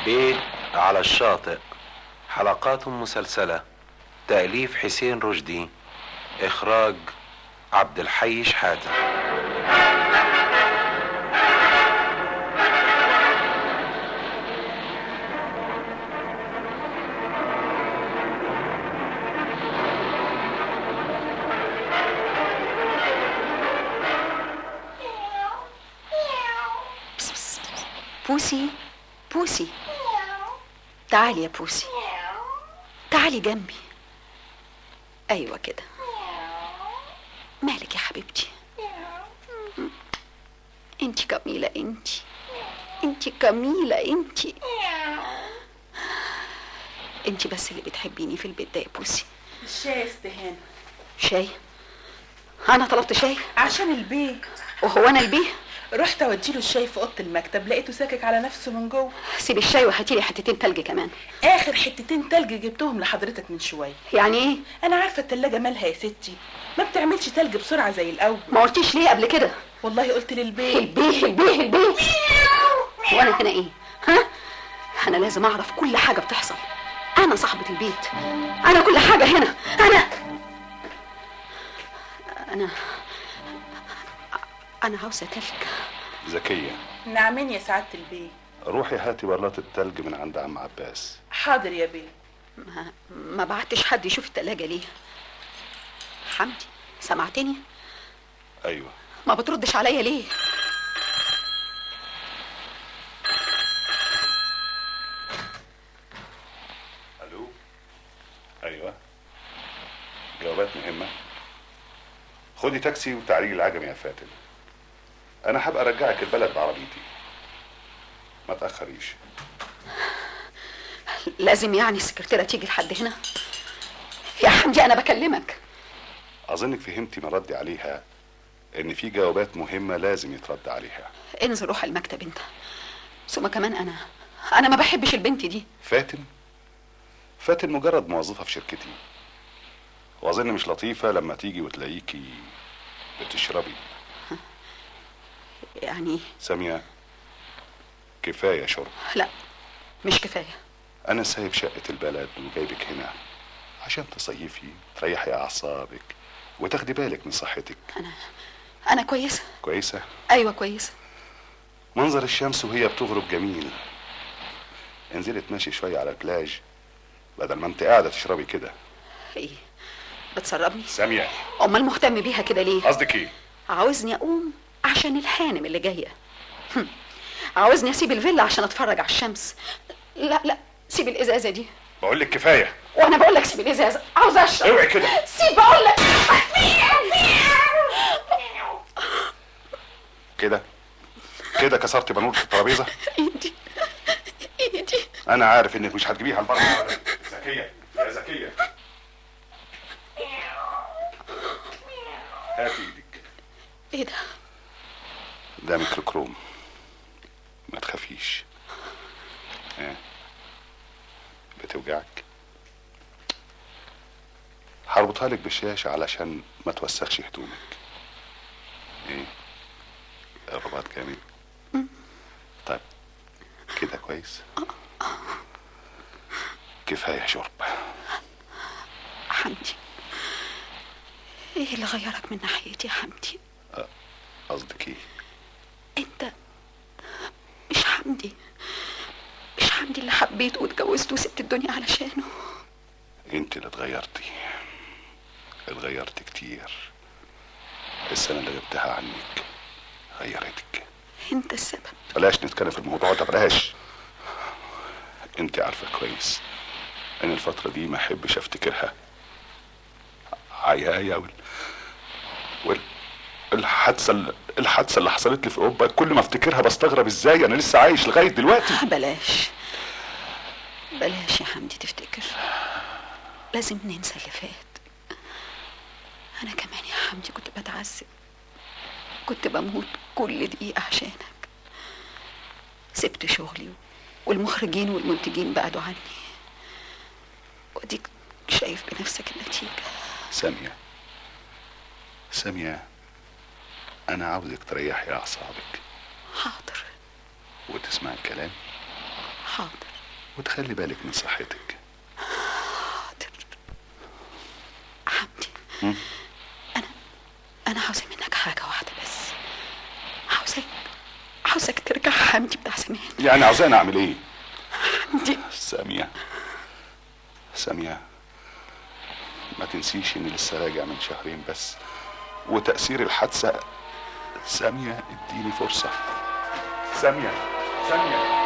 البيت على الشاطئ حلقات مسلسلة تأليف حسين رشدي إخراج عبد الحي شحاتة بس بس بوسي بوسي تعالي يا بوسي تعالي جنبي ايوه كده مالك يا حبيبتي انت جميلة انت انت جميلة انت انت بس اللي بتحبيني في البيت ده يا بوسي الشاي استهان شاي انا طلبت شاي عشان البيت وهو انا البيه رحت اوديله الشاي في اوضه المكتب لقيته ساكك على نفسه من جوه سيبي الشاي وهاتي لي حتتين تلج كمان اخر حتتين تلج جبتهم لحضرتك من شويه يعني ايه انا عارفه التلاجة مالها يا ستي ما بتعملش تلج بسرعه زي الاول ما قلتيش ليه قبل كده والله قلت للبيت البيه البيه البيه وانا هنا ايه ها انا لازم اعرف كل حاجه بتحصل انا صاحبه البيت انا كل حاجه هنا انا انا انا عاوزه تلج زكية نعمين يا سعاده البيت روحي هاتي برلات التلج من عند عم عباس حاضر يا بيه ما, ما بعتش حد يشوف التلاجة ليه حمدي سمعتني ايوه ما بتردش عليا ليه الو ايوه جوابات مهمة خدي تاكسي وتعالي العجمي يا فاتن انا هبقى ارجعك البلد بعربيتي ما تاخريش لازم يعني السكرتيرة تيجي لحد هنا يا حمدي انا بكلمك اظنك فهمتي من ردي عليها ان في جوابات مهمة لازم يترد عليها انزل روح المكتب انت ثم كمان انا انا ما بحبش البنت دي فاتن فاتن مجرد موظفة في شركتي واظن مش لطيفة لما تيجي وتلاقيكي بتشربي يعني سامية كفاية شرب لا مش كفايه أنا سايب شقة البلد وجايبك هنا عشان تصيفي تريحي أعصابك وتاخدي بالك من صحتك انا انا كويسه كويسة ايوه كويسه منظر الشمس وهي بتغرب جميل انزلي تمشي شوية على البلاج بدل ما انت قاعدة تشربي كده ايه بتسربني سامية امال مهتم بيها كده ليه قصدك ايه عاوزني اقوم عشان الهانم اللي جايه هم. عاوزني اسيب الفيلا عشان اتفرج على الشمس لا لا سيب الازازه دي بقول لك كفاية وانا بقول لك سيب الازازه عاوز اشرب اوعي كده سيب بقول لك كده كده كسرت بنور في الترابيزة ايدي ايدي أنا عارف إنك مش هتجيبيها لبره أبداً. ذكية يا ذكية هاتي ايدك ايه ده ده ميكروكروم ما تخافيش ها بتوجعك هربطها لك بالشاشة علشان ما توسخش هدومك ايه الرباط جامد طيب كده كويس كفاية شرب حمدي ايه اللي غيرك من ناحيتي يا حمدي قصدك ايه انت مش حمدي مش حمدي اللي حبيته واتجوزته وسبت الدنيا علشانه انت اللي اتغيرتي اتغيرت كتير السنة اللي غبتها عنك غيرتك انت السبب بلاش نتكلم في الموضوع ده بلاش انت عارفة كويس ان الفترة دي ما احبش افتكرها عيايا وال وال الحادثة ال- الحادثة اللي حصلت لي في اوروبا كل ما افتكرها بستغرب ازاي انا لسه عايش لغاية دلوقتي بلاش بلاش يا حمدي تفتكر لازم ننسى اللي فات انا كمان يا حمدي كنت بتعذب كنت بموت كل دقيقة عشانك سبت شغلي والمخرجين والمنتجين بعدوا عني وديك شايف بنفسك النتيجة سامية سامية انا عاوزك تريحي اعصابك حاضر وتسمعي الكلام حاضر وتخلي بالك من صحتك حاضر حمدي مم. انا انا عاوزه منك حاجه واحده بس عاوزك عاوزك ترجع حمدي بتاع زمان يعني عاوزاني اعمل ايه حمدي سامية سامية ما تنسيش اني لسه راجع من شهرين بس وتأثير الحادثة سامية اديني فرصة سامية سامية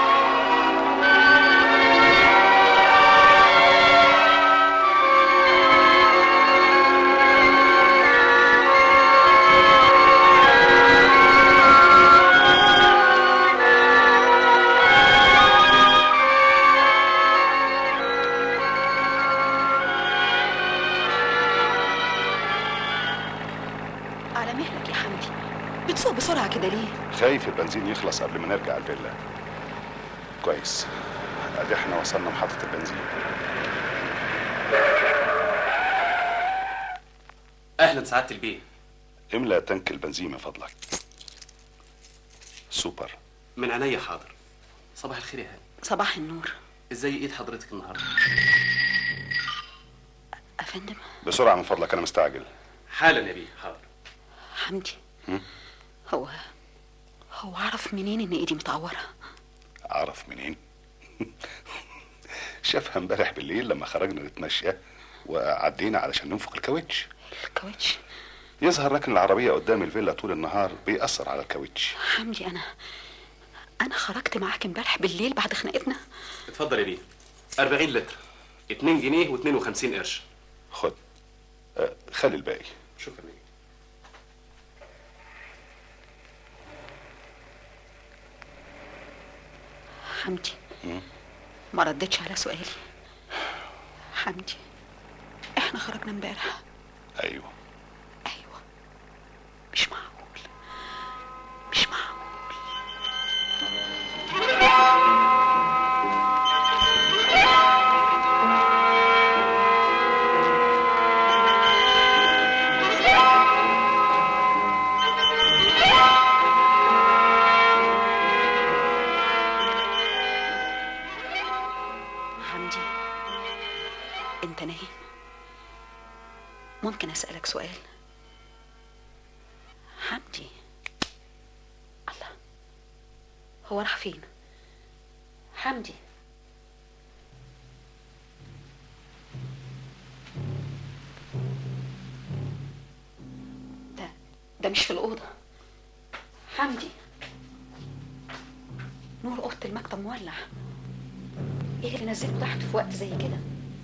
على مهلك يا حمدي بتسوق بسرعه كده ليه خايف البنزين يخلص قبل ما نرجع الفيلا كويس ادي احنا وصلنا محطة البنزين اهلا سعاده البيه املى تنك البنزين من فضلك سوبر من عينيا حاضر صباح الخير يا هاني صباح النور ازاي ايد حضرتك النهارده افندم بسرعة من فضلك انا مستعجل حالا يا بيه حاضر حمدي هم؟ هو هو عرف منين ان ايدي متعوره اعرف منين شافها امبارح بالليل لما خرجنا نتمشى وعدينا علشان ننفخ الكاوتش الكاوتش يظهر ركن العربية قدام الفيلا طول النهار بيأثر على الكاوتش حمدي انا انا خرجت معاك امبارح بالليل بعد خناقتنا اتفضل يا بيه 40 لتر 2 جنيه و52 قرش خد آه، خلي الباقي شكرا لك حمدي مم. ما ردتش على سؤالي حمدي احنا خرجنا امبارح ايوه ايوه مش معقول مش معقول حمدي انت نايم ممكن اسالك سؤال حمدي الله هو راح فين حمدي ده ده مش في الأوضة حمدي نور أوضة المكتب مولع ايه اللي نزلته تحت في وقت زي كده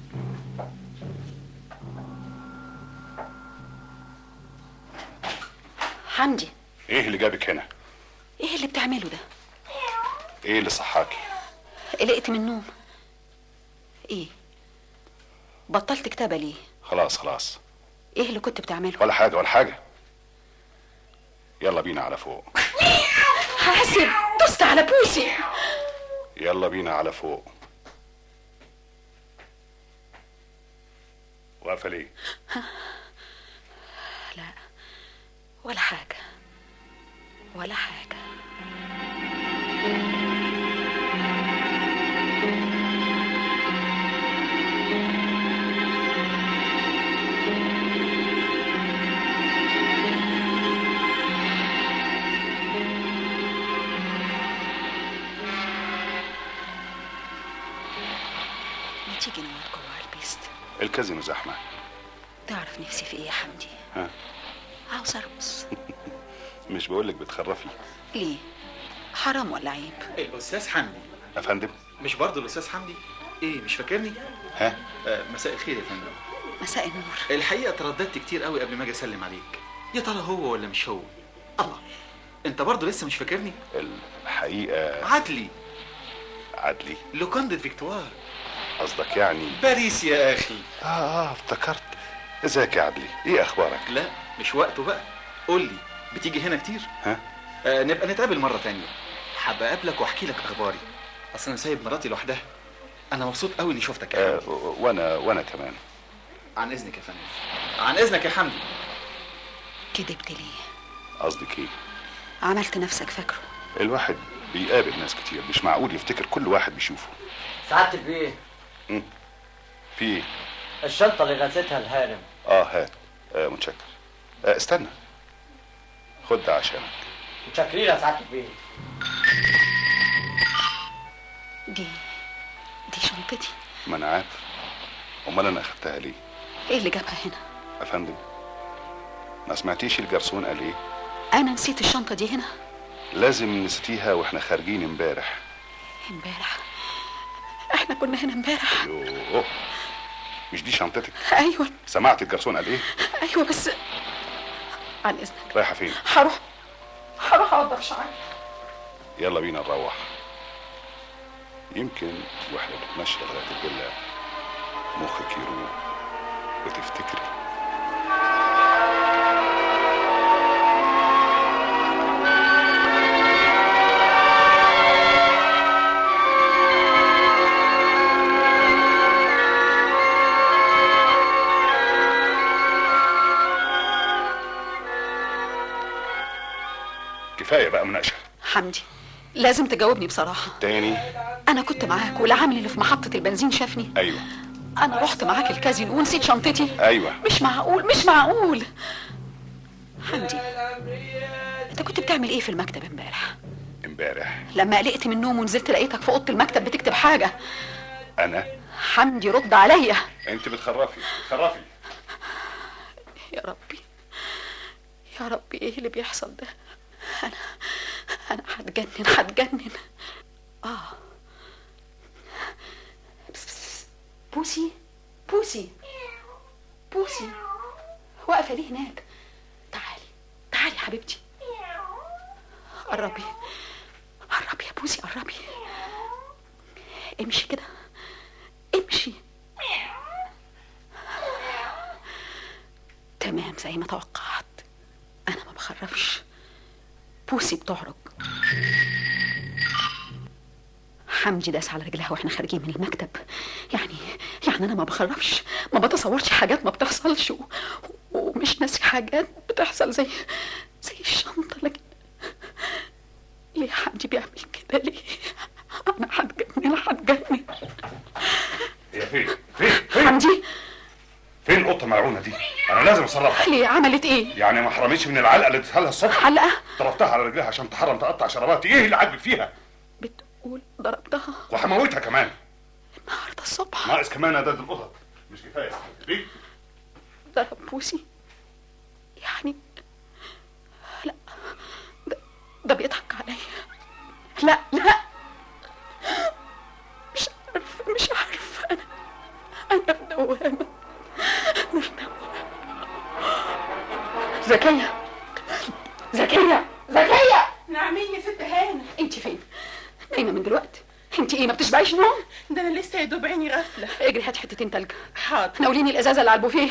حمدي ايه اللي جابك هنا ايه اللي بتعمله ده ايه اللي صحاكي قلقت من النوم ايه بطلت كتابة ليه خلاص خلاص ايه اللي كنت بتعمله ولا حاجة ولا حاجة يلا بينا على فوق حاسب دست على بوسي يلا بينا على فوق واقفة ليه لا ولا حاجة ولا حاجة ما تيجي نقعد جوه على البيست الكازينو زحمة تعرف نفسي في ايه يا حمدي ها عاوز ارقص مش بقولك بتخرفي ليه حرام ولا عيب الاستاذ حمدي يا فندم مش برضه الاستاذ حمدي ايه مش فاكرني ها آه مساء الخير يا فندم مساء النور الحقيقه ترددت كتير قوي قبل ما اجي اسلم عليك يا ترى هو ولا مش هو الله انت برضه لسه مش فاكرني الحقيقة عدلي عدلي لوكاندة فيكتوار قصدك يعني باريس يا اخي اه اه افتكرت ازيك يا عدلي ايه اخبارك لا مش وقته بقى قول لي بتيجي هنا كتير ها آه نبقى نتقابل مره تانية حابة اقابلك واحكي لك اخباري اصل انا سايب مراتي لوحدها انا مبسوط قوي اني شفتك يا آه حمدي وانا وانا كمان عن اذنك يا فندم عن اذنك يا حمدي كدبت ليه قصدك ايه عملت نفسك فاكره الواحد بيقابل ناس كتير مش معقول يفتكر كل واحد بيشوفه سعادة البيه في ايه الشنطة اللي غزتها الهارم اه هات آه متشكر آه استنى خد ده عشانك متشكرين يا سعادة البيه دي دي شنطتي ما انا عارف امال انا اخدتها ليه ايه اللي جابها هنا يا فندم ما سمعتيش الجرسون قال ايه انا نسيت الشنطه دي هنا لازم نسيتيها واحنا خارجين امبارح امبارح احنا كنا هنا امبارح يوه مش دي شنطتك ايوه سمعت الجرسون قال ايه ايوه بس عن اذنك رايحه فين هروح هروح اوضب شعري يلا بينا نروح يمكن واحنا بنتمشى لغايه الفيلا مخك يروق وتفتكري كفايه بقى مناقشه حمدي لازم تجاوبني بصراحه تاني انا كنت معاك والعامل اللي في محطه البنزين شافني ايوه انا رحت معاك الكازينو ونسيت شنطتي ايوه مش معقول مش معقول حمدي انت كنت بتعمل ايه في المكتب امبارح امبارح لما قلقت من النوم ونزلت لقيتك في اوضه المكتب بتكتب حاجه انا حمدي رد عليا انت بتخرفي بتخرفي يا ربي يا ربي ايه اللي بيحصل ده انا انا هتجنن هتجنن اه بس بس بوسي بوسي بوسي واقفه ليه هناك تعالي تعالي حبيبتي قربي قربي يا بوسي قربي امشي كده امشي تمام زي ما توقعت انا ما بخرفش بوسي بتعرج حمدي داس على رجلها واحنا خارجين من المكتب يعني يعني انا ما بخرفش ما بتصورش حاجات ما بتحصلش و... ومش ناسي حاجات بتحصل زي زي الشنطه لكن ليه حمدي بيعمل كده ليه انا هتجنن هتجنن هي فين فين فين حمدي فين القطه الملعونه دي انا لازم اصرفها ليه عملت ايه يعني ما حرمتش من العلقه اللي اديتها لها الصبح علقه ضربتها على رجلها عشان تحرم تقطع شراباتي ايه اللي عاجبك فيها بتقول ضربتها وهموتها كمان النهارده الصبح ناقص كمان اعداد القطط مش كفايه ليه ضرب بوسي يعني لا ده, ده بيضحك عليا لا لا مش عارفه مش عارفه انا انا في دوامه انا في دوامه زكيه زكيه زكيه نعمين يا ست هانة انت فين نايمه من دلوقتي انت ايه ما بتشبعيش نوم ده انا لسه يا دوب عيني غفلة اجري هات حتتين تلج حاضر ناوليني الازازه اللي على البوفيه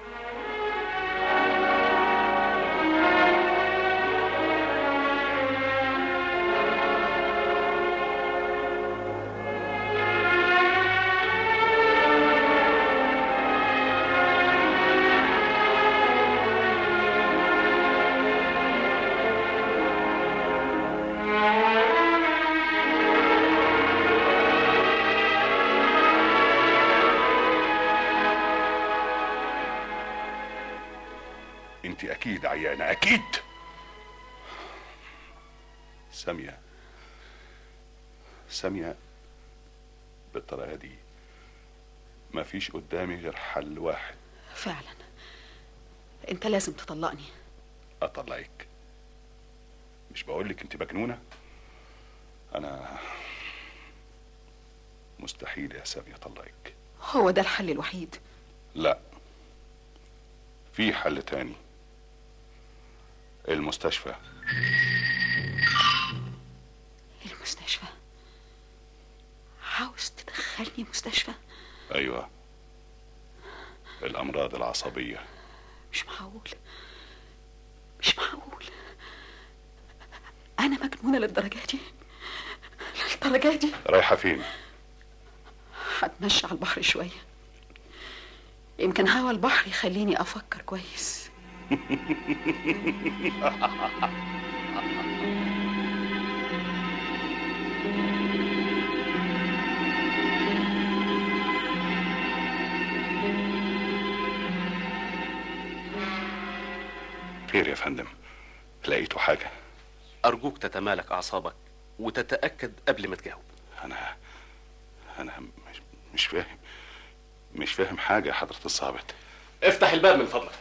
انت اكيد عيانه اكيد ساميه ساميه بالطريقه دي مفيش قدامي غير حل واحد فعلا انت لازم تطلقني اطلعك مش بقولك انت مجنونه انا مستحيل يا ساميه اطلعك هو ده الحل الوحيد لا في حل تاني المستشفى المستشفى عاوز تدخلني مستشفى ايوه الامراض العصبيه مش معقول مش معقول انا مجنونه للدرجه دي للدرجه دي رايحه فين هتمشى على البحر شويه يمكن هوا البحر يخليني افكر كويس خير يا فندم لقيتوا حاجة ارجوك تتمالك اعصابك وتتاكد قبل ما تجاوب أنا أنا مش, مش فاهم مش فاهم حاجة يا حضرة الضابط افتح الباب من فضلك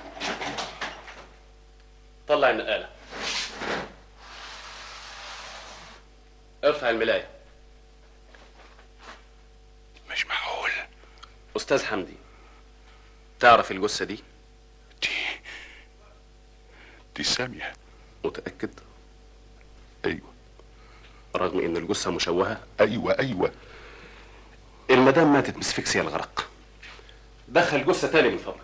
طلع النقاله ارفع الملايه مش معقول استاذ حمدي تعرف الجثه دي دي دي سامية متاكد أيوة رغم ان الجثه مشوهه أيوة أيوة المدام ماتت بسفكسيا الغرق دخل جثه تاني من فضلك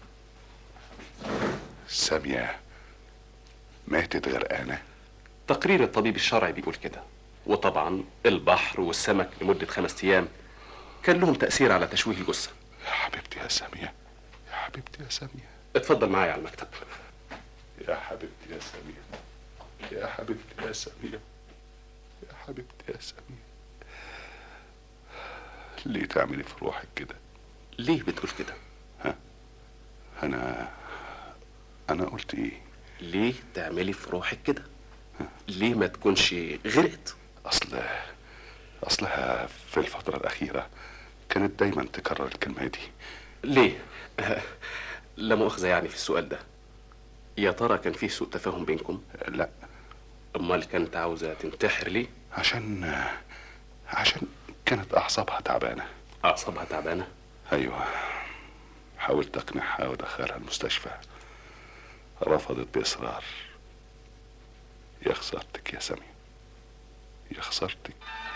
سامية ماتت غرقانة تقرير الطبيب الشرعي بيقول كده وطبعا البحر والسمك لمدة خمس أيام كان لهم تأثير على تشويه الجثة يا حبيبتي يا سامية يا حبيبتي يا سامية اتفضل معايا على المكتب يا حبيبتي يا سامية يا حبيبتي يا سامية يا حبيبتي يا سامية ليه تعملي في روحك كده ليه بتقول كده أنا أنا قلت إيه ليه تعملي في روحك كده ليه ما تكونش غرقت أصل أصلها في الفترة الأخيرة كانت دايما تكرر الكلمة دي ليه لا مؤاخذة يعني في السؤال ده يا ترى كان فيه سوء تفاهم بينكم لا امال كانت عاوزة تنتحر ليه عشان عشان كانت أعصابها تعبانة اعصابها تعبانة أيوة حاولت أقنعها وأدخلها المستشفى رفضت بإصرار يا خسارتك يا سامي يا خسارتك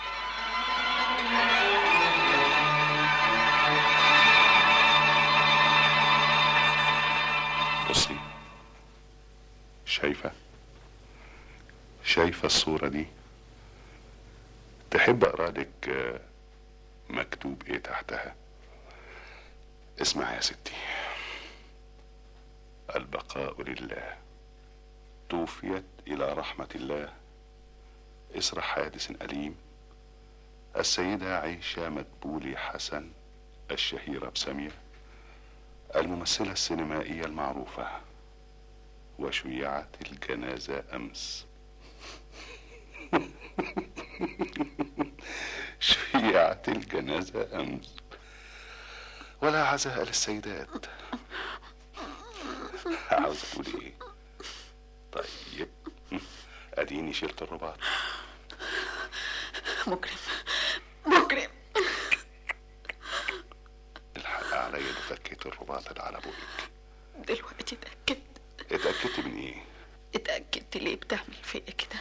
بصي شايفة شايفة الصورة دي تحب أقرأ لك آه، مكتوب إيه تحتها اسمع يا ستي البقاء لله توفيت إلى رحمة الله إثر حادث أليم السيدة عيشة مدبولي حسن الشهيرة بسامية الممثلة السينمائية المعروفة وشيعت الجنازة أمس شيعت الجنازة أمس ولا عزاء للسيدات عاوز تقول ايه طيب اديني شلت الرباط مجرم مجرم الحق عليا اللي فكيت الرباط اللي على بوقك دلوقتي اتأكدت اتأكدت من ايه اتأكدت ليه بتعمل فيا كده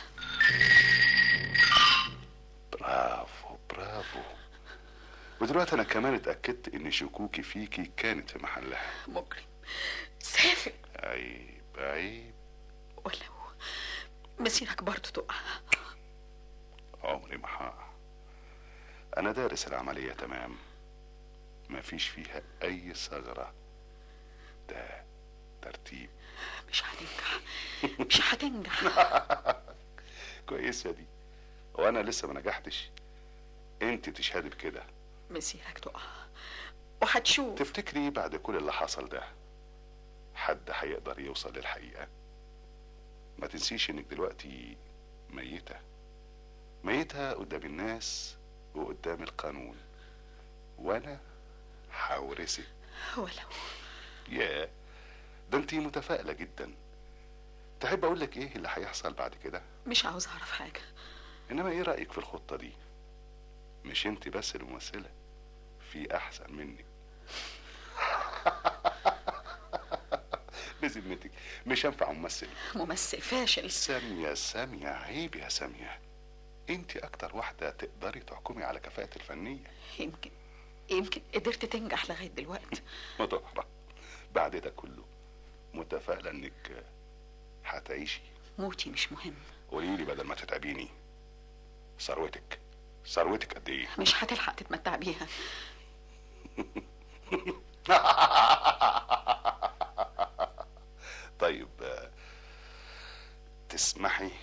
برافو برافو ودلوقتي انا كمان اتأكدت ان شكوكي فيكي كانت في محلها مجرم سافل عيب عيب ولو مسيرك برضه تقع عمري ما هقع انا دارس العملية تمام مفيش فيها اي ثغرة ده ترتيب مش هتنجح مش هتنجح كويسة دي وانا لسه ما نجحتش انت تشهدي بكده مسيرك تقع وهتشوف تفتكري بعد كل اللي حصل ده حد هيقدر يوصل للحقيقة ما تنسيش انك دلوقتي ميتة ميتة قدام الناس وقدام القانون وانا هورثك ولو يا ده انتي متفائلة جدا تحب اقول لك ايه اللي هيحصل بعد كده مش عاوز اعرف حاجة انما ايه رأيك في الخطة دي مش انت بس الممثلة في احسن منك بذمتك مش هنفع ممثل ممثل فاشل سامية سامية عيب يا سامية انت اكتر واحدة تقدري تحكمي على كفاءة الفنية يمكن يمكن قدرت تنجح لغاية دلوقتي مدحرة بعد ده كله متفائلة انك هتعيشي موتي مش مهم قولي لي بدل ما تتعبيني ثروتك ثروتك قد ايه مش هتلحق تتمتع بيها طيب آه، تسمحي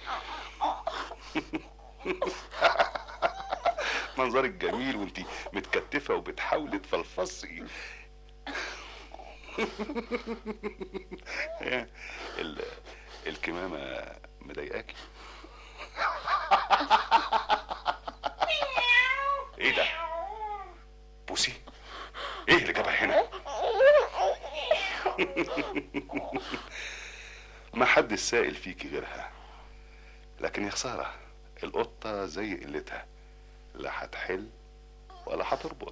منظرك جميل وانتي متكتفة وبتحاولي تفلفصي ال... الكمامة مضايقاكي ايه ده بوسي ايه اللي جابها هنا ما حد سائل فيكي غيرها لكن يا خسارة القطة زي قلتها لا هتحل ولا هتربط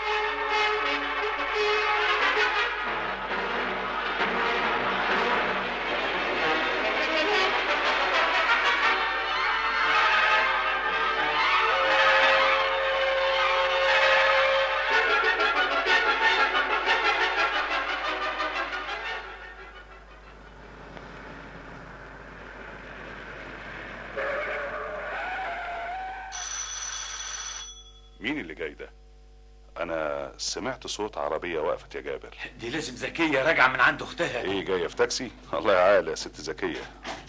مين اللي جاي ده انا سمعت صوت عربية وقفت يا جابر دي لازم زكية راجعة من عند أختها ايه جاية في تاكسي الله يعال يا ست زكية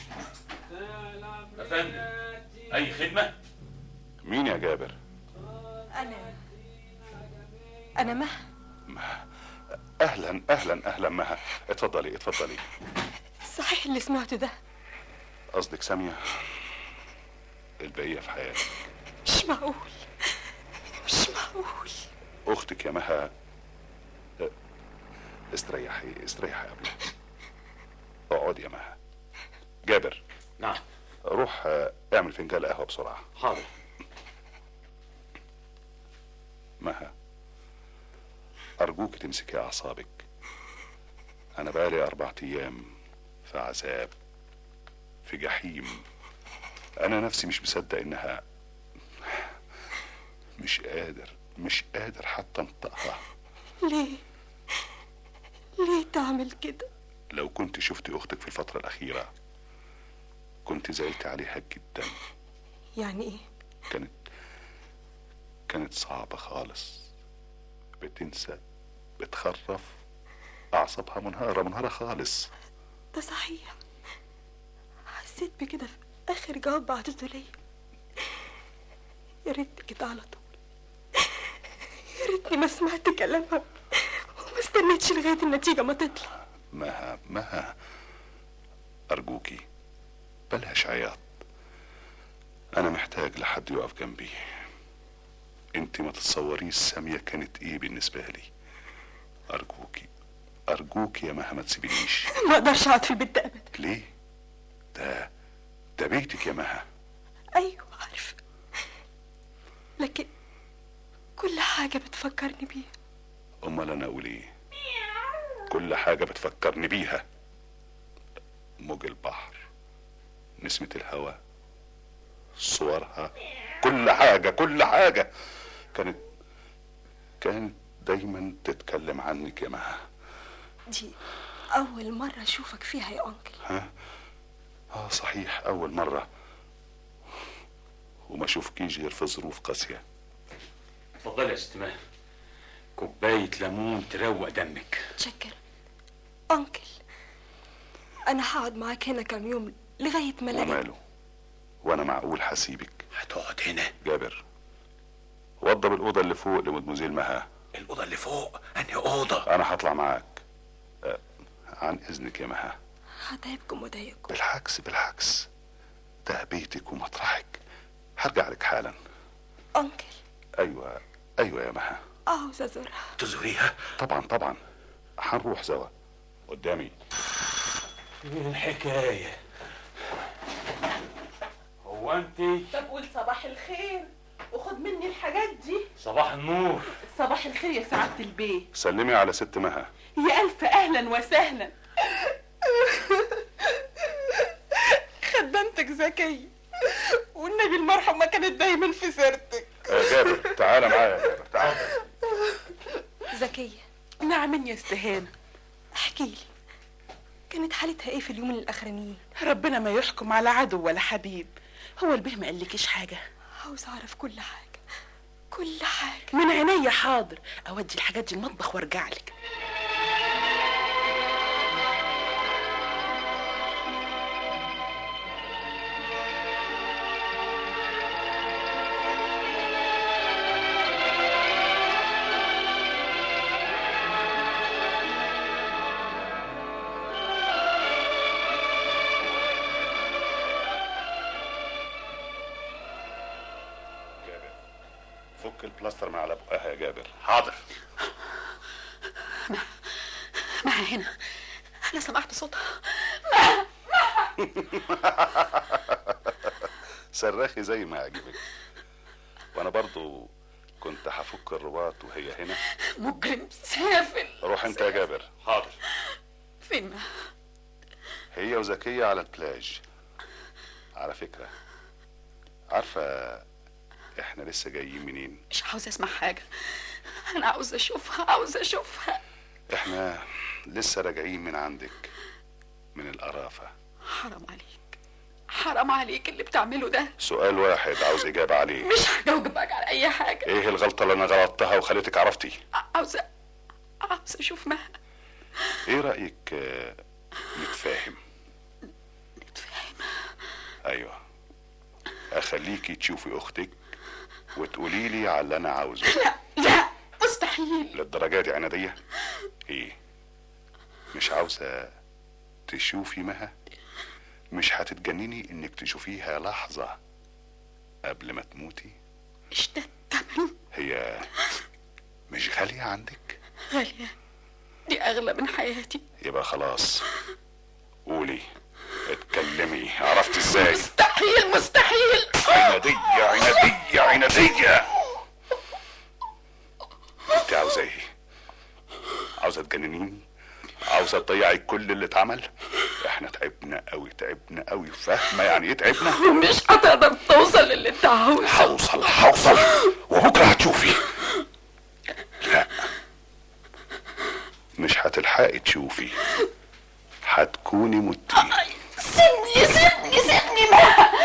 يا فندم أي خدمة؟ مين يا جابر انا انا مها اهلا اهلا اهلا مها اتفضلي اتفضلي صحيح اللي سمعته ده قصدك سامية البقية في حياتك مش معقول مش معقول اختك يا مها اه، استريحي استريحي قبل اقعد يا مها جابر نعم روح اه، اعمل فنجان قهوة بسرعة حاضر مها أرجوك تمسكي أعصابك أنا بقالي أربعة أيام في عذاب في جحيم أنا نفسي مش مصدق إنها مش قادر مش قادر حتى أنطقها ليه ليه تعمل كده لو كنت شفت أختك في الفترة الأخيرة كنت زعلت عليها جدا يعني ايه كانت كانت صعبة خالص بتنسى بتخرف أعصابها منهارة منهارة خالص ده صحيح حسيت بكده في اخر جواب بعتته ليا يا ريت كده على طول يا ريتني ما سمعت كلامها وما استنيتش لغايه النتيجه ما تطلع مها مها أرجوكي بلاش عياط أنا محتاج لحد يقف جنبي انت ما تتصوريش سامية كانت ايه بالنسبة لي أرجوكي أرجوكي يا مها ما تسيبنيش ما اقدرش اقعد في البيت ده ابدا ليه ده ده بيتك يا مها ايوه عارفه لكن كل حاجه بتفكرني بيها أمال أنا أقول إيه كل حاجة بتفكرني بيها موج البحر نسمة الهواء صورها كل حاجة كل حاجة كانت كانت دايما تتكلم عنك يا مها دي اول مره اشوفك فيها يا انكل ها اه صحيح أول مرة وما اشوفكيش غير في ظروف قاسية اتفضلي يا ست ماهر كوباية ليمون تروق دمك تشكر انكل انا هقعد معاك هنا كام يوم لغايه ما الاقي وماله وانا معقول هسيبك هتقعد هنا جابر وضب الأوضة اللي فوق لمدموزيل مها الأوضة اللي فوق أنهي أوضة أنا هطلع معاك آه، عن إذنك يا مها هتعبكم وضايقكم بالعكس بالعكس ده بيتك ومطرحك هرجع لك حالا انكل أيوة أيوة يا مها عاوز ازورها تزوريها طبعا طبعا هنروح سوا قدامي ايه الحكاية هو انت طب قول صباح الخير وخد مني الحاجات دي صباح النور صباح الخير يا سعادة البيه سلمي على ست مها يا ألف أهلا وسهلا خدمتك ذكية والنبي المرحومة كانت دايما في سيرتك آه، جابر تعالى معايا يا جابر تعالى ذكيه نعم يا استهانة احكي لي كانت حالتها ايه في اليومين الاخرانيين ربنا ما يحكم على عدو ولا حبيب هو البيه ما قالكيش حاجة عاوز اعرف كل حاجه كل حاجه من عينيا حاضر أودي الحاجات دي المطبخ وارجع لك فك البلاستر من على بقها يا جابر حاضر معها هنا انا سمعت صوتها صرخي زي ما يعجبك وانا برضو كنت هفك الرباط وهي هنا مجرم سافل روح انت يا جابر حاضر فين ما هي وزكية على البلاج على فكرة عارفة احنا لسه جايين منين مش عاوزه اسمع حاجه انا عاوزه اشوفها عاوزه اشوفها احنا لسه راجعين من عندك من القرافة حرام عليك حرام عليك اللي بتعمله ده سؤال واحد عاوز اجابة عليه مش هجاوبك على اي حاجه ايه الغلطة اللي انا غلطتها وخليتك عرفتي عاوزه عاوزه اشوف مها ايه رأيك آه، نتفاهم نتفاهم ايوه اخليكي تشوفي اختك وتقولي لي على اللي انا عاوزه لا لا مستحيل للدرجة دي عنادية ايه مش عاوزة تشوفي مها مش هتتجنني انك تشوفيها لحظة قبل ما تموتي مش ده الثمن هي مش غالية عندك غاليه دي اغلى من حياتي يبقى خلاص قولي اتكلمي عرفت ازاي مستحيل مستحيل عنادية عنادية عنادية انت عاوزة ايه عاوزة تجننيني عاوزة تضيعي كل اللي اتعمل احنا تعبنا قوي تعبنا قوي فاهمة يعني ايه تعبنا مش هتقدر توصل للي انت عاوزه هوصل هوصل وبكرة هتشوفي لا مش هتلحقي تشوفي هتكوني متي سيبني سيبني سيبني ما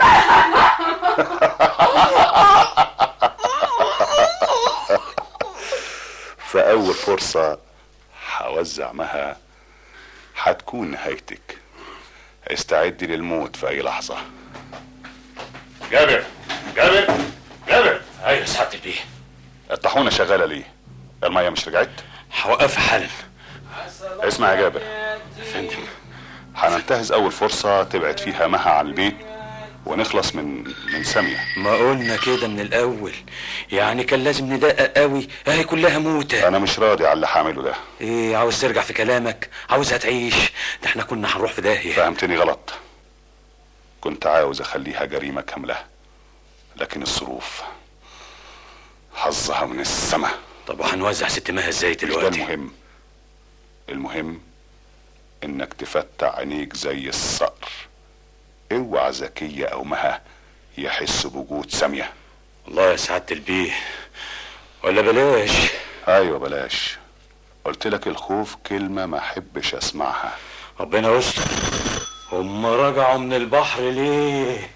في أول فرصة هوزع مها هتكون نهايتك استعدي للموت في أي لحظة جابر جابر جابر ايوه سعادة البيه الطاحونة شغالة ليه؟ المية مش رجعت؟ هوقفها حالا اسمع يا جابر فندم هننتهز أول فرصة تبعد فيها مها عن البيت ونخلص من من سامية ما قلنا كده من الاول يعني كان لازم ندقق قوي اهي كلها موتة أنا مش راضي على اللي هعمله ده ايه عاوز ترجع في كلامك عاوزها تعيش ده احنا كنا هنروح في داهية فهمتني غلط كنت عاوز أخليها جريمة كاملة لكن الظروف حظها من السما طب وهنوزع ست مها ازاي مش ده دلوقتي المهم المهم انك تفتح عينيك زي الصقر اوعى زكية او مها يحسوا بوجود سامية والله يا سعادة البيه ولا بلاش ايوه بلاش قلت لك الخوف كلمة ما احبش اسمعها ربنا يستر هم رجعوا من البحر ليه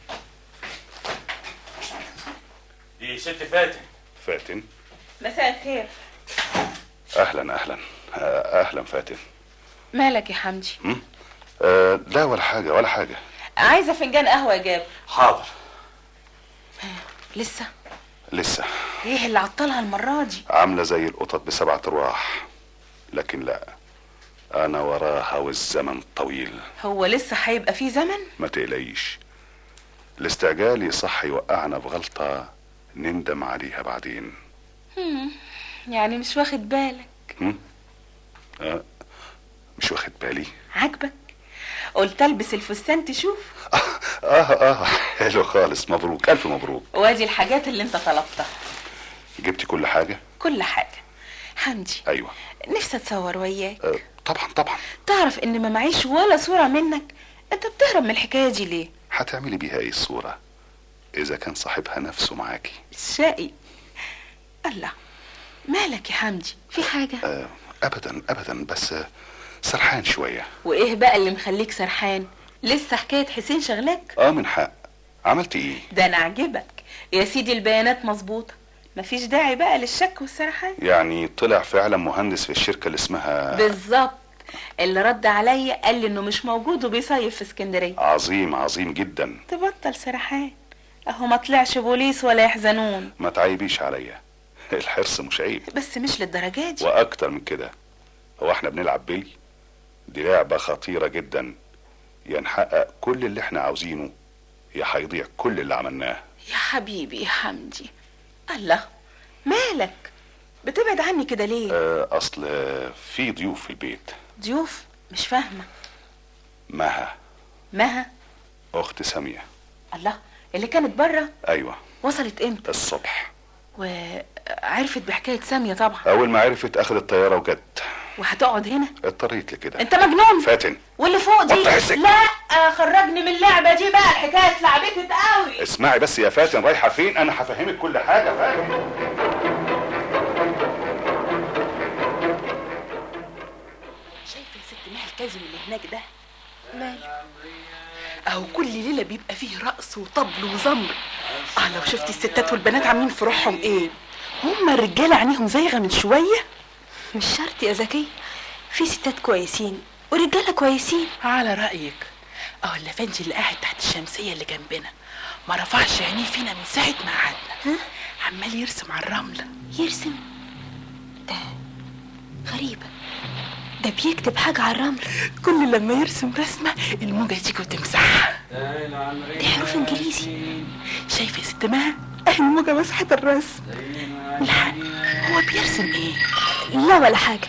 دي ست فاتن فاتن مساء الخير اهلا اهلا آه، اهلا فاتن مالك يا حمدي أه لا ولا حاجة ولا حاجة عايزه فنجان قهوه يا جاب حاضر لسه لسه ايه اللي عطلها المره دي عاملة زي القطط بسبعة ارواح لكن لا انا وراها والزمن طويل هو لسه هيبقى في زمن ما تقلقيش الاستعجال يصح يوقعنا في غلطة نندم عليها بعدين هم، يعني مش واخد بالك هم؟ أه مش واخد بالي عاجبك قلت البس الفستان تشوف اه اه حلو خالص مبروك الف مبروك وادي الحاجات اللي انت طلبتها جبتي كل حاجة كل حاجه حمدي ايوه نفسي اتصور وياك آه طبعا طبعا تعرف ان ما معيش ولا صوره منك انت بتهرب من الحكايه دي ليه هتعملي بيها ايه الصورة اذا كان صاحبها نفسه معاكي شقي الله مالك يا حمدي في حاجه آه ابدا ابدا بس آه، سرحان شوية وايه بقى اللي مخليك سرحان لسه حكايه حسين شغلاك اه من حق عملت ايه ده انا عجبك يا سيدي البيانات مظبوطه مفيش داعي بقى للشك والسرحان يعني طلع فعلا مهندس في الشركة اللي اسمها بالظبط اللي رد عليا قال لي انه مش موجود وبيصيف في اسكندريه عظيم عظيم جدا تبطل سرحان اهو ما طلعش بوليس ولا يحزنون ما تعيبيش عليا الحرص مش عيب بس مش للدرجه دي واكتر من كده هو احنا بنلعب بيلي دي لعبة خطيرة جدا يا نحقق كل اللي احنا عاوزينه يا هيضيع كل اللي عملناه يا حبيبي يا حمدي الله مالك بتبعد عني كده ليه آه، اصل في ضيوف في البيت ضيوف مش فاهمه مها مها اخت ساميه الله اللي كانت بره ايوه وصلت امتى الصبح وعرفت بحكايه ساميه طبعا اول ما عرفت اخذت طياره وجت وهتقعد هنا اضطريت لكده انت مجنون فاتن واللي فوق دي وطي حسك. لا خرجني من اللعبه دي بقى الحكايه اتلعبكت قوي اسمعي بس يا فاتن رايحه فين انا هفهمك كل حاجه فاتن شايفه يا ست مها الكازم اللي هناك ده ماله اهو كل ليله بيبقى فيه رقص وطبل وزمر اه لو شفتي الستات والبنات عاملين في روحهم ايه هما الرجاله عينيهم زايغه من شويه مش شرط يا زكي في ستات كويسين ورجاله كويسين على رايك اهو اللافنجي اللي قاعد تحت الشمسيه اللي جنبنا ما رفعش عينيه فينا من ساعه ما قعدنا عمال يرسم على الرمله يرسم ده غريبة ده بيكتب حاجة على الرمل كل لما يرسم رسمه الموجه تيجي وتمسحها دي حروف انجليزي شايفه يا ست مها اهي الموجه مسحت الرسم الحق هو بيرسم ايه لا ولا حاجة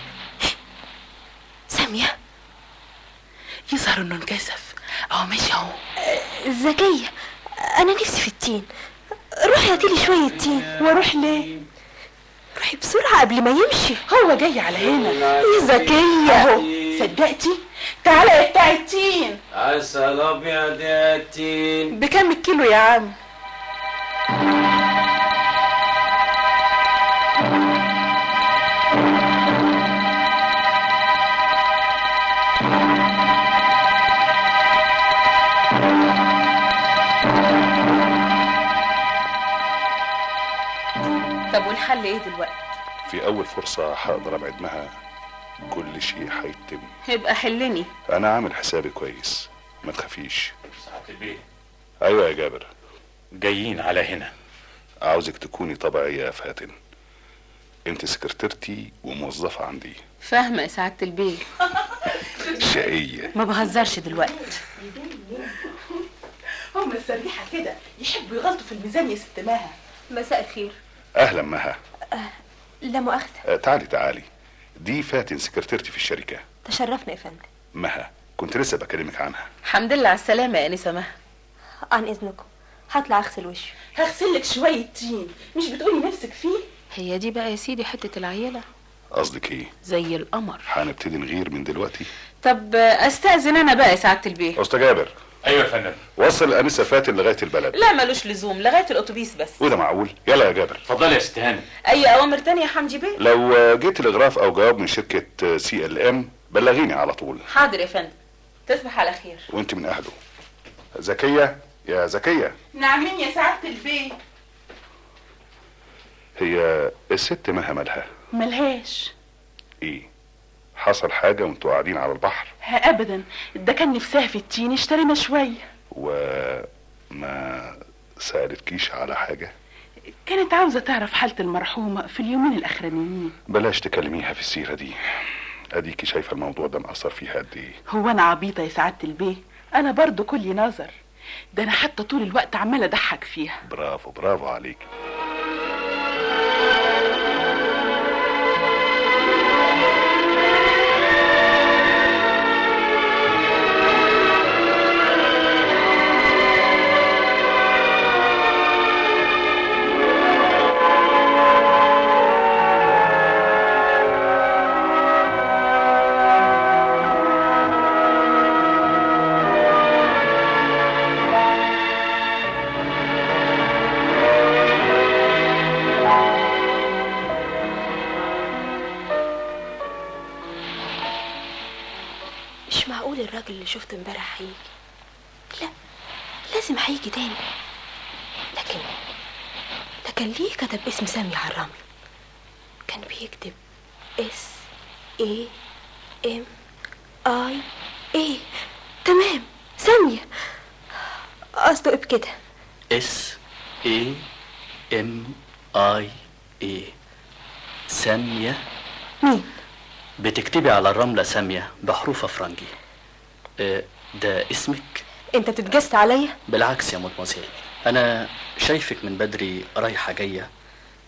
سامية يظهر انه انكسف اهو ماشي اهو زكية أنا نفسي في التين روحي هاتيلي شوية تين واروح ليه روحي بسرعة قبل ما يمشي هو جاي على هنا يا زكية اهو صدقتي تعالى يا بتاع التين عسل ابيض يا التين بكام الكيلو يا عم طب والحل ايه دلوقتي في اول فرصه هقدر ابعد مها كل شيء هيتم يبقى حلني انا عامل حسابي كويس ما تخافيش سعادة البيه ايوه يا جابر جايين على هنا عاوزك تكوني طبيعيه يا فاتن انت سكرتيرتي وموظفه عندي فاهمه يا سعاده البيه شقيه ما بهزرش دلوقتي هم السريحه كده يحبوا يغلطوا في الميزان يا ست مها مساء الخير اهلا مها لا مؤاخذة آه، تعالي تعالي دي فاتن سكرتيرتي في الشركه تشرفنا يا فندم مها كنت لسه بكلمك عنها الحمد لله على السلامه يا انسه مها عن إذنكم هطلع أغسل وشي هغسل لك شويه طين مش بتقولي نفسك فيه هي دي بقى يا سيدي حتة العيلة قصدك ايه زي القمر هنبتدي نغير من دلوقتي طب استاذن انا بقى يا سعاده البيه استاذ جابر ايوه يا فندم وصل الانسه فاتن لغايه البلد لا ملوش لزوم لغايه الاتوبيس بس وده معقول يلا يا جابر اتفضلي يا ست هانم اي اوامر تانية يا حمدي بيه لو آه، جيت الاغراف او جواب من شركه سي ال ام بلغيني على طول حاضر يا فندم تصبح على خير وانت من اهله زكيه يا زكيه نعمين يا سعاده البيه هي الست مها مالها ملهاش ايه حصل حاجه وانتوا قاعدين على البحر ها ابدا ده كان نفسها في التين اشترينا شويه وما سالتكيش على حاجه كانت عاوزه تعرف حاله المرحومه في اليومين الاخرانيين بلاش تكلميها في السيره دي اديكي شايفه الموضوع ده مأثر فيها قد ايه هو انا عبيطه يا سعاده البيه انا برضو كلي نظر ده انا حتى طول الوقت عماله اضحك فيها برافو برافو عليك مش معقول الراجل اللي شفته امبارح هيجي لا لازم هيجي تاني لكن ده كان ليه كتب اسم سامية على الرمل كان بيكتب اس اي ام اي اي تمام سامية قصده ايه بكده اس اي ام اي اي سامية مين بتكتبي على الرملة سامية بحروف افرنجي آه، ده اسمك انت بتتجست عليا بالعكس يا مدمزيل انا شايفك من بدري رايحة جاية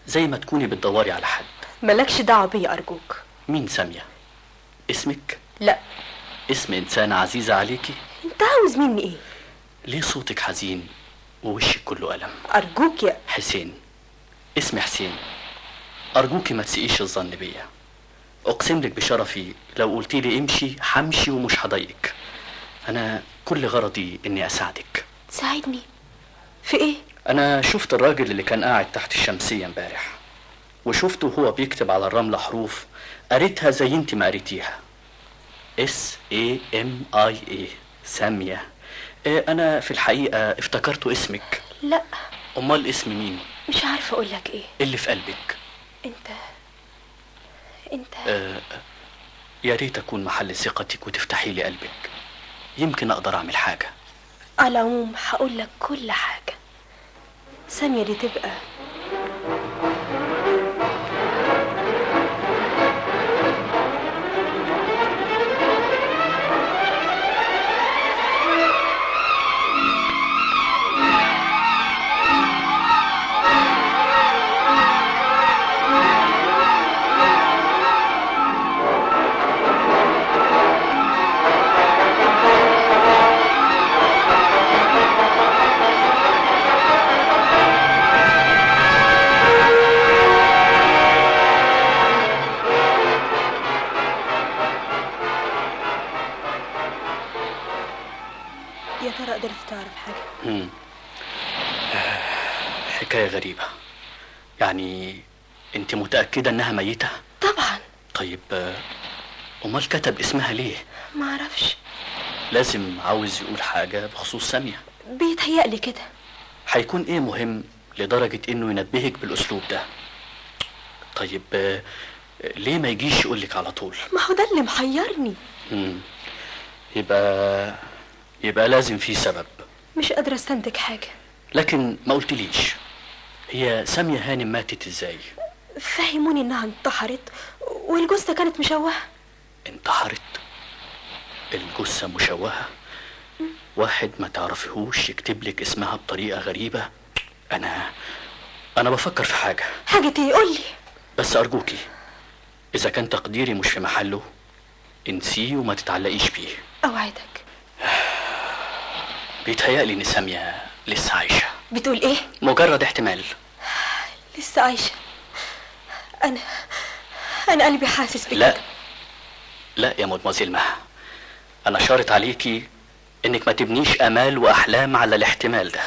زي ما تكوني بتدوري على حد مالكش دعوة بيا أرجوك مين سامية اسمك لا اسم إنسانة عزيزة عليكي أنت عاوز مني إيه ليه صوتك حزين ووشك كله ألم أرجوك يا حسين اسمي حسين أرجوكي ما تسيئيش الظن بيا أقسم لك بشرفي لو قلتي لي امشي همشي ومش هضايقك أنا كل غرضي إني أساعدك تساعدني في إيه أنا شفت الراجل اللي كان قاعد تحت الشمسية امبارح وشفته وهو بيكتب على الرملة حروف قريتها زي انت ما قريتيها اس اي ام اي اي سامية إيه أنا في الحقيقة افتكرته اسمك لا أمال اسم مين مش عارفة أقول لك إيه اللي في قلبك أنت أنت آه يا ريت أكون محل ثقتك وتفتحي لي قلبك يمكن أقدر أعمل حاجة على العموم هقول لك كل حاجة سامية دي تبقى يا ترى قدرت تعرف حاجة مم. آه، حكاية غريبة يعني انت متأكدة انها ميتة طبعا طيب آه، امال كتب اسمها ليه ما اعرفش لازم عاوز يقول حاجة بخصوص سامية بيتهيألي كده هيكون ايه مهم لدرجة انه ينبهك بالاسلوب ده طيب آه، ليه ما يجيش يقولك على طول ما هو ده اللي محيرني مم. يبقى يبقى لازم في سبب مش قادرة استنتج حاجة لكن ما قلتليش هي سامية هانم ماتت ازاي فهموني انها انتحرت والجثة كانت مشوهة انتحرت الجثة مشوهة واحد ما تعرفيهوش يكتب لك اسمها بطريقة غريبة أنا أنا بفكر في حاجة حاجة ايه قولي بس أرجوكي إذا كان تقديري مش في محله انسيه وما تتعلقيش بيه اوعدك بيتهيألي إن سامية لسه عايشة بتقول ايه مجرد احتمال لسه عايشة انا انا قلبي حاسس بكده لا لا يا مدمزيل مها أنا شارط عليكي إنك ما تبنيش آمال وأحلام على الاحتمال ده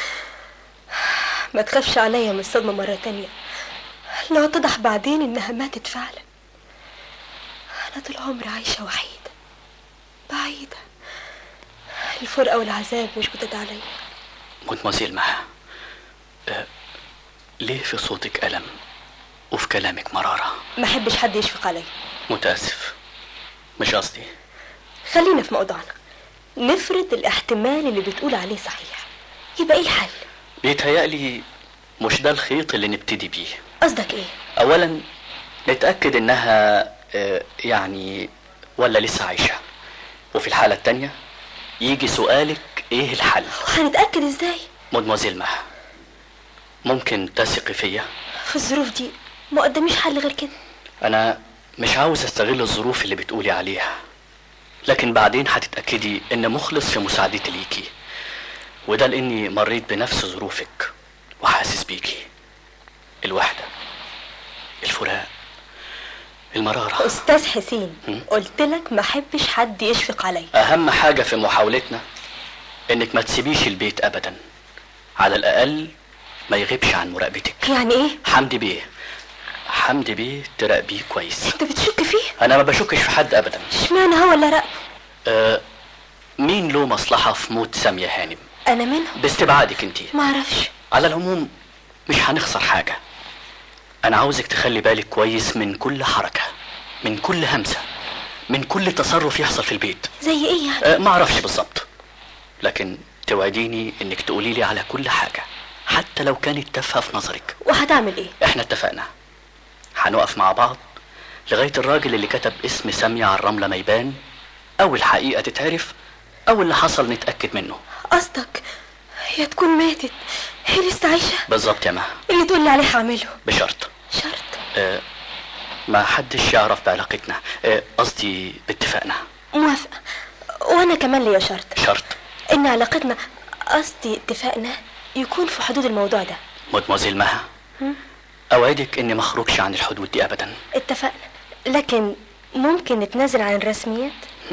ما تخافش عليا من الصدمة مرة تانية لو اتضح بعدين انها ماتت فعلا انا طول عمري عايشة وحيدة بعيدة الفرقة والعذاب مش جداد عليا مدمزيل مها أه ليه في صوتك ألم وفي كلامك مرارة ما احبش حد يشفق عليا متأسف مش قصدي خلينا في موضوعنا نفرض الاحتمال اللي بتقول عليه صحيح يبقى ايه الحل بيتهيألي مش ده الخيط اللي نبتدي بيه قصدك ايه أولا نتأكد إنها آه، يعني ولا لسه عايشة وفي الحالة التانية يجي سؤالك إيه الحل هنتأكد ازاي مدموزيل مها ممكن تثقي فيا في الظروف دي ما قداميش حل غير كده أنا مش عاوز أستغل الظروف اللي بتقولي عليها لكن بعدين هتتأكدي إن مخلص في مساعدتي ليكي وده لأني مريت بنفس ظروفك وحاسس بيكي الوحدة الفراق المرارة استاذ حسين م? قلت لك ما احبش حد يشفق عليا أهم حاجة في محاولتنا إنك ما تسيبيش البيت أبدا على الأقل ما يغيبش عن مراقبتك يعني ايه حمدي بيه حمدي بيه تراقبيه كويس انت بتشك فيه أنا ما بشكش في حد أبدا اشمعنى هو اللي راقبه أه مين له مصلحة في موت سامية هانم انا منهم باستبعادك انت ما اعرفش على العموم مش هنخسر حاجة أنا عاوزك تخلي بالك كويس من كل حركة من كل همسة من كل تصرف يحصل في البيت زي ايه يعني أه ما اعرفش بالظبط لكن توعديني انك تقولي لي على كل حاجة حتى لو كانت تافهة في نظرك وهتعمل ايه احنا اتفقنا هنقف مع بعض لغاية الراجل اللي كتب اسم سامية على الرملة ما يبان أو الحقيقة تتعرف أو اللي حصل نتأكد منه قصدك هي تكون ماتت هي لسه عايشة بالظبط يا مها اللي تقول لي عليه هعمله بشرط شرط آه ما حدش يعرف بعلاقتنا آه، قصدي باتفاقنا موافقة وانا كمان ليا شرط شرط ان علاقتنا قصدي اتفاقنا يكون في حدود الموضوع ده مدموزيل مها هم؟ اوعدك اني ما اخرجش عن الحدود دي ابدا اتفقنا لكن ممكن نتنازل عن الرسميات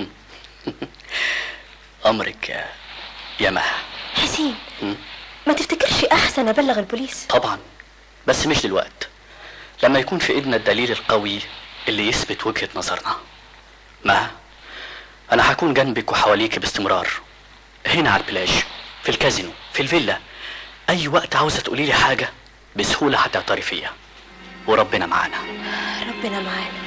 امرك يا يا مها حسين هم؟ ما تفتكرش احسن ابلغ البوليس طبعا بس مش دلوقت لما يكون في ايدنا الدليل القوي اللي يثبت وجهة نظرنا ما انا هكون جنبك وحواليك باستمرار هنا على البلاج في الكازينو في الفيلا اي وقت عاوزه تقولي لي حاجه بسهوله هتعترفي فيها وربنا معانا ربنا معانا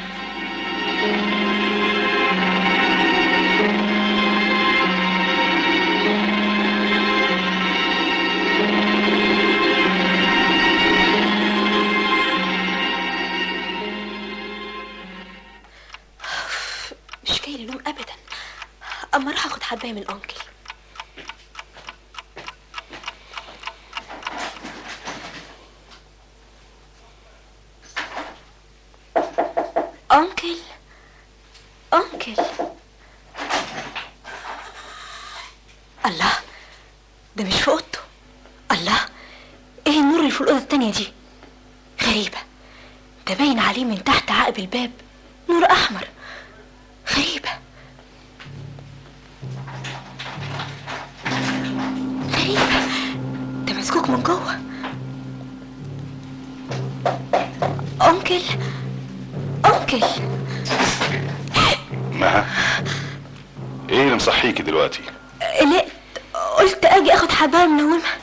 مش جاي لي نوم ابدا اما اروح اخد حبايه من انكل انكل انكل الله ده مش في اوضته الله ايه النور اللي في الاوضه التانية دي غريبه ده باين عليه من تحت عقب الباب نور احمر غريبه غريبه ده مسكوك من جوه انكل انكل مها ايه اللي مصحيكي دلوقتي قلقت قلت اجي اخد حبايه منومها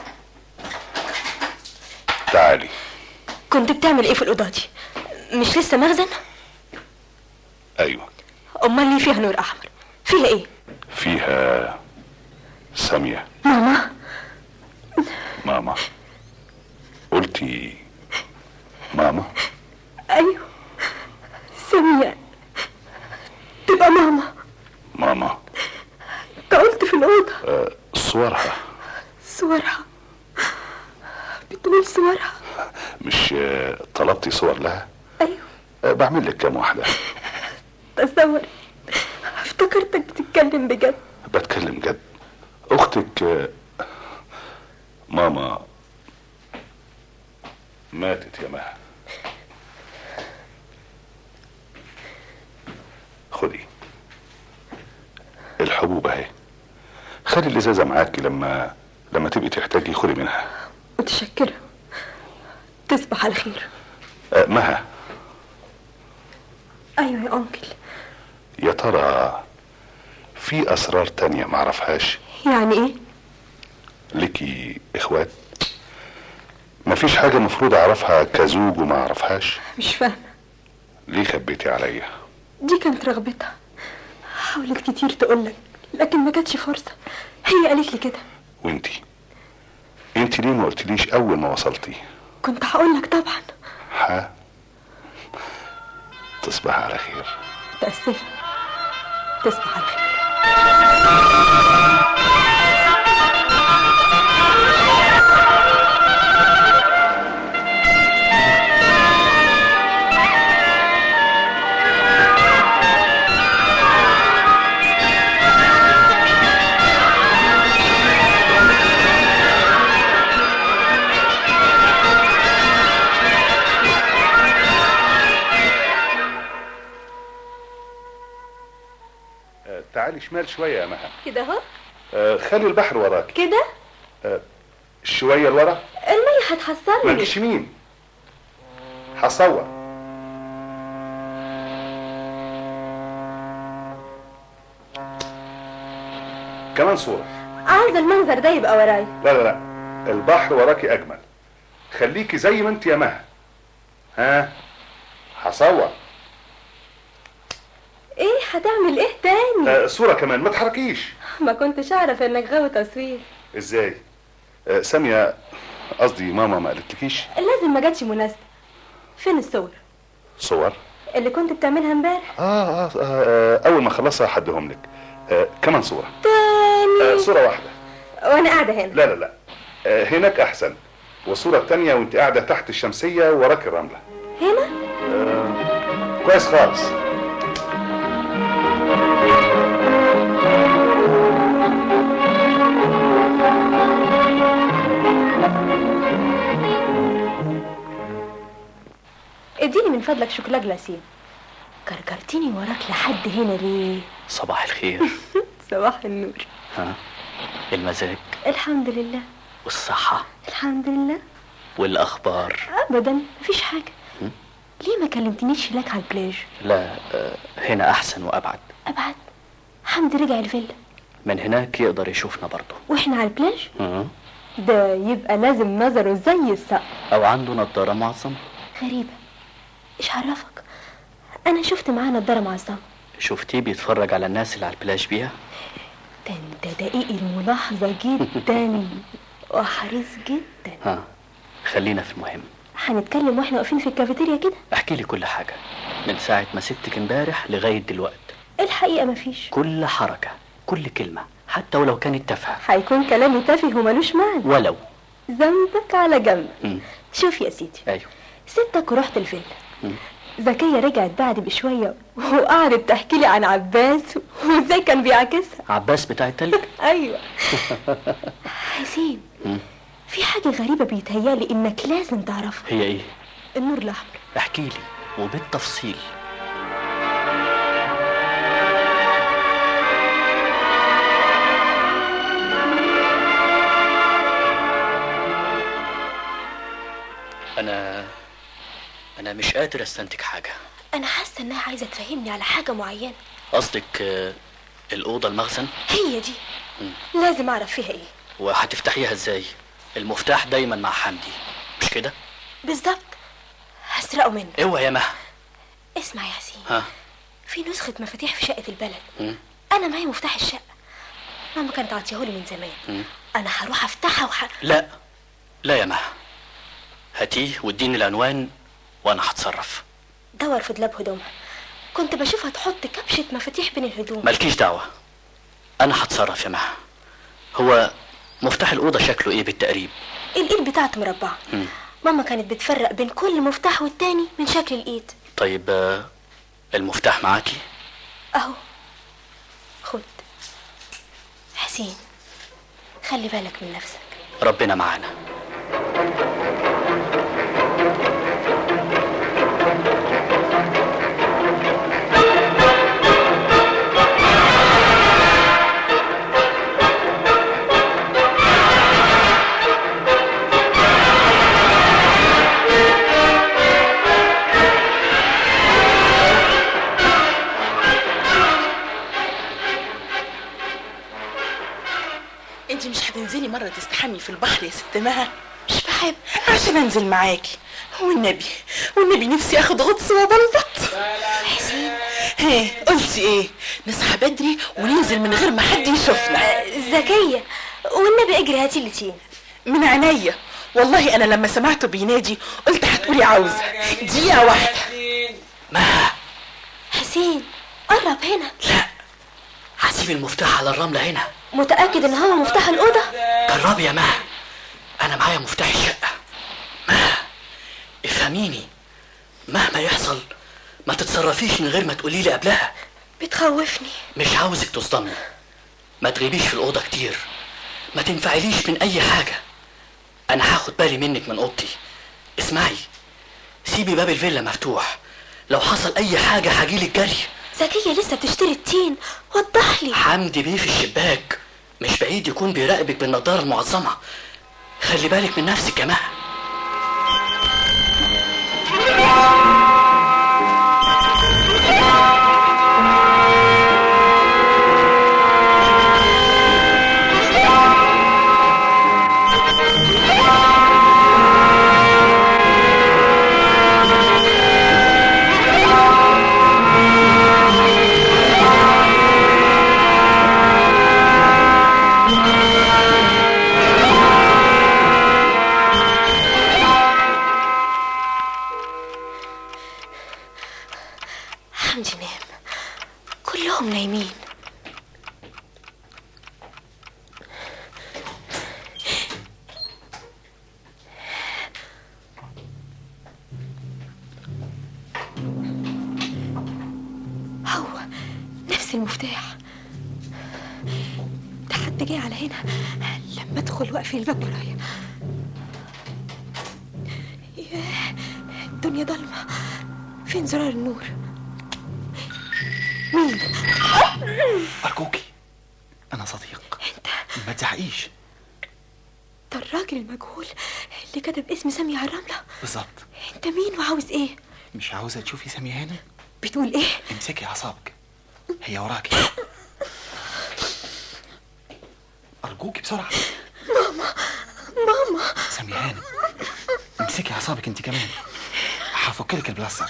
تعالي كنت بتعمل ايه في الاوضه دي مش لسه مخزن ايوه امال ليه فيها نور احمر فيها ايه فيها سامية ماما ماما قلتي ماما ايوه سامية تبقى ماما ماما انت قلت في الاوضه آه، صورها صورها بتقول صورها مش آه، طلبتي صور لها ايوه آه، بعمل لك كام واحدة تصور افتكرتك بتتكلم بجد بتكلم جد اختك آه، ماما ماتت يا مها خدي الحبوب اهي خلي الازازه معاكي لما لما تبقي تحتاجي خدي منها متشكرة تصبح على خير آه، مها ايوه يا انكل يا ترى في اسرار تانية معرفهاش يعني ايه ليكي اخوات مفيش حاجة مفروض اعرفها كزوج وما اعرفهاش مش فاهمة ليه خبيتي عليا دي كانت رغبتها حاولت كتير تقولك لكن ما جاتش فرصة هي قالت لي كده وانتي انتي ليه ما قلتليش اول ما وصلتي كنت هقولك طبعا ها تصبح على خير تأسفة تصبح على خير آه، تعالي شمال شوية يا مها كده اهو آه، خلي البحر وراك كده آه، شوية لورا المية هتحصلني مالكش يمين هصور كمان صورة عايزة المنظر ده يبقى ورايا لا لا لا البحر وراكي اجمل خليكي زي ما انت يا مها ها هصور ايه هتعمل ايه تاني آه صورة كمان ما تحركيش ما كنتش اعرف انك غاوي تصوير ازاي آه سامية قصدي ماما ما قالتلكيش لازم ما جاتش مناسبة فين الصور صور اللي كنت بتعملها امبارح آه, آه, آه اول ما اخلصها هديهم لك آه كمان صورة تاني آه صورة واحدة وانا قاعدة هنا لا لا لا آه، هناك احسن والصوره التانية وانت قاعده تحت الشمسيه وراك الرمله هنا كويس خالص اديني من فضلك شوكولا جلاسيه كركرتيني وراك لحد هنا ليه صباح الخير صباح النور ها المزاج الحمد لله والصحة الحمد لله والأخبار ابدا مفيش حاجه ليه ما كلمتنيش هناك على البلاج لا آه، هنا أحسن وأبعد ابعد حمدي رجع الفيلا من هناك يقدر يشوفنا برضه واحنا على البلاج مم. ده يبقى لازم نظره زي الصقر أو عنده نضارة معظمة غريبه ايش عرفك انا شفت معاه نضاره معظمه شفتيه بيتفرج على الناس اللي على البلاج بيها ده انت دقيق الملاحظه جدا وحريص جدا ها خلينا في المهم هنتكلم واحنا واقفين في الكافيتيريا كده احكي لي كل حاجة من ساعة ما سبتك امبارح لغاية دلوقت الحقيقه مفيش كل حركة كل كلمة حتى ولو كانت تافهة هيكون كلامي تافه وملوش معنى ولو ذنبك على جنب مم. شوف يا سيدي ايوه سبتك ورحت الفيلا مم. زكية رجعت بعد بشوية وقعدت تحكي لي عن عباس وازاي كان بيعاكسها عباس بتاع التلج ايوه حسين مم. في حاجة غريبة بيتهيالي انك لازم تعرفها هي ايه النور الاحمر احكي لي وبالتفصيل انا انا مش قادر استنتج حاجه انا حاسة انها عايزة تفهمني على حاجة معينة قصدك آه، الاوضه المخزن هي دي مم. لازم اعرف فيها ايه وهتفتحيها ازاي المفتاح دايما مع حمدي مش كده بالظبط هسرقه منك اوعى يا مها اسمع يا حسين ها في نسخة مفاتيح في شقة البلد مم. انا معايا مفتاح الشقة ماما كانت عطيهولي من زمان مم. انا هروح افتحها وح... لا لا يا مها هاتيه واديني العنوان وانا هتصرف دور في دولاب هدومها كنت بشوفها تحط كبشة مفاتيح بين الهدوم مالكيش دعوه انا هتصرف يا مها هو مفتاح الاوضه شكله ايه بالتقريب الايد بتاعته مربعة مم. ماما كانت بتفرق بين كل مفتاح والتاني من شكل الايد طيب آه، المفتاح معاكي اهو خد حسين خلي بالك من نفسك ربنا معانا انت مش هتنزلي مره تستحمي في البحر يا ست مها مش بحب عشان انزل معاكي والنبي والنبي نفسي اخد غطس وبلبط حسين ايه قلتي ايه نصحى بدري وننزل من غير ما حد يشوفنا ذكية والنبي اجري هاتي اللي تين من عينيا والله انا لما سمعته بينادي قلت هتقولي عاوزه دقيقه واحده مها حسين قرب هنا لا هسيب المفتاح على الرمله هنا متأكد ان هو مفتاح الأوضة جربي يا مها انا معايا مفتاح الشقه مها افهميني مهما يحصل ما تتصرفيش من غير ما تقولي لي قبلها بتخوفني مش عاوزك تصدمي ما تغيبيش في الأوضة كتير ما تنفعليش من أي حاجة أنا هاخد بالي منك من أوضتي اسمعي سيبي باب الفيلا مفتوح لو حصل أي حاجة هجيلك جري زكية لسه بتشتري التين وضح لي حمدي بيه في الشباك مش بعيد يكون بيراقبك بالنضارة المعظمة خلي بالك من نفسك يا مها حمدي نام كلهم نايمين ناسي المفتاح ده حد جاي على هنا لما ادخل واقفل الباب ورايا ياه الدنيا ضلمة فين زرار النور مين أرجوكي أنا صديق انت ما تزعقيش ده الراجل المجهول اللي كتب اسم سامية على الرملة بالظبط انت مين وعاوز ايه مش عاوزة تشوفي سامية هنا بتقول ايه امسكي أعصابك هي وراكي أرجوكي بسرعة ماما سامية هانم امسكي أعصابك أنت كمان هفك لك البلاستر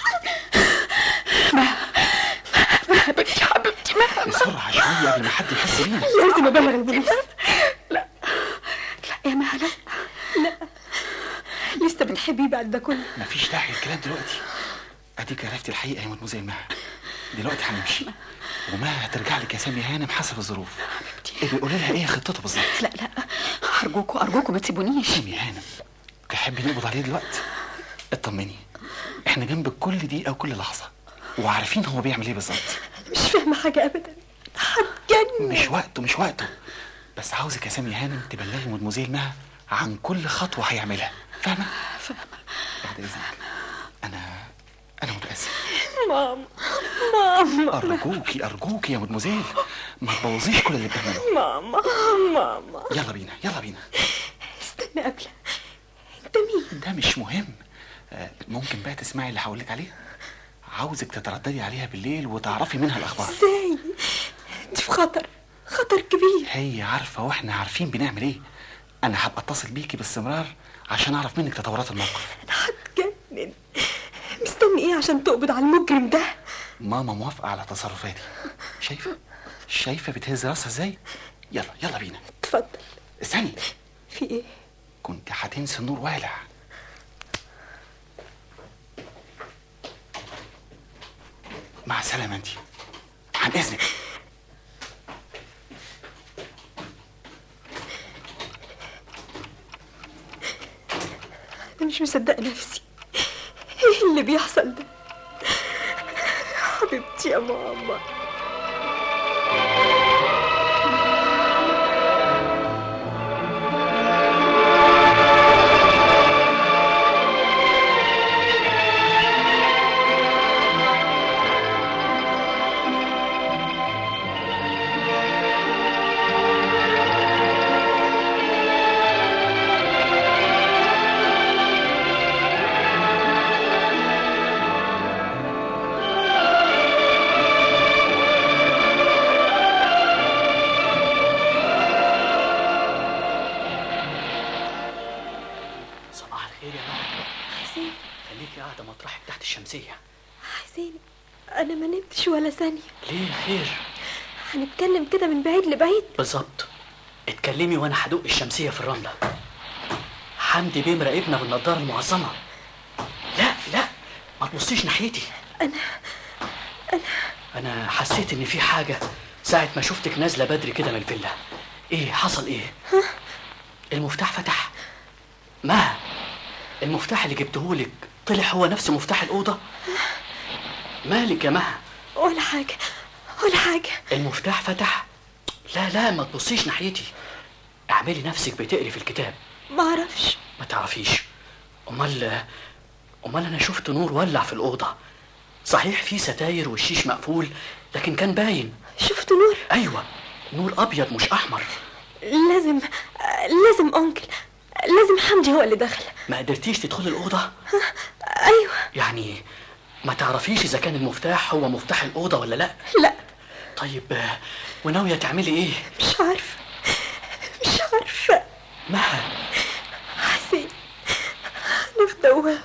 حبيبتي حبيبتي ما بسرعة شوية قبل ما حد يحس بينا لازم ابلغ البوليس لا يا مها لا لا لسه بتحبيه بعد ده كله مفيش داعي للكلام دلوقتي اديك عرفتي الحقيقه يا مدموزيل مها دلوقتي هنمشي وما هترجع لك يا سامي هانم حسب الظروف اللي قولي لها ايه خطته بالظبط لا لا ارجوكوا ارجوكوا ما تسيبونيش سامي هانم تحبي نقبض عليه دلوقتي اطمني احنا جنبك كل دقيقه وكل لحظه وعارفين هو بيعمل ايه بالظبط مش فاهمة حاجة ابدا هتجنن مش وقته مش وقته بس عاوزك يا سامي هانم تبلغي مدموزيل مها عن كل خطوه هيعملها فاهمه فاهمة بعد اذنك انا انا متاسف ماما ماما أرجوكي أرجوكي يا مدموزيل ما تبوظيش كل اللي بتعمله ماما ماما يلا بينا يلا بينا استنى قبل انت مين ده مش مهم آه، ممكن بقى تسمعي اللي هقولك عليه عاوزك تترددي عليها بالليل وتعرفي منها الأخبار ازاي انت في خطر خطر كبير هي عارفة واحنا عارفين بنعمل ايه أنا هبقى أتصل بيكي باستمرار عشان أعرف منك تطورات الموقف انا هتجنن مستني ايه عشان تقبض على المجرم ده ماما موافقة على تصرفاتي شايفة شايفة بتهز راسها ازاي يلا يلا بينا اتفضل استني في ايه كنت هتنسي النور والع مع السلامة انتي عن إذنك انا مش مصدقه نفسي ايه اللي بيحصل ده حبيبتي يا ماما صباح الخير يا مها حسين خليكي قاعدة مطرحك تحت الشمسية حسين انا ما نمتش ولا ثانيه ليه خير هنتكلم كده من بعيد لبعيد بالظبط اتكلمي وانا هدوق الشمسية في الرملة حمدي بيه مراقبنا بالنضارة المعظمة لا لا ما تبصيش ناحيتي انا انا انا حسيت ان في حاجة ساعة ما شفتك نازلة بدري كده من الفيلا ايه حصل ايه المفتاح فتح ما المفتاح اللي جبتهولك طلع هو نفس مفتاح الأوضة مالك يا مها ولا حاجه ولا حاجه المفتاح فتح لا لا ما تبصيش ناحيتي اعملي نفسك بتقري في الكتاب ما اعرفش ما تعرفيش امال امال انا شفت نور ولع في الاوضه صحيح في ستاير والشيش مقفول لكن كان باين شفت نور ايوه نور ابيض مش احمر لازم لازم انكل لازم حمدي هو اللي دخل ما قدرتيش تدخلي الاوضه ايوه يعني ما تعرفيش اذا كان المفتاح هو مفتاح الاوضه ولا لا لا طيب آه، وناويه تعملي ايه مش عارفه مش عارفه مها حسين انا في دوام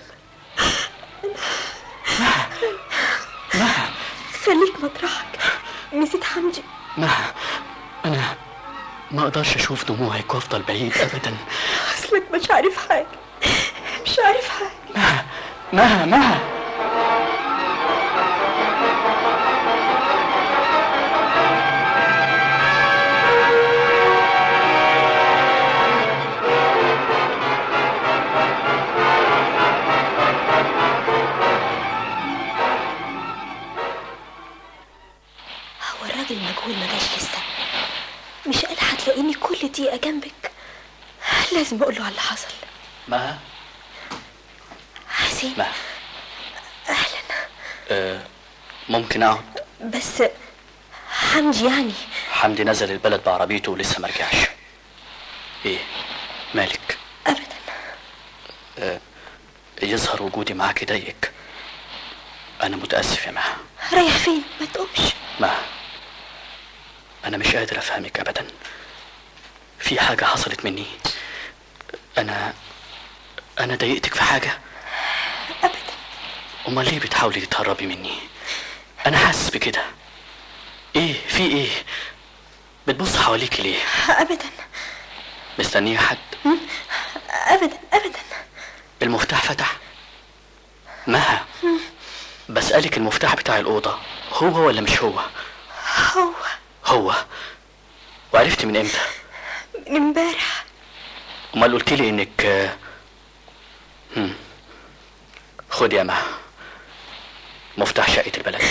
مها خليك مطرحك نسيت حمدي مها انا ما اقدرش اشوف دموعك وافضل بعيد ابدا اصلك مش عارف حاجه مش عارف حاجه مها مها هو الراجل المجهول ما جاش لسه مش قال هتلاقيني كل دقيقة جنبك لازم اقول له على اللي حصل ما حسين ما اهلا آه ممكن اقعد بس حمدي يعني حمدي نزل البلد بعربيته ولسه ما رجعش ايه مالك ابدا آه يظهر وجودي معاك يضايقك انا متاسف يا مها رايح فين ما تقومش ما انا مش قادر افهمك ابدا في حاجه حصلت مني انا انا ضايقتك في حاجه ابدا امال ليه بتحاولي تتهربي مني انا حاسس بكده ايه في ايه بتبص حواليك ليه ابدا مستنيه حد ابدا ابدا المفتاح فتح مها بسألك المفتاح بتاع الأوضة هو ولا مش هو هو هو وعرفتي من امتى من امبارح امال قلت لي انك آه، هم. خد يا مها مفتاح شقة البلد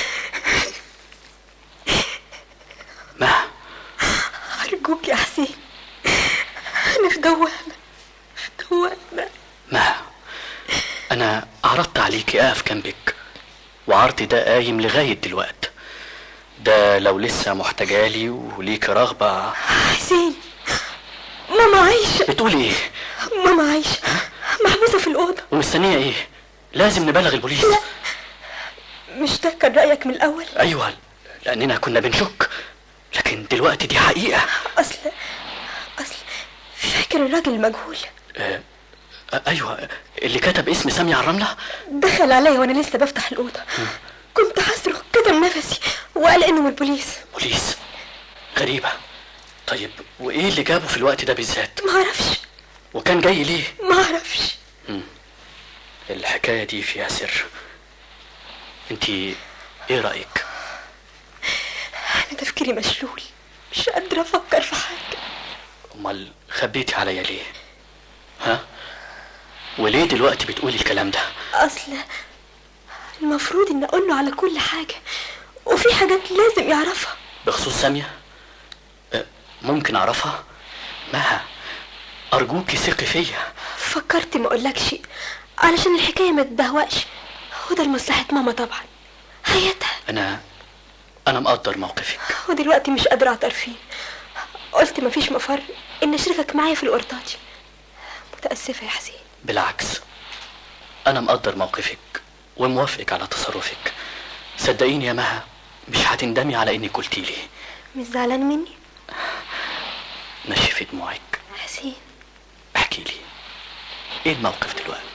مها ارجوك يا حسين انا في دوامة في دوامة مها انا عرضت عليكي اقف جنبك وعرضي ده قايم لغاية دلوقت ده لو لسه محتاجالي وليك رغبة حسين ماما عايشة بتقولي ايه ماما عايشة محبوسة في الأوضة ومستنية ايه لازم نبلغ البوليس لا. مش ده كان رأيك من الأول ايوه لاننا كنا بنشك لكن دلوقتي دي حقيقة أصل أصل فاكر الراجل المجهول آه، آه، ايوه اللي كتب اسم سامية على الرملة دخل عليا وأنا لسه بفتح الأوضة كنت هصرخ كتم نفسي وقال إنه من البوليس بوليس غريبة طيب وايه اللي جابه في الوقت ده بالذات ما أعرفش وكان جاي ليه ما أعرفش الحكاية دي فيها سر انتي ايه رأيك أنا تفكيري مشلول مش قادرة أفكر في حاجة امال خبيتي عليا ليه ها وليه دلوقتي بتقولي الكلام ده أصل المفروض إن أقول له على كل حاجة وفي حاجات لازم يعرفها بخصوص سامية أه، ممكن اعرفها مها ارجوكي ثقي فيا فكرت ما أقولكش علشان الحكاية ما تدهوقش وده لمصلحة ماما طبعا حياتها انا انا مقدر موقفك ودلوقتي مش قادرة أعطر فيه قلت مفيش مفر إن أشرفك معايا في القرطاجي متأسفة يا حسين بالعكس انا مقدر موقفك وموافقك على تصرفك صدقيني يا مها مش هتندمي على انك قلتي لي مش زعلان مني نشفي دموعك حسين احكي لي ايه الموقف دلوقتي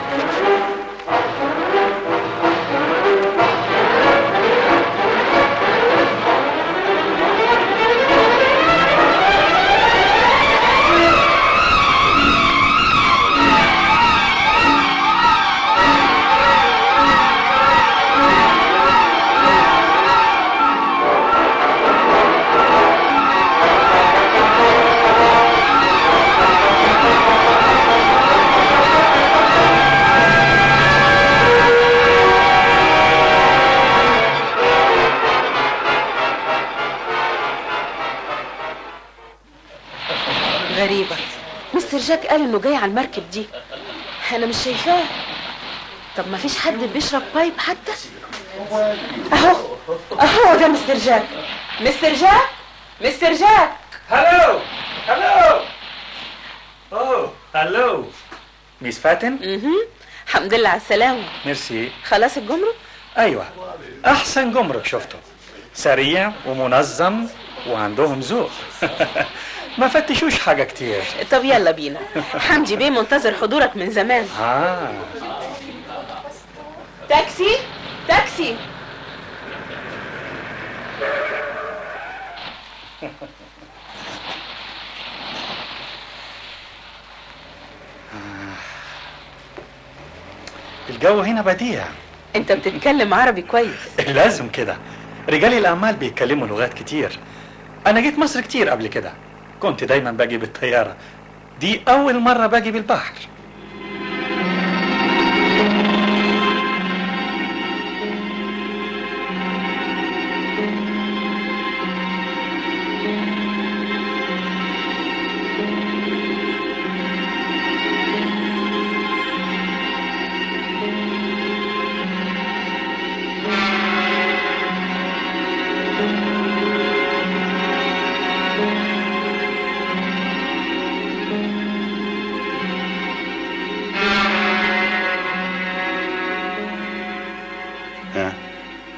غريبة مستر جاك قال انه جاي على المركب دي انا مش شايفاه طب ما فيش حد بيشرب بايب حتى اهو اهو ده مستر جاك مستر جاك مستر جاك هلو هلو اوه هلو ميس فاتن اها الحمد لله على السلامة ميرسي خلاص الجمرك ايوه احسن جمرك شفته سريع ومنظم وعندهم ذوق ما فتشوش حاجه كتير طب يلا بينا حمدي بيه منتظر حضورك من زمان اه تاكسي تاكسي الجو هنا بديع انت بتتكلم عربي كويس لازم كده رجال الاعمال بيتكلموا لغات كتير انا جيت مصر كتير قبل كده كنت دايما باجي بالطياره دي اول مره باجي بالبحر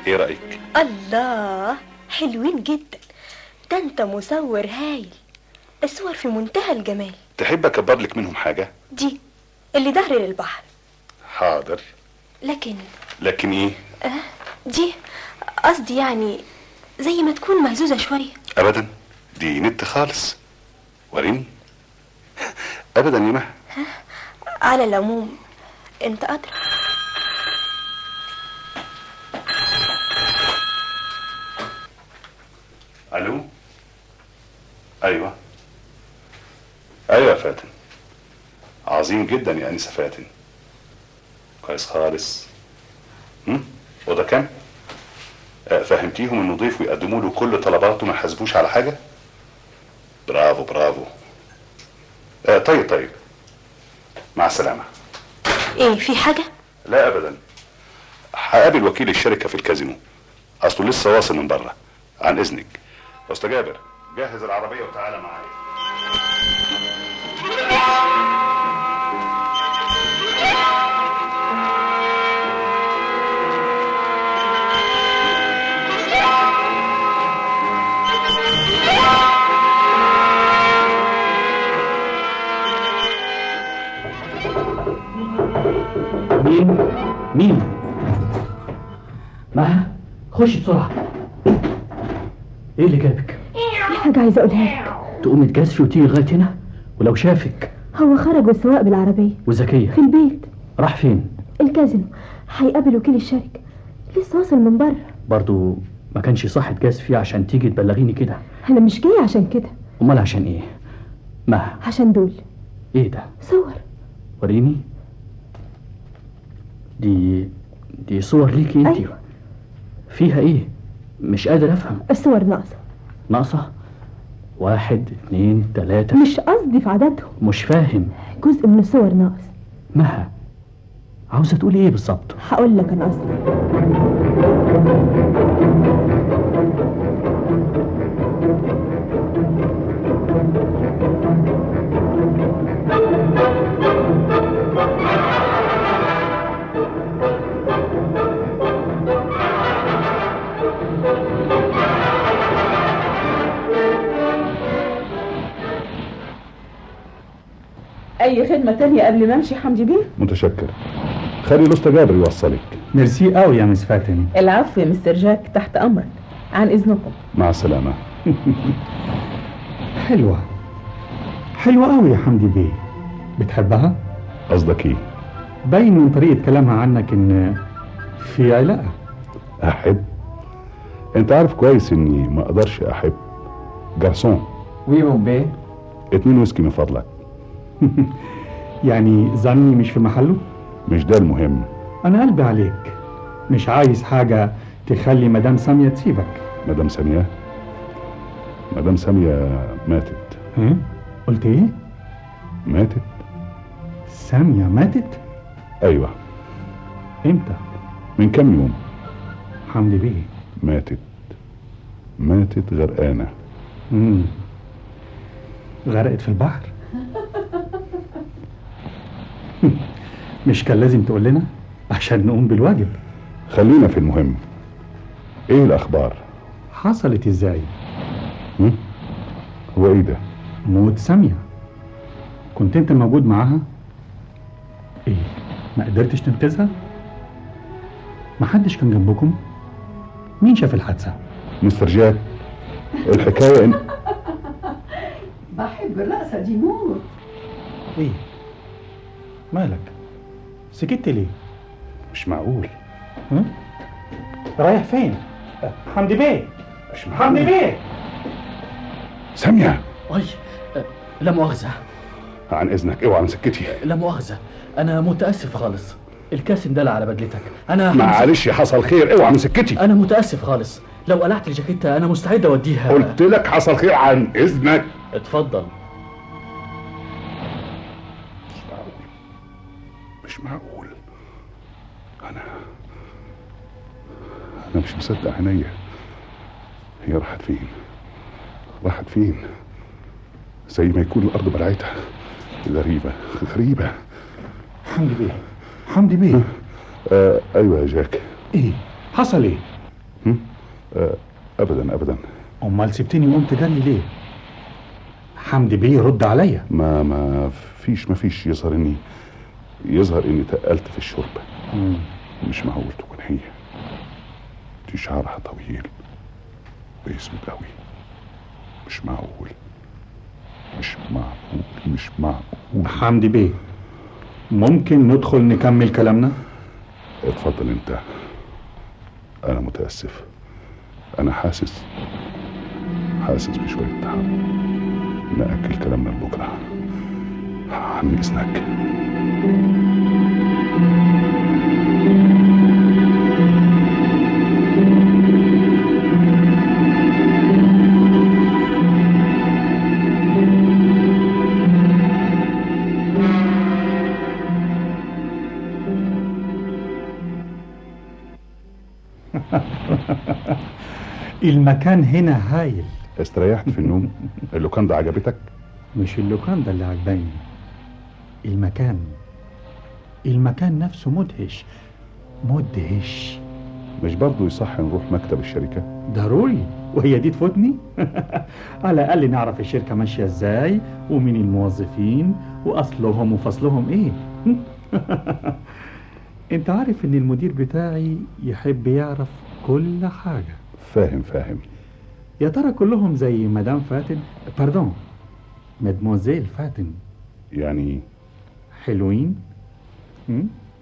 ايه رايك الله حلوين جدا ده انت مصور هايل الصور في منتهى الجمال تحب اكبر لك منهم حاجه دي اللي ظهر للبحر حاضر لكن لكن ايه آه دي قصدي يعني زي ما تكون مهزوزة شوية ابدا دي نت خالص وريني ابدا يا مها على العموم انت أدرى الو ايوه ايوه يا فاتن عظيم جدا يا انسه فاتن كويس خالص هم؟ وده كام آه، فهمتيهم انه ضيف ويقدموا له كل طلباته ما يحاسبوش على حاجه برافو برافو آه طيب طيب مع السلامه ايه في حاجة لا ابدا هقابل وكيل الشركه في الكازينو اصله لسه واصل من بره عن اذنك استاذ جابر جهز العربيه وتعالى معايا مين؟ مين؟ مها خش بسرعة ايه اللي جابك؟ في حاجة عايزة أقولها لك تقوم تجسري وتيجي لغاية هنا ولو شافك هو خرج والسواق بالعربية وزكية في البيت راح فين؟ الكازينو هيقابل وكيل الشركة لسه واصل من بره برضو ما كانش صح تجاز فيه عشان تيجي تبلغيني كده أنا مش جاية عشان كده امال عشان ايه؟ مها عشان دول ايه ده؟ صور وريني دي دي صور ليكي انت أيوة. فيها ايه؟ مش قادر افهم الصور ناقصة ناقصة واحد اتنين تلاتة مش قصدي في عددهم مش فاهم جزء من الصور ناقص مها عاوزة تقولي ايه بالظبط؟ هقول لك أنا قصدي اي خدمه تانية قبل ما امشي حمدي بيه متشكر خلي الاستاذ جابر يوصلك ميرسي قوي يا مس فاتن العفو يا مستر جاك تحت امرك عن اذنكم مع السلامه حلوة حلوة قوي يا حمدي بيه بتحبها؟ قصدك ايه باين من طريقة كلامها عنك ان في علاقة احب انت عارف كويس اني ما اقدرش احب جرسون وي بيه اتنين ويسكي من فضلك يعني ظني مش في محله؟ مش ده المهم انا قلبي عليك مش عايز حاجة تخلي مدام سامية تسيبك مدام ساميه مدام ساميه ماتت ها؟ قلت ايه؟ ماتت سامية ماتت؟ ايوه امتى؟ من كام يوم حمدي بيه ماتت ماتت غرقانه مم. غرقت في البحر مش كان لازم تقول لنا عشان نقوم بالواجب خلينا في المهم ايه الاخبار حصلت ازاي هم؟ هو ايه ده موت سامية كنت انت موجود معاها ايه ما قدرتش تنقذها محدش كان جنبكم مين شاف الحادثة مستر جاك الحكايه ان بحب الرقصه دي موت ايه مالك سكت ليه مش معقول ها؟ رايح فين حمدي بيه مش حمدي بيه ساميه اي أه، لا مؤاخذة عن اذنك اوعى عن سكتي لا مؤاخذة انا متأسف خالص الكاس اندلع على بدلتك انا همسك- معلش حصل خير اوعى من سكتي انا متأسف خالص لو قلعت الجاكيتة انا مستعد اوديها قلت لك حصل خير عن اذنك اتفضل مش معقول مش معقول انا انا مش مصدق عينيا هي راحت فين راحت فين زي ما يكون الارض بلعتها غريبه غريبه حمدي بيه حمدي بيه آه ايوه يا جاك ايه حصل ايه هم؟ آه، ابدا ابدا امال سبتني وقمت جري ليه حمدي بيه رد عليا ما ما فيش ما فيش يظهر اني يظهر اني تقلت في الشرب مش معقول تكون هي دي شعرها طويل واسود قوي مش معقول مش معقول مش معقول حمدي بيه ممكن ندخل نكمل كلامنا اتفضل انت انا متاسف انا حاسس حاسس بشويه تعب ناكل كلامنا لبكره عن اذنك المكان هنا هايل استريحت في النوم اللوكاندا عجبتك مش اللوكاندا اللي عجباني المكان المكان نفسه مدهش مدهش مش برضه يصح نروح مكتب الشركه ضروري وهي دي تفوتني على الاقل نعرف الشركه ماشيه ازاي ومين الموظفين واصلهم وفصلهم ايه انت عارف ان المدير بتاعي يحب يعرف كل حاجه فاهم فاهم يا ترى كلهم زي مدام فاتن باردون مدموزيل فاتن يعني حلوين م?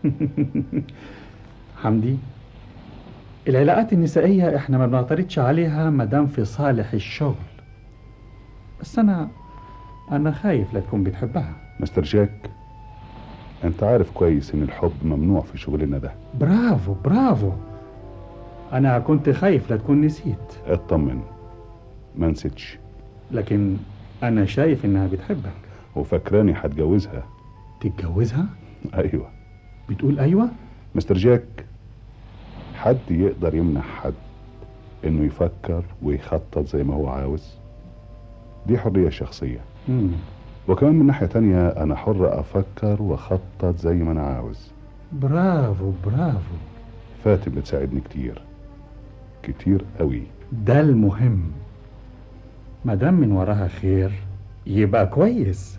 حمدي العلاقات النسائية احنا ما بنعترضش عليها مدام في صالح الشغل بس انا انا خايف لا تكون بتحبها مستر جاك انت عارف كويس ان الحب ممنوع في شغلنا ده برافو برافو انا كنت خايف لا تكون نسيت اطمن ما نسيتش لكن انا شايف انها بتحبك وفاكراني هتجوزها تتجوزها ايوه بتقول ايوه مستر جاك حد يقدر يمنع حد انه يفكر ويخطط زي ما هو عاوز دي حرية شخصية مم. وكمان من ناحية تانية انا حر افكر واخطط زي ما انا عاوز برافو برافو فاتن بتساعدني كتير كتير قوي ده المهم ما دام من وراها خير يبقى كويس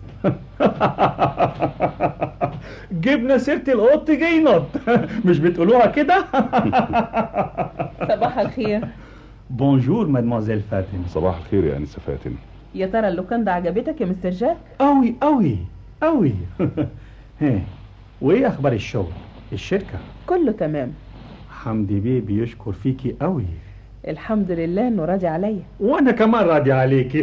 جبنا سيرة القط جاي نط مش بتقولوها كده صباح الخير بونجور مادموزيل فاتن صباح الخير يا انسه فاتن يا ترى اللوكاندا عجبتك يا مستر جاك قوي قوي قوي ها وايه اخبار الشغل الشركة كله تمام حمدي بيه بيشكر فيكي قوي الحمد لله انه راضي عليا وانا كمان راضي عليكي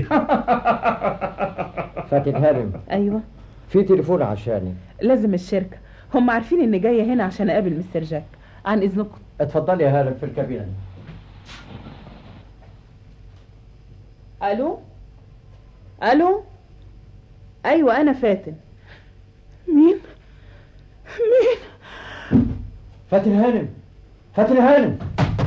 فاتن هانم ايوه في تليفون عشاني لازم الشركه هم عارفين اني جايه هنا عشان اقابل مستر جاك عن اذنكم اتفضلي يا هانم في الكابينه الو الو ايوه انا فاتن مين مين فاتن هانم فاتن هانم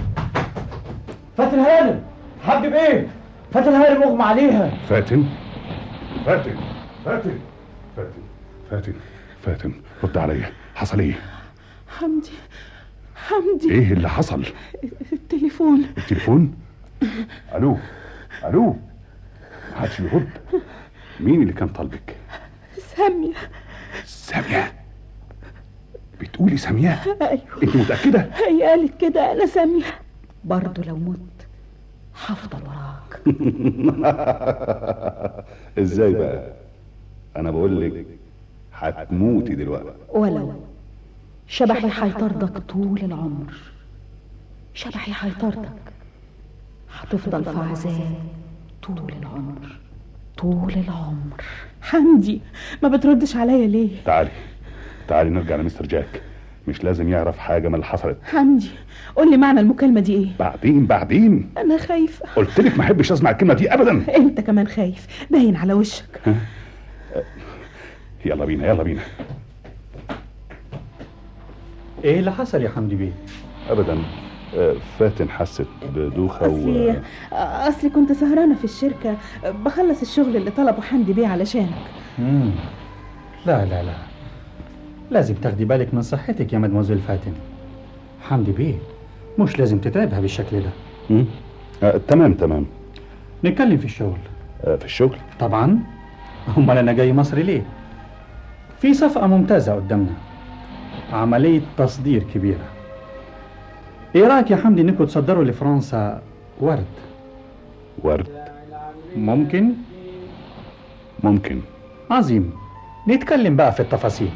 فاتن هانم حبيب ايه فاتن هانم مغمى عليها فاتن فاتن فاتن فاتن فاتن فاتن رد عليا حصل ايه حمدي حمدي ايه اللي حصل التليفون التليفون الو الو محدش بيرد مين اللي كان طالبك سامية سامية بتقولي سامية أيوه انت متأكدة هي قالت كده أنا سامية برضه لو مت هفضل وراك ازاي بقى انا بقول لك هتموتي دلوقتي ولو شبحي هيطاردك طول العمر شبحي هيطاردك هتفضل في عذاب طول العمر طول العمر حمدي ما بتردش عليا ليه تعالي تعالي نرجع لمستر جاك مش لازم يعرف حاجة من اللي حصلت حمدي قول لي معنى المكالمة دي ايه بعدين بعدين انا خايفة قلت لك ما احبش اسمع الكلمة دي ابدا انت كمان خايف باين على وشك يلا بينا يلا بينا ايه اللي حصل يا حمدي بيه ابدا آه، فاتن حست بدوخة و اصلي اصلي كنت سهرانة في الشركة بخلص الشغل اللي طلبه حمدي بيه علشانك مم. لا لا لا لازم تاخدي بالك من صحتك يا مدموزيل فاتن حمدي بيه مش لازم تتعبها بالشكل ده مم؟ آه تمام تمام نتكلم في الشغل آه في الشغل طبعا امال انا جاي مصر ليه في صفقة ممتازة قدامنا عملية تصدير كبيرة ايه رأيك يا حمدي انكم تصدروا لفرنسا ورد ورد ممكن ممكن عظيم نتكلم بقى في التفاصيل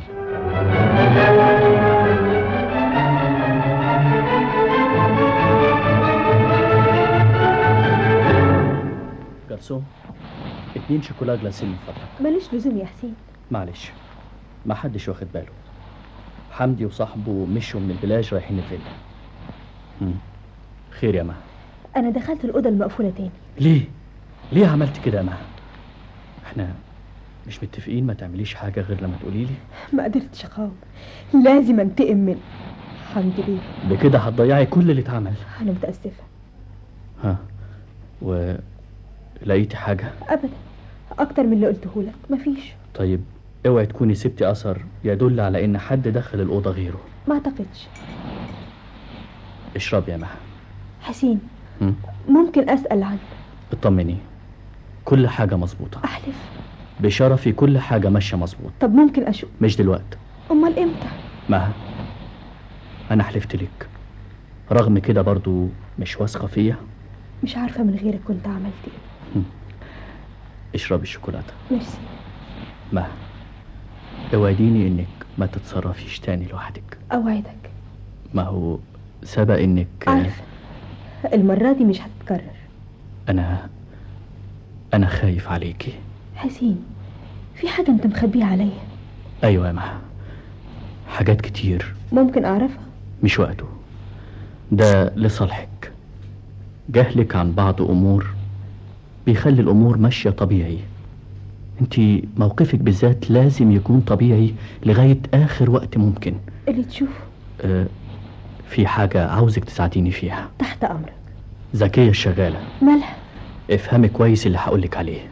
جرسون اتنين شوكولا جلاسين من فضلك ماليش لزوم يا حسين معلش ما حدش واخد باله حمدي وصاحبه مشوا من البلاج رايحين الفيلا مم. خير يا مها انا دخلت الاوضه المقفوله تاني ليه ليه عملت كده يا مها احنا مش متفقين ما تعمليش حاجه غير لما تقولي لي ما قدرتش اقاوم لازم انتقم منه حمدي بيه بكده هتضيعي كل اللي اتعمل انا متاسفه ها و لقيتي حاجه ابدا اكتر من اللي قلته لك مفيش طيب اوعي تكوني سبتي اثر يدل على ان حد دخل الاوضه غيره ما اعتقدش اشربي يا مها حسين مم. ممكن اسال عنه اطمني كل حاجه مظبوطه احلف بشرفي كل حاجه ماشيه مظبوط طب ممكن اشوف مش دلوقتي امال امتى مها انا حلفت لك رغم كده برضو مش واثقه فيا مش عارفه من غيرك كنت عملت ايه اشربي الشوكولاته ميرسي مها اوعديني انك ما تتصرفيش تاني لوحدك اوعدك ما هو سبق انك عارفه المره دي مش هتتكرر انا انا خايف عليكي حسين في حاجه انت مخبيها عليا ايوه يا مها حاجات كتير ممكن اعرفها مش وقته ده لصالحك جهلك عن بعض امور بيخلي الامور ماشيه طبيعي انت موقفك بالذات لازم يكون طبيعي لغايه اخر وقت ممكن اللي تشوفه أه في حاجه عاوزك تساعديني فيها تحت امرك ذكيه الشغاله مالها افهمي كويس اللي هقولك عليه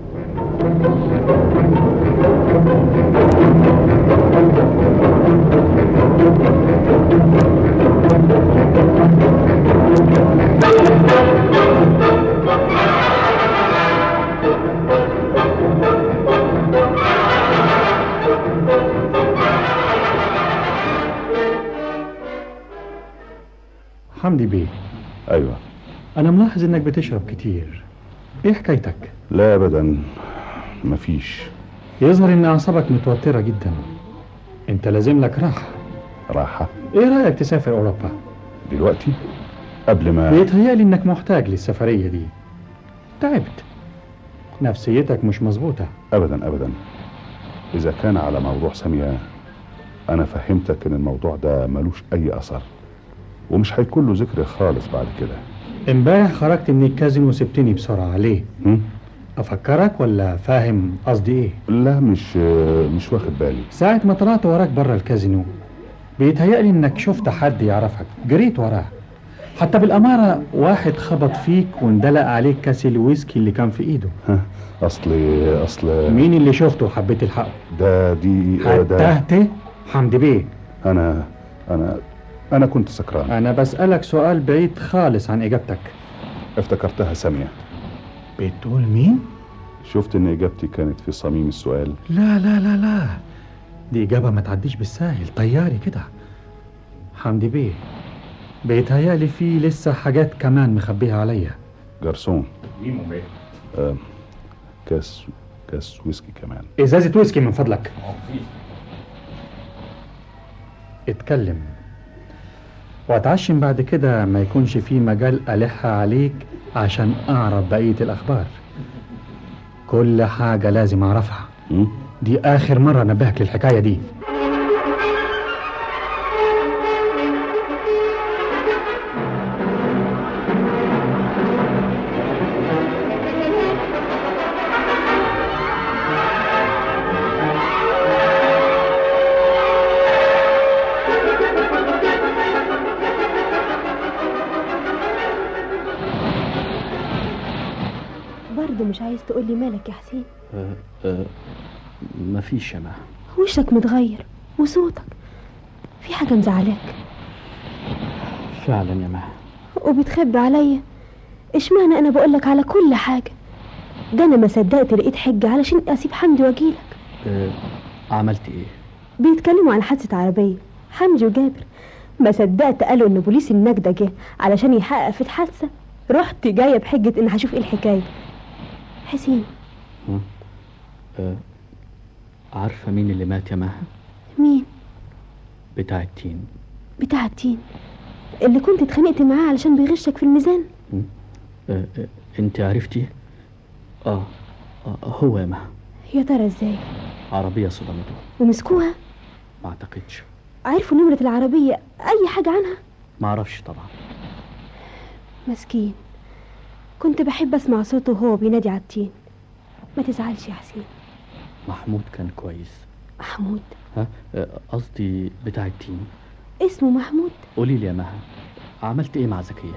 حمدي بيه ايوه انا ملاحظ انك بتشرب كتير ايه حكايتك لا ابدا مفيش يظهر ان اعصابك متوتره جدا انت لازم لك راحه راحه ايه رايك تسافر اوروبا دلوقتي قبل ما بيتهيألي انك محتاج للسفريه دي تعبت نفسيتك مش مظبوطه ابدا ابدا اذا كان على موضوع ساميه انا فهمتك ان الموضوع ده ملوش اي اثر ومش هيكون له ذكر خالص بعد كده امبارح خرجت من الكازينو وسبتني بسرعه ليه هم؟ افكرك ولا فاهم قصدي ايه لا مش مش واخد بالي ساعه ما طلعت وراك بره الكازينو بيتهيألي انك شفت حد يعرفك جريت وراه حتى بالأمارة واحد خبط فيك واندلق عليك كاس الويسكي اللي كان في ايده اصل اصل مين اللي شفته وحبيت الحقه ده دي ده حتهته حمدي بيه انا انا انا كنت سكران انا بسألك سؤال بعيد خالص عن اجابتك افتكرتها ساميه بتقول مين شفت ان اجابتي كانت في صميم السؤال لا لا لا لا دي اجابة ما تعديش بالساهل طياري كده حمدي بيه بيتهيألي في لسه حاجات كمان مخبيها عليا جرسون مين بيه آه كاس كاس ويسكي كمان ازازة ويسكي من فضلك اتكلم واتعشم بعد كده ما يكونش في مجال ألح عليك عشان أعرف بقية الأخبار كل حاجة لازم أعرفها دي آخر مرة نبهك للحكاية دي برضه مش عايز تقولي مالك يا حسين أه أه مفيش يا مها وشك متغير وصوتك في حاجة مزعلاك فعلا يا مها وبتخبي عليا اشمعنى انا بقولك على كل حاجة ده انا ما صدقت لقيت حجة علشان اسيب حمدي واجيلك أه عملت ايه بيتكلموا عن حادثة عربية حمدي وجابر ما صدقت قالوا ان بوليس النجدة جه علشان يحقق في الحادثة رحت جاية بحجة ان هشوف ايه الحكاية حسين أه عارفة مين اللي مات يا مها مين بتاع التين بتاع التين اللي كنت اتخانقت معاه علشان بيغشك في الميزان أه أه انت عرفتي آه. اه هو يا مها يا ترى ازاي عربية صدمته ومسكوها ما اعتقدش عرفوا نمرة العربية اي حاجة عنها ما اعرفش طبعا مسكين كنت بحب اسمع صوته وهو بينادي على التين ما تزعلش يا حسين محمود كان كويس محمود ها أه، قصدي بتاع التين اسمه محمود قولي لي يا مها عملت ايه مع زكية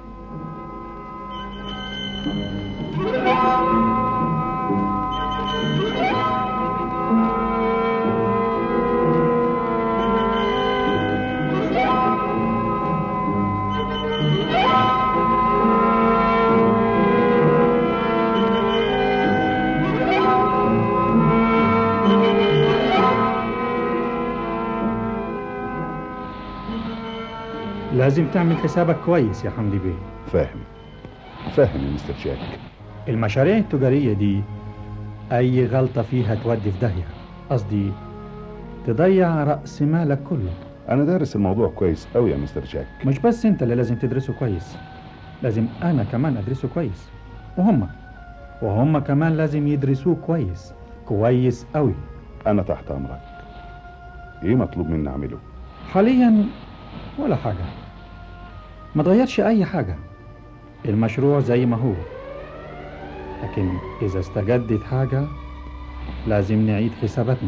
لازم تعمل حسابك كويس يا حمدي بيه فاهم فاهم يا مستر جاك المشاريع التجارية دي أي غلطة فيها تودي في داهية قصدي تضيع رأس مالك كله انا دارس الموضوع كويس قوي يا مستر جاك مش بس انت اللي لازم تدرسه كويس لازم انا كمان ادرسه كويس وهم وهم كمان لازم يدرسوه كويس كويس قوي انا تحت امرك ايه مطلوب مني اعمله حاليا ولا حاجة ما تغيرش اي حاجة المشروع زي ما هو لكن اذا استجدت حاجة لازم نعيد حساباتنا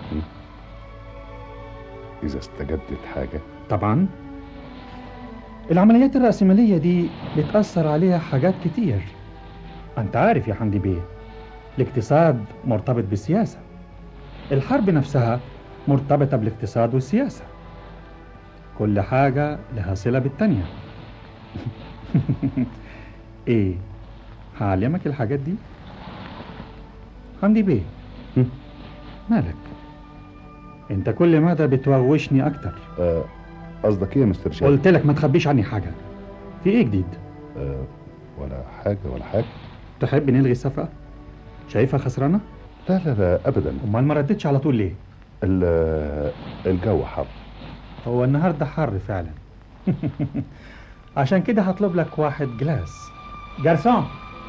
اذا استجدت حاجة طبعا العمليات الرأسمالية دي بتأثر عليها حاجات كتير أنت عارف يا حمدي بيه الاقتصاد مرتبط بالسياسة الحرب نفسها مرتبطة بالاقتصاد والسياسة كل حاجة لها صلة بالتانية ايه هعلمك الحاجات دي حمدي بيه مالك انت كل مدى بتوغوشني اكتر آه، قصدك ايه يا مستر جاك قلت لك ما تخبيش عني حاجة في ايه جديد آه، ولا حاجة ولا حاجة تحب نلغي الصفقة شايفها خسرانة لا لا لا ابدا امال ما ردتش على طول ليه ال- الجو حر هو النهارده حر فعلا عشان كده هطلب لك واحد جلاس جارسون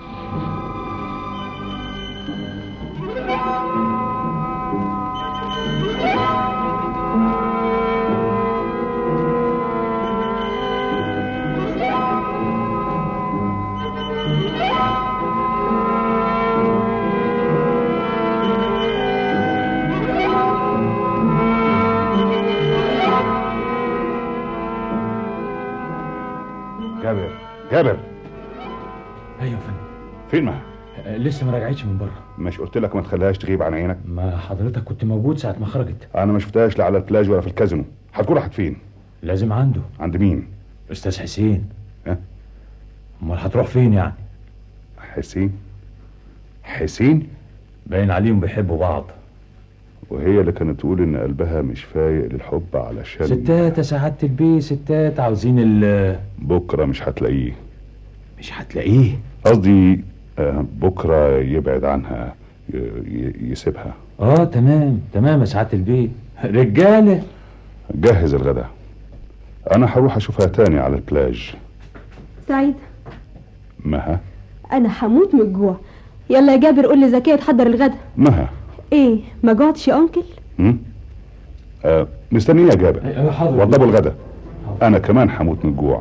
جابر جابر ايوه يا فندم فين ما آه، لسه ما رجعتش من بره مش قلت لك ما تخليهاش تغيب عن عينك ما حضرتك كنت موجود ساعه ما خرجت انا ما شفتهاش لا على البلاج ولا في الكازينو هتكون راحت فين لازم عنده عند مين استاذ حسين ها امال هتروح فين يعني حسين حسين باين عليهم بيحبوا بعض وهي اللي كانت تقول ان قلبها مش فايق للحب علشان ستات يا سعاده البيه ستات عاوزين ال بكره مش هتلاقيه مش هتلاقيه قصدي آه، بكره يبعد عنها ي- ي- يسيبها اه تمام تمام يا سعاده البيه رجاله جهز الغداء انا هروح اشوفها تاني على البلاج سعيد مها انا هموت من الجوع يلا يا جابر قول لزكية تحضر الغدا مها ايه ما جوعتش يا انكل هم؟ آه مستنيه يا جابر أيوة، حاضر. وضبوا الغداء انا كمان هموت من الجوع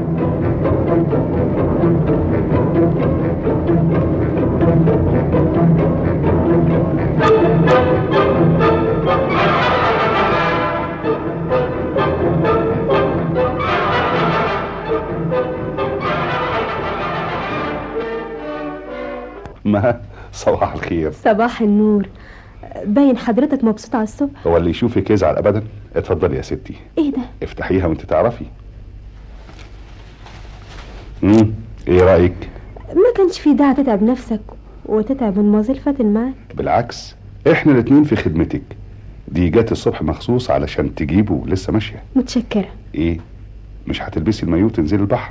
مها صباح الخير صباح النور باين حضرتك مبسوط على الصبح هو اللي يشوفك يزعل ابدا اتفضلي يا ستي ايه ده افتحيها وانت تعرفي امم ايه رايك ما كانش في داعي تتعب نفسك وتتعب مدموزيل فاتن معاك بالعكس احنا الاتنين في خدمتك دي جت الصبح مخصوص علشان تجيبه ولسه ماشيه متشكرة ايه مش هتلبسي المايو تنزلي البحر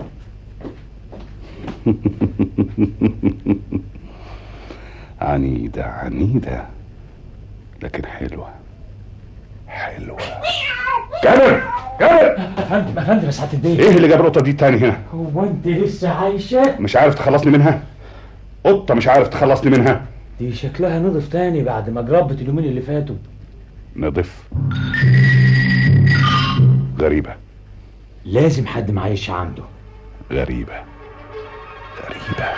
عنيدة عنيدة لكن حلوة حلوة جابر جابر افندم افندم يا سعاده البيه ايه اللي جاب القطة دي تاني هنا هو انت لسه عايشه مش عارف تخلصني منها قطة مش عارف تخلصني منها دي شكلها نضف تاني بعد ما جربت اليومين اللي فاتوا نضف غريبة لازم حد معيش عنده غريبة غريبة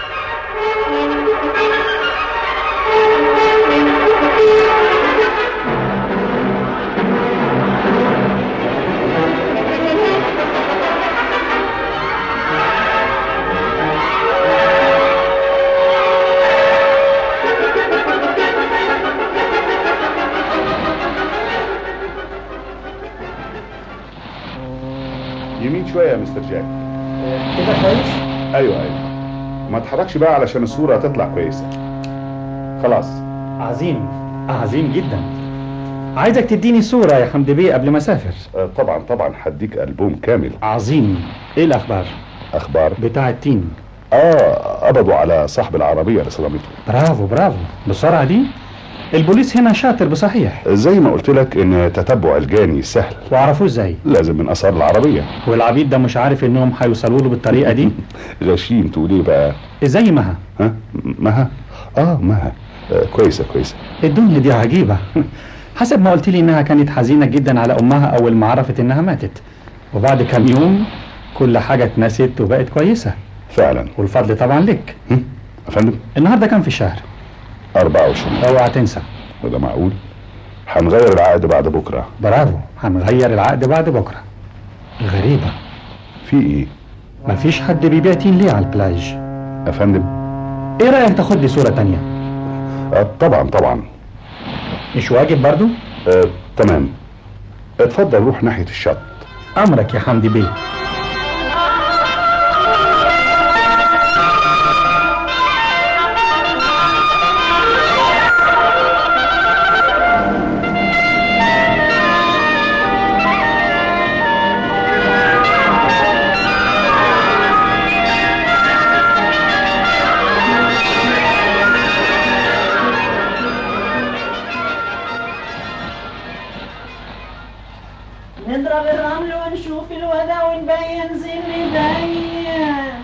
يمين شوية يا مستر جاك كده كويس ايوه ايوه ما تحركش بقى علشان الصورة تطلع كويسة خلاص عظيم عظيم جدا عايزك تديني صورة يا حمدي بيه قبل ما اسافر آه، طبعا طبعا هديك ألبوم كامل عظيم ايه الاخبار اخبار بتاع التين اه قبضوا على صاحب العربية اللي صدمته برافو برافو بالسرعة دي البوليس هنا شاطر بصحيح زي ما قلت لك ان تتبع الجاني سهل وعرفوه ازاي لازم من اثار العربية والعبيد ده مش عارف انهم هيوصلوا له بالطريقة دي غشيم تقول ايه بقى زي مها ها مها اه مها آه كويسة كويسة الدنيا دي عجيبة حسب ما قلت لي انها كانت حزينة جدا على امها اول ما عرفت انها ماتت وبعد كام يوم كل حاجة اتنست وبقت كويسة فعلا والفضل طبعا لك افندم النهارده كام في الشهر 24 اوعى تنسى وده معقول هنغير العقد بعد بكرة برافو هنغير العقد بعد بكرة غريبة في ايه مفيش حد بيبيع تين ليه على البلاج افندم ايه رأيك تاخد لي صورة تانية آه طبعا طبعا مش واجب برضو آه تمام اتفضل روح ناحية الشط امرك يا حمدي بيه نضرب الرمل ونشوف الودع ونبين زين نبين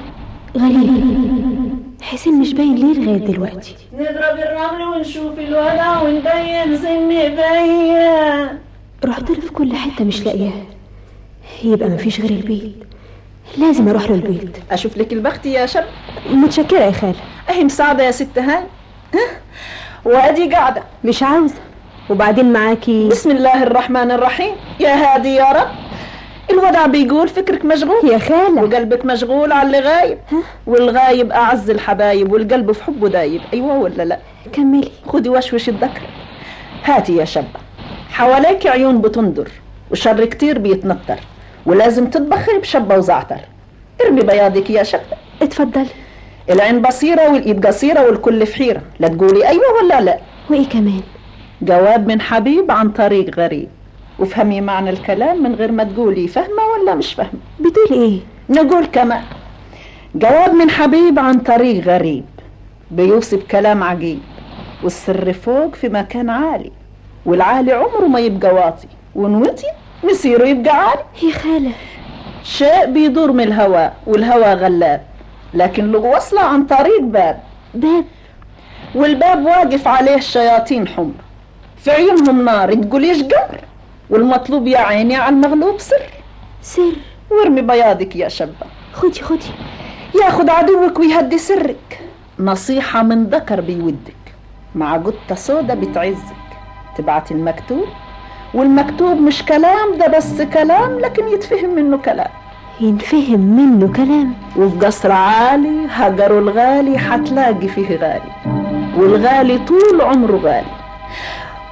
غريب حسين مش باين ليه لغاية دلوقتي نضرب الرمل ونشوف الودع ونبين زين نبين رحت له في كل حتة مش لاقياه يبقى مفيش غير البيت لازم اروح له البيت اشوف لك البخت يا شب متشكرة يا خالة اهي مساعدة يا ست هان ها؟ وادي قاعدة مش عاوزة وبعدين معاكي بسم الله الرحمن الرحيم يا هادي يا رب الودع بيقول فكرك مشغول يا خالة وقلبك مشغول على اللي غايب والغايب أعز الحبايب والقلب في حبه دايب أيوة ولا لا كملي خدي وشوش الذكر هاتي يا شابة حواليك عيون بتندر وشر كتير بيتنطر ولازم تطبخي بشبة وزعتر ارمي بياضك يا شابة اتفضلي العين بصيرة والإيد قصيرة والكل في حيرة لا تقولي أيوة ولا لا وإيه كمان جواب من حبيب عن طريق غريب وافهمي معنى الكلام من غير ما تقولي فاهمة ولا مش فاهمة بتقول ايه نقول كمان جواب من حبيب عن طريق غريب بيوصف كلام عجيب والسر فوق في مكان عالي والعالي عمره ما يبقى واطي ونوطي مصيره يبقى عالي يا خالة شيء بيدور من الهواء والهواء غلاب لكن له وصلة عن طريق باب باب والباب واقف عليه الشياطين حمر في عيونهم نار تقوليش قمر والمطلوب يا عيني على المغلوب سر سر وارمي بياضك يا شابة خدي خدي ياخد عدوك ويهدي سرك نصيحة من ذكر بيودك مع قطة سودا بتعزك تبعت المكتوب والمكتوب مش كلام ده بس كلام لكن يتفهم منه كلام ينفهم منه كلام وفي قصر عالي هجروا الغالي حتلاقي فيه غالي والغالي طول عمره غالي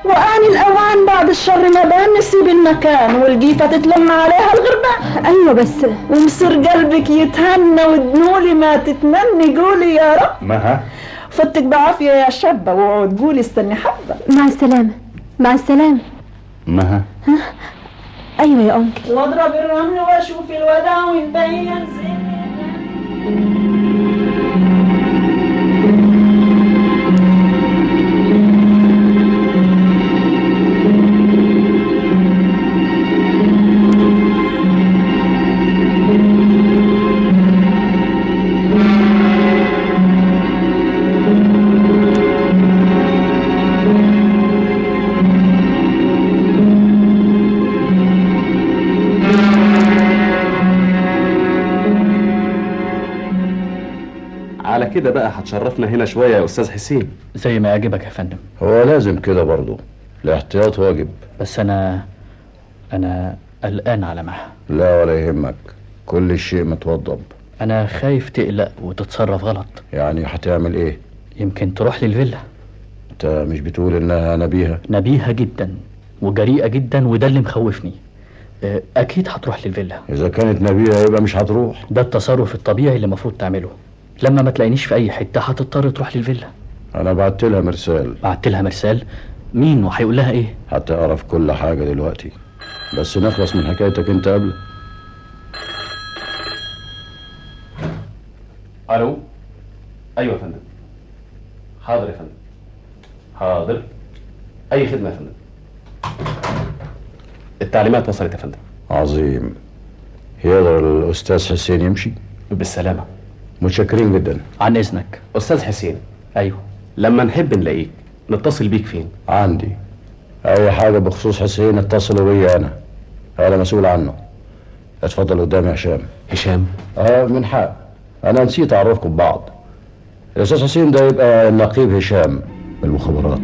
وآن الأوان بعد الشر ما بان نسيب المكان والجيفة تتلم عليها الغربان أيوة بس ومصير قلبك يتهنى ودنولي ما تتمني قولي يا رب مها فتك بعافية يا شابة وقعد قولي استني حبة مع السلامة مع السلامة مها أيوة يا أنكل واضرب الرمل واشوف الوداع ويبين زين على كده بقى هتشرفنا هنا شويه يا استاذ حسين زي ما يعجبك يا فندم هو لازم كده برضه الاحتياط واجب بس انا انا قلقان على مها لا ولا يهمك كل شيء متوضب انا خايف تقلق وتتصرف غلط يعني هتعمل ايه يمكن تروح للفيلا انت مش بتقول انها نبيهة نبيهة جدا وجريئة جدا وده اللي مخوفني آه، اكيد هتروح للفيلا اذا كانت نبيهة يبقى مش هتروح ده التصرف الطبيعي اللي المفروض تعمله لما ما تلاقينيش في اي حته هتضطر تروح للفيلا انا بعت لها مرسال بعت لها مرسال مين وهيقول لها ايه هتعرف كل حاجة دلوقتي بس نخلص من حكايتك انت قبل الو ايوه يا فندم حاضر يا فندم حاضر اي خدمه يا فندم التعليمات وصلت يا فندم عظيم يقدر الاستاذ حسين يمشي بالسلامه متشكرين جدا عن اذنك استاذ حسين ايوه لما نحب نلاقيك نتصل بيك فين عندي اي حاجة بخصوص حسين اتصلوا بيا انا انا مسؤول عنه اتفضل قدامي يا هشام هشام اه من حق انا نسيت اعرفكم ببعض الاستاذ حسين ده يبقى النقيب هشام من المخابرات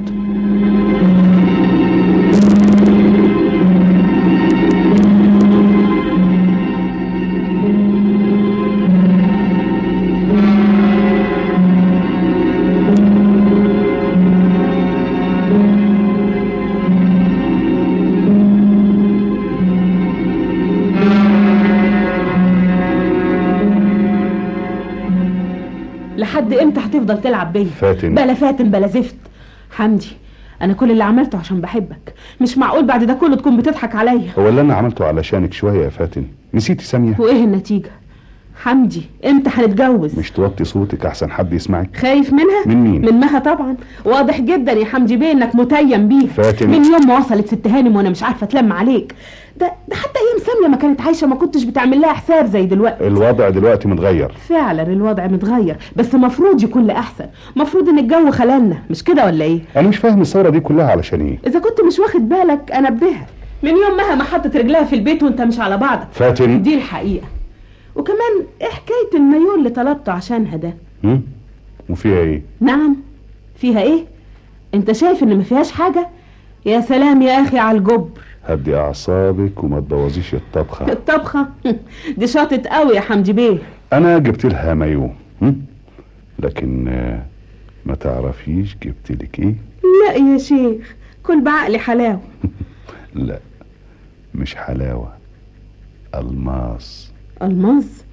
لحد امتى هتفضل تلعب بيا فاتن. بلا فاتن بلا زفت حمدي انا كل اللي عملته عشان بحبك مش معقول بعد ده كله تكون بتضحك عليا هو اللي انا عملته علشانك شويه يا فاتن نسيتي ساميه وايه النتيجه حمدي امتى هنتجوز مش توطي صوتك احسن حد يسمعك خايف منها من مين؟ من مها طبعا واضح جدا يا حمدي بيه انك متيم بيه فاتن. من يوم ما وصلت ست هانم وانا مش عارفه اتلم عليك ده ده حتى ايام ساميه ما كانت عايشه ما كنتش بتعمل لها حساب زي دلوقتي الوضع دلوقتي متغير فعلا الوضع متغير بس مفروض يكون لأحسن مفروض ان الجو خلالنا مش كده ولا ايه انا مش فاهم الثوره دي كلها علشان ايه اذا كنت مش واخد بالك انبهك من يوم مها ما حطت رجلها في البيت وانت مش على بعضك فاتن دي الحقيقه وكمان ايه حكايه المايو اللي طلبته عشانها ده هم؟ وفيها ايه نعم فيها ايه انت شايف ان ما فيهاش حاجه يا سلام يا اخي على الجبر هدي اعصابك وما تبوظيش الطبخه الطبخه دي شاطت قوي يا حمدي بيه انا جبت لها مايو هم؟ لكن آه، ما تعرفيش جبت لك ايه لا يا شيخ كل بعقلي حلاوه لا مش حلاوه الماس الماظ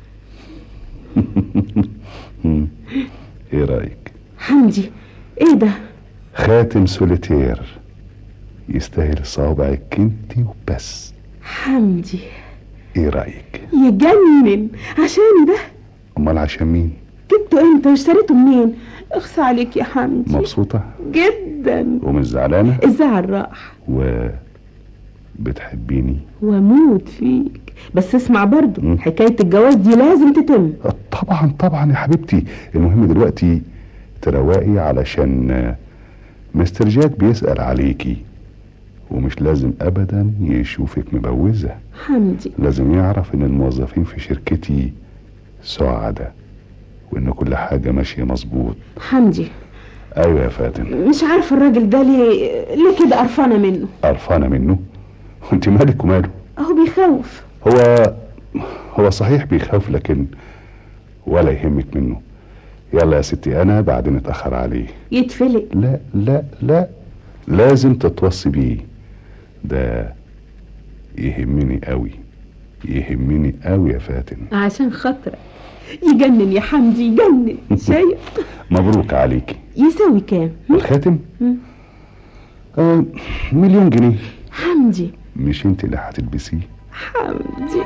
هم؟ ايه رايك حمدي ايه ده خاتم سوليتير يستاهل صوابعك انت وبس حمدي ايه رايك يجنن عشان ده امال عشان مين جبته امتى واشتريته منين اخصى عليك يا حمدي مبسوطه جدا ومش زعلانه الزعل راح و بتحبيني واموت فيك بس اسمع برضو حكايه الجواز دي لازم تتم طبعا طبعا يا حبيبتي المهم دلوقتي تروقي علشان آه، مستر جاك بيسأل عليكي ومش لازم ابدا يشوفك مبوزة حمدي لازم يعرف ان الموظفين في شركتي سعداء وان كل حاجة ماشية مظبوط حمدي ايوه يا فاتن مش عارفه الراجل ده ليه ليه كده قرفانه منه قرفانة منه وانت مالك وماله اهو بيخوف هو هو صحيح بيخاف لكن ولا يهمك منه يلا يا ستي انا بعدين اتاخر عليه يتفلق لا لا لا لازم تتوصي بيه ده يهمني قوي يهمني قوي يا فاتن عشان خاطرك يجنن يا حمدي يجنن شايف مبروك عليكي يساوي كام الخاتم مم. آه مليون جنيه حمدي مش انت اللي هتلبسيه حمدي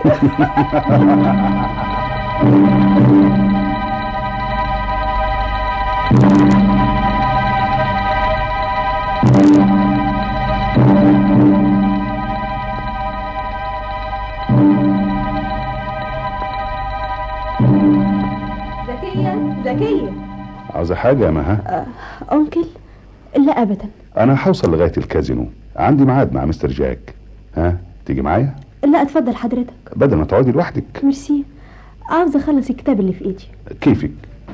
زكية زكية عاوزة حاجة يا مها أنكل لا أبدا أنا هوصل لغاية الكازينو عندي ميعاد مع مستر جاك ها تيجي معايا لا اتفضل حضرتك بدل ما تقعدي لوحدك ميرسي عاوزة أخلص الكتاب اللي في إيدي كيفك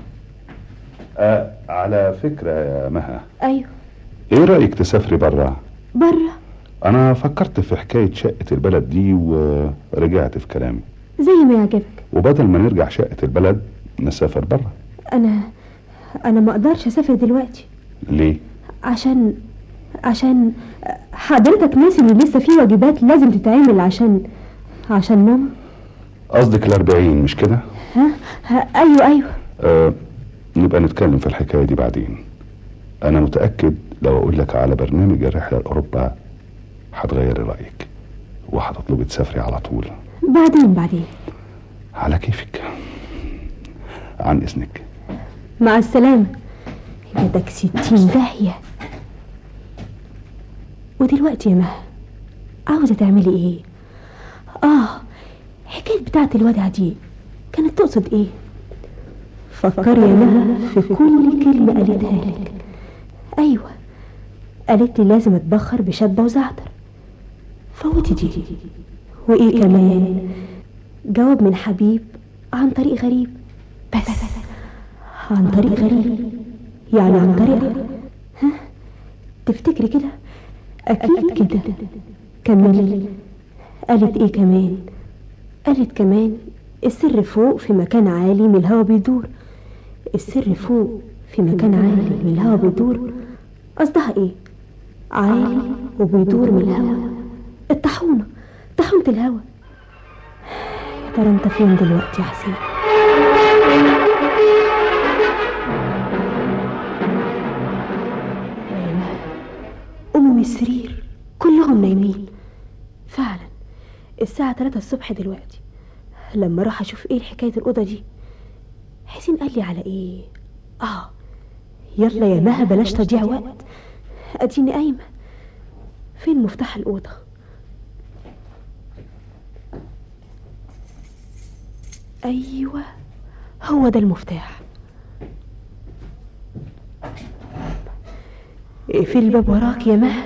آه على فكرة يا مها أيوه ايه رأيك تسافري برا برا انا فكرت في حكاية شقة البلد دي ورجعت في كلامي زي ما يعجبك وبدل ما نرجع شقة البلد نسافر برا أنا أنا ما أقدرش أسافر دلوقتي ليه عشان عشان حضرتك ناسي إن لسه في واجبات لازم تتعمل عشان عشان ماما قصدك الأربعين مش كده ها, ها أيوه أيوه آه نبقى نتكلم في الحكاية دي بعدين أنا متأكد لو أقول لك على برنامج الرحلة لأوروبا هتغيري رأيك وهتطلبي تسافري على طول بعدين بعدين على كيفك عن إذنك مع السلامة يدك ستين داهية ودلوقتي يا مها عاوزة تعملي ايه اه حكاية بتاعت الودع دي كانت تقصد ايه فكري يا مها في كل كلمة قالتها لك ايوه قالت لي لازم اتبخر بشابة وزعتر فوتي دي وايه كمان جواب من حبيب عن طريق غريب بس عن طريق غريب يعني عن طريق ها تفتكري كده اكيد كده كملي قالت ايه كمان قالت كمان السر فوق في مكان عالي من الهوا بيدور السر فوق في مكان عالي من الهوا بيدور قصدها ايه عالي وبيدور من الهوا الطاحونه طاحونه الهوا يا ترى انت فين دلوقتي يا حسين قوموا من السرير كلهم نايمين فعلا الساعة 3 الصبح دلوقتي لما راح اشوف ايه حكاية الأوضة دي حسين قال لي على ايه اه يلا يا مها بلاش تضيع وقت اديني قايمة فين مفتاح الأوضة ايوه هو ده المفتاح اقفل الباب وراك يا مها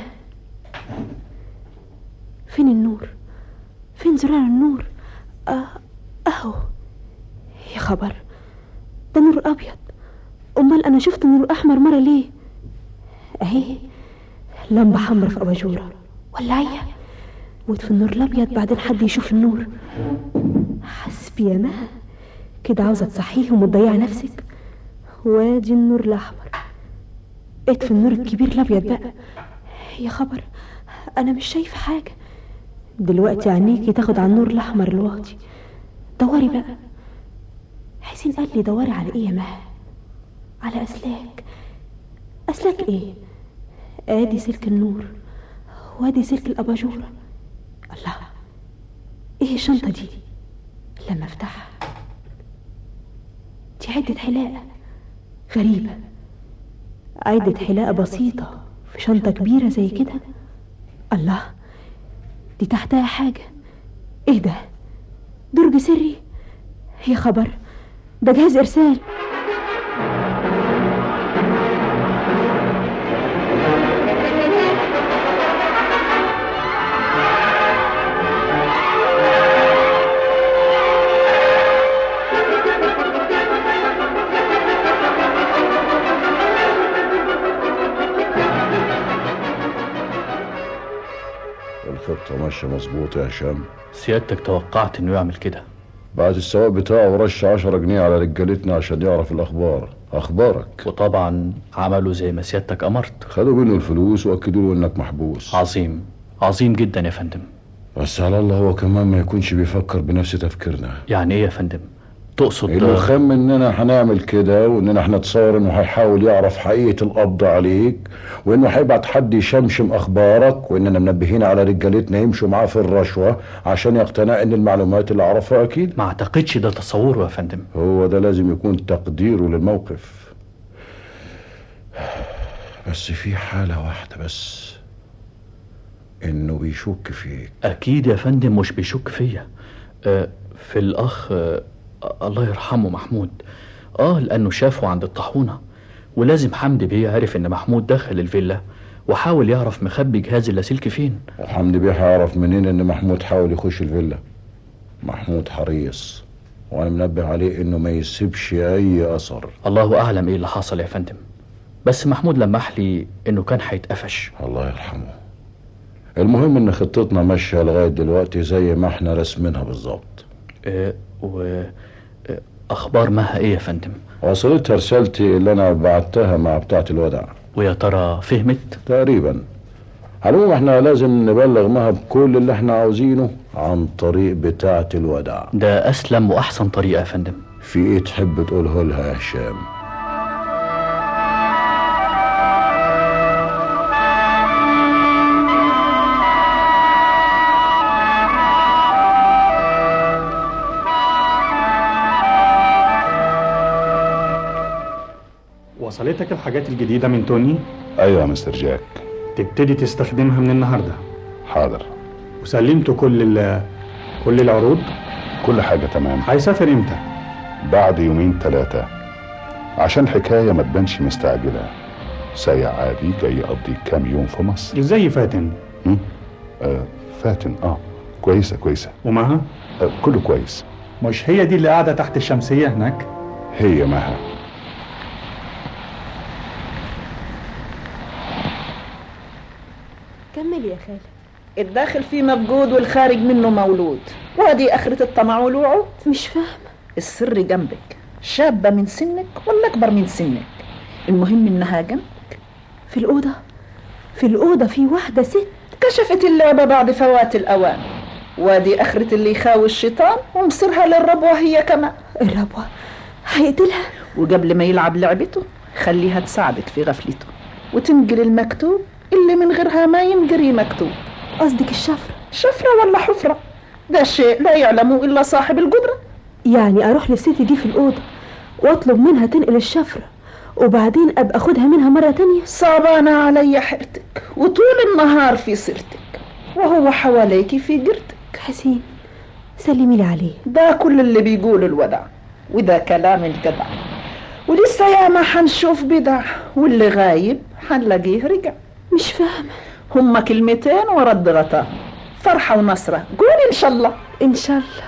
فين النور فين زرار النور آه اهو يا خبر ده نور ابيض امال انا شفت نور احمر مره ليه اهي لمبه حمرا في اباجوره ولعيها وطفي النور الابيض بعدين حد يشوف النور حسبي يا مها كده عاوزه تصحيهم وتضيعي نفسك وادي النور الاحمر اطفي النور الكبير الابيض بقى يا خبر انا مش شايفه حاجه دلوقتي عينيكي تاخد على النور الاحمر الواطي دوري بقى حسين قال لي دوري على ايه يا مها على اسلاك اسلاك ايه ادي سلك النور وادي سلك الاباجوره الله ايه الشنطه دي لما افتحها دي عده حلاقه غريبه عدة حلاقة بسيطة في شنطة كبيرة زي كده الله دي تحتها حاجة ايه ده درج سري يا خبر ده جهاز ارسال الخطة ماشية مظبوط يا هشام سيادتك توقعت انه يعمل كده بعت السواق بتاعه ورش عشرة جنيه على رجالتنا عشان يعرف الأخبار أخبارك وطبعا عملوا زي ما سيادتك أمرت خدوا منه الفلوس وأكدوا له إنك محبوس عظيم عظيم جدا يا فندم بس على الله هو كمان ما يكونش بيفكر بنفس تفكيرنا يعني إيه يا فندم تقصد انه خم اننا هنعمل كده واننا هنتصور انه هيحاول يعرف حقيقة القبض عليك وانه هيبعت حد يشمشم اخبارك واننا منبهين على رجالتنا يمشوا معاه في الرشوة عشان يقتنع ان المعلومات اللي عرفها اكيد ما اعتقدش ده تصوره يا فندم هو ده لازم يكون تقديره للموقف بس في حالة واحدة بس انه بيشك فيك أكيد يا فندم مش بيشك فيا آه في الأخ آه الله يرحمه محمود آه لأنه شافه عند الطاحونة ولازم حمدي بيه عرف إن محمود دخل الفيلا وحاول يعرف مخبي جهاز اللاسلكي فين وحمدي بيه هيعرف منين ان محمود حاول يخش الفيلا محمود حريص وانا منبه عليه انه ما يسيبش اي اثر الله أعلم إيه اللي حصل يا فندم بس محمود لمح لي إنه كان هيتقفش الله يرحمه المهم ان خطتنا ماشيه لغايه دلوقتي زي ما احنا رسمينها بالظبط آه و آه، أخبار مها إيه يا فندم وصلتها رسالتي اللي انا بعتها مع بتاعه الوداع ويا ترى فهمت تقريبا على العموم احنا لازم نبلغ مها بكل اللي احنا عاوزينه عن طريق بتاعه الوداع ده أسلم وأحسن طريقة يا فندم في ايه تحب تقوله لها يا هشام وصلتك الحاجات الجديدة من توني ايوه يا مستر جاك تبتدي تستخدمها من النهاردة حاضر وسلمت كل ال كل العروض كل حاجه تمام هيسافر امتى بعد يومين ثلاثه عشان الحكايه ما تبانش مستعجله سايع عادي جاي يقضي كام يوم في مصر ازاي فاتن م? آه فاتن اه كويسه كويسه ومها آه كله كويس مش هي دي اللي قاعدة تحت الشمسية هناك هي مها كمل يا خالة الداخل فيه مفقود والخارج منه مولود وادي اخرة الطمع والوعود مش فاهمة السر جنبك شابة من سنك ولا اكبر من سنك المهم انها جنبك في الأوضة في الأوضة في واحدة ست كشفت اللعبة بعد فوات الأوان وادي آخرة اللي يخاوي الشيطان ومصيرها للربوة هي كمان الربوة هيقتلها وقبل ما يلعب لعبته خليها تساعدك في غفلته وتنقل المكتوب اللي من غيرها ما ينقري مكتوب قصدك الشفرة شفرة ولا حفرة ده شيء لا يعلمه إلا صاحب القدرة يعني أروح للست دي في الأوضة وأطلب منها تنقل الشفرة وبعدين أبقى أخدها منها مرة تانية صعبانة علي حيرتك وطول النهار في سيرتك وهو حواليك في جرتك حسين سلمي لي عليه ده كل اللي بيقول الودع وده كلام الجدع ولسه ياما حنشوف بدع واللي غايب حنلاقيه رجع مش فاهمة هما كلمتين ورد غطاء فرحة ونصرة قولي إن شاء الله إن شاء الله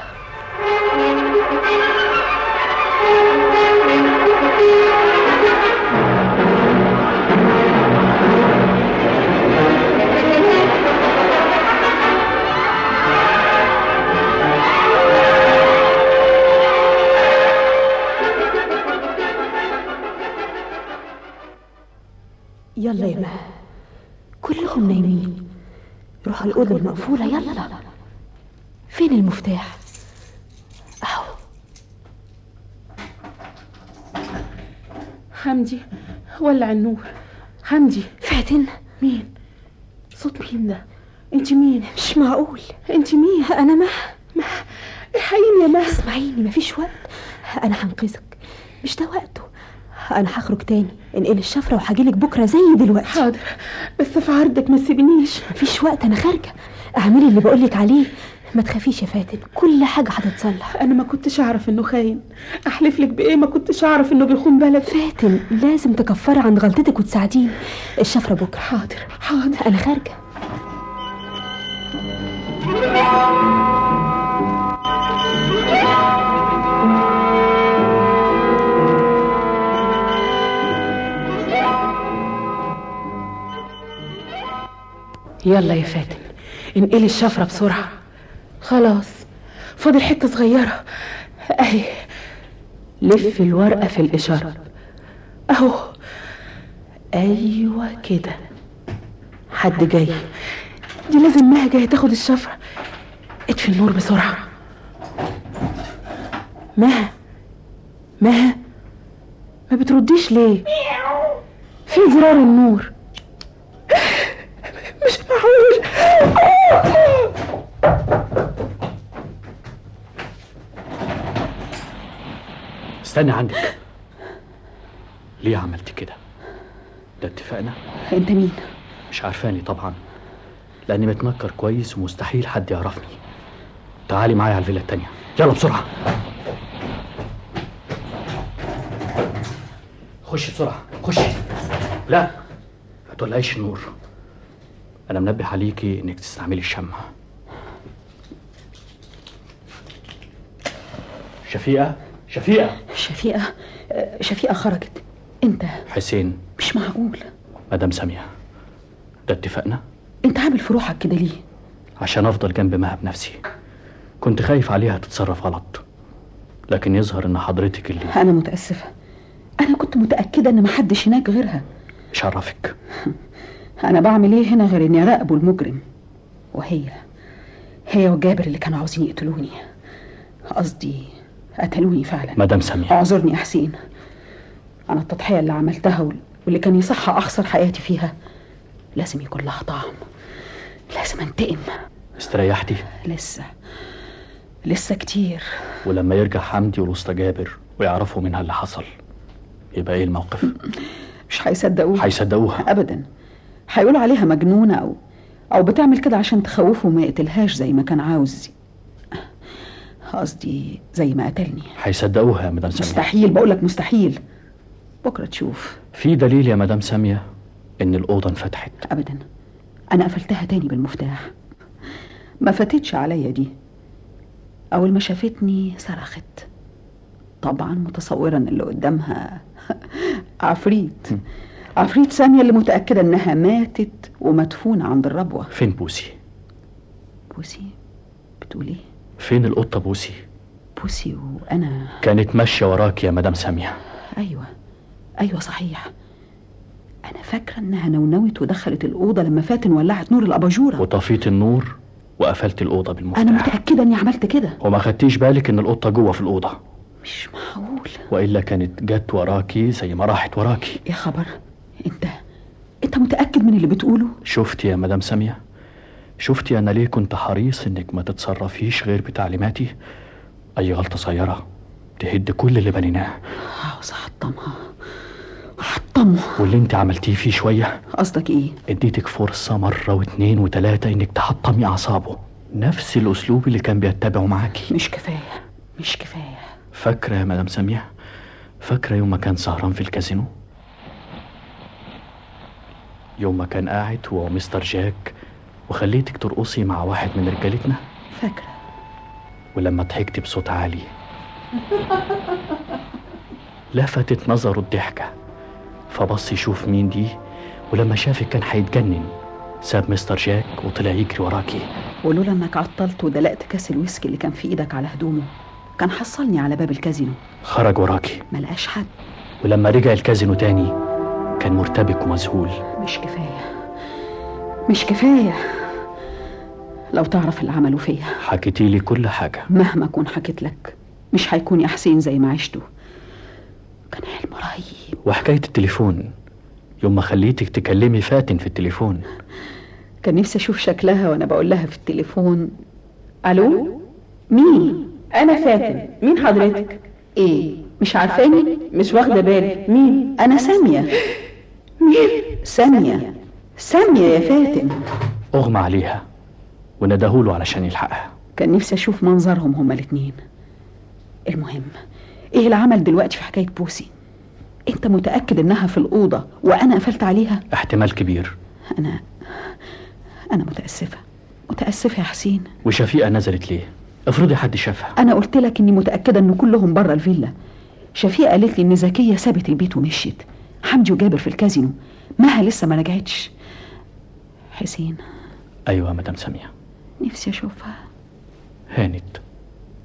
يلا يا مها كلهم نايمين روح الأوضة المقفولة يلا فين المفتاح أهو حمدي ولع النور حمدي فاتن مين صوت مين ده انت مين مش معقول انت مين أنا ما الحقيني يا مها اسمعيني مفيش وقت أنا هنقذك مش ده وقته أنا هخرج تاني انقل الشفرة وهجيلك بكرة زي دلوقتي حاضر بس في عرضك ما تسيبنيش مفيش وقت أنا خارجة اعملي اللي بقولك عليه ما تخافيش يا فاتن كل حاجة هتتصلح انا ما كنتش اعرف انه خاين احلف لك بايه ما كنتش اعرف انه بيخون بلد فاتن لازم تكفري عن غلطتك وتساعديني الشفرة بكرة حاضر حاضر أنا خارجة يلا يا فاتن انقلي الشفرة بسرعة خلاص فاضل حتة صغيرة اهي لف الورقة في الإشارة اهو ايوه كده حد جاي دي لازم مها جاية تاخد الشفرة اطفي النور بسرعة مها مها ما بترديش ليه في زرار النور مش معقول استنى عندك ليه عملت كده ده اتفقنا انت مين مش عارفاني طبعا لاني متنكر كويس ومستحيل حد يعرفني تعالي معايا على الفيلا التانية يلا بسرعة خشي بسرعة خشي لا ما تولعيش النور انا منبه عليكي انك تستعملي الشمع شفيقة شفيقة شفيقة آه، شفيقة خرجت انت حسين مش معقول مدام سامية ده اتفقنا انت عامل في روحك كده ليه عشان افضل جنب مها بنفسي كنت خايف عليها تتصرف غلط لكن يظهر ان حضرتك اللي انا متاسفه انا كنت متاكده ان محدش هناك غيرها مش عرفك انا بعمل ايه هنا غير اني اراقبه المجرم وهي هي وجابر اللي كانوا عاوزين يقتلوني قصدي قتلوني فعلا مدام سامية اعذرني يا حسين انا التضحيه اللي عملتها وال- واللي كان يصح اخسر حياتي فيها لازم يكون لها طعم لازم انتقم استريحتي لسه لسه كتير ولما يرجع حمدي والوسطى جابر ويعرفوا منها اللي حصل يبقى ايه الموقف مش هيصدقوها هيصدقوها ابدا هيقولوا عليها مجنونه او او بتعمل كده عشان تخوفه وما يقتلهاش زي ما كان عاوز قصدي زي ما قتلني هيصدقوها يا مدام سامية مستحيل بقولك مستحيل بكره تشوف في دليل يا مدام سامية ان الأوضة انفتحت ابدا انا قفلتها تاني بالمفتاح ما فاتتش عليا دي اول ما شافتني صرخت طبعا متصورا ان اللي قدامها عفريت عفريت سامية اللي متأكدة انها ماتت ومدفونة عند الربوة فين بوسي بوسي بتقول ايه فين القطة بوسي بوسي وانا كانت ماشية وراك يا مدام سامية ايوه ايوه صحيح انا فاكرة انها نونوت ودخلت الأوضة لما فاتن ولعت نور الأباجورة وطفيت النور وقفلت الأوضة بالمفتاح انا متأكدة اني عملت كده وما خدتيش بالك ان القطة جوه في الأوضة مش معقول وإلا كانت جت وراكي زي ما راحت وراكي يا خبر انت انت متأكد من اللي بتقوله شفتي يا مدام سامية شفتي أنا ليه كنت حريص إنك ما تتصرفيش غير بتعليماتي أي غلطة صغيرة تهد كل اللي بنيناه عاوز احطمها احطمه واللي انت عملتيه فيه شوية قصدك ايه اديتك فرصة مرة واتنين وتلاتة إنك تحطمي أعصابه نفس الأسلوب اللي كان بيتبعه معاكي مش كفاية مش كفاية فاكرة يا مدام سامية فاكرة يوم ما كان سهران في الكازينو يوم ما كان قاعد هو ومستر جاك وخليتك ترقصي مع واحد من رجالتنا فاكرة ولما ضحكتي بصوت عالي لفتت نظره الضحكة فبص يشوف مين دي ولما شافك كان هيتجنن ساب مستر جاك وطلع يجري وراكي ولولا انك عطلت ودلقت كاس الويسكي اللي كان في ايدك على هدومه كان حصلني على باب الكازينو خرج وراكي ما لقاش حد ولما رجع الكازينو تاني كان مرتبك ومذهول مش كفاية مش كفاية لو تعرف اللي عملوا فيا حكيتي لي كل حاجة مهما اكون حكيت لك مش هيكون يا حسين زي ما عشته كان حلم رهيب وحكاية التليفون يوم ما خليتك تكلمي فاتن في التليفون كان نفسي اشوف شكلها وانا بقول لها في التليفون الو مين انا فاتن مين حضرتك ايه مش عارفاني مش واخده بالي مين انا ساميه مين ساميه ساميه يا فاتن أغمى عليها وندهوله علشان يلحقها كان نفسي اشوف منظرهم هما الاتنين المهم ايه العمل دلوقتي في حكايه بوسي انت متاكد انها في الاوضه وانا قفلت عليها احتمال كبير انا انا متاسفه متاسفه يا حسين وشفيقة نزلت ليه افرضي حد شافها انا قلت لك اني متاكده ان كلهم بره الفيلا شفيقه قالت لي ان زكيه سابت البيت ومشيت حمدي وجابر في الكازينو مها لسه ما رجعتش حسين أيوة يا مدام سامية نفسي اشوفها هانت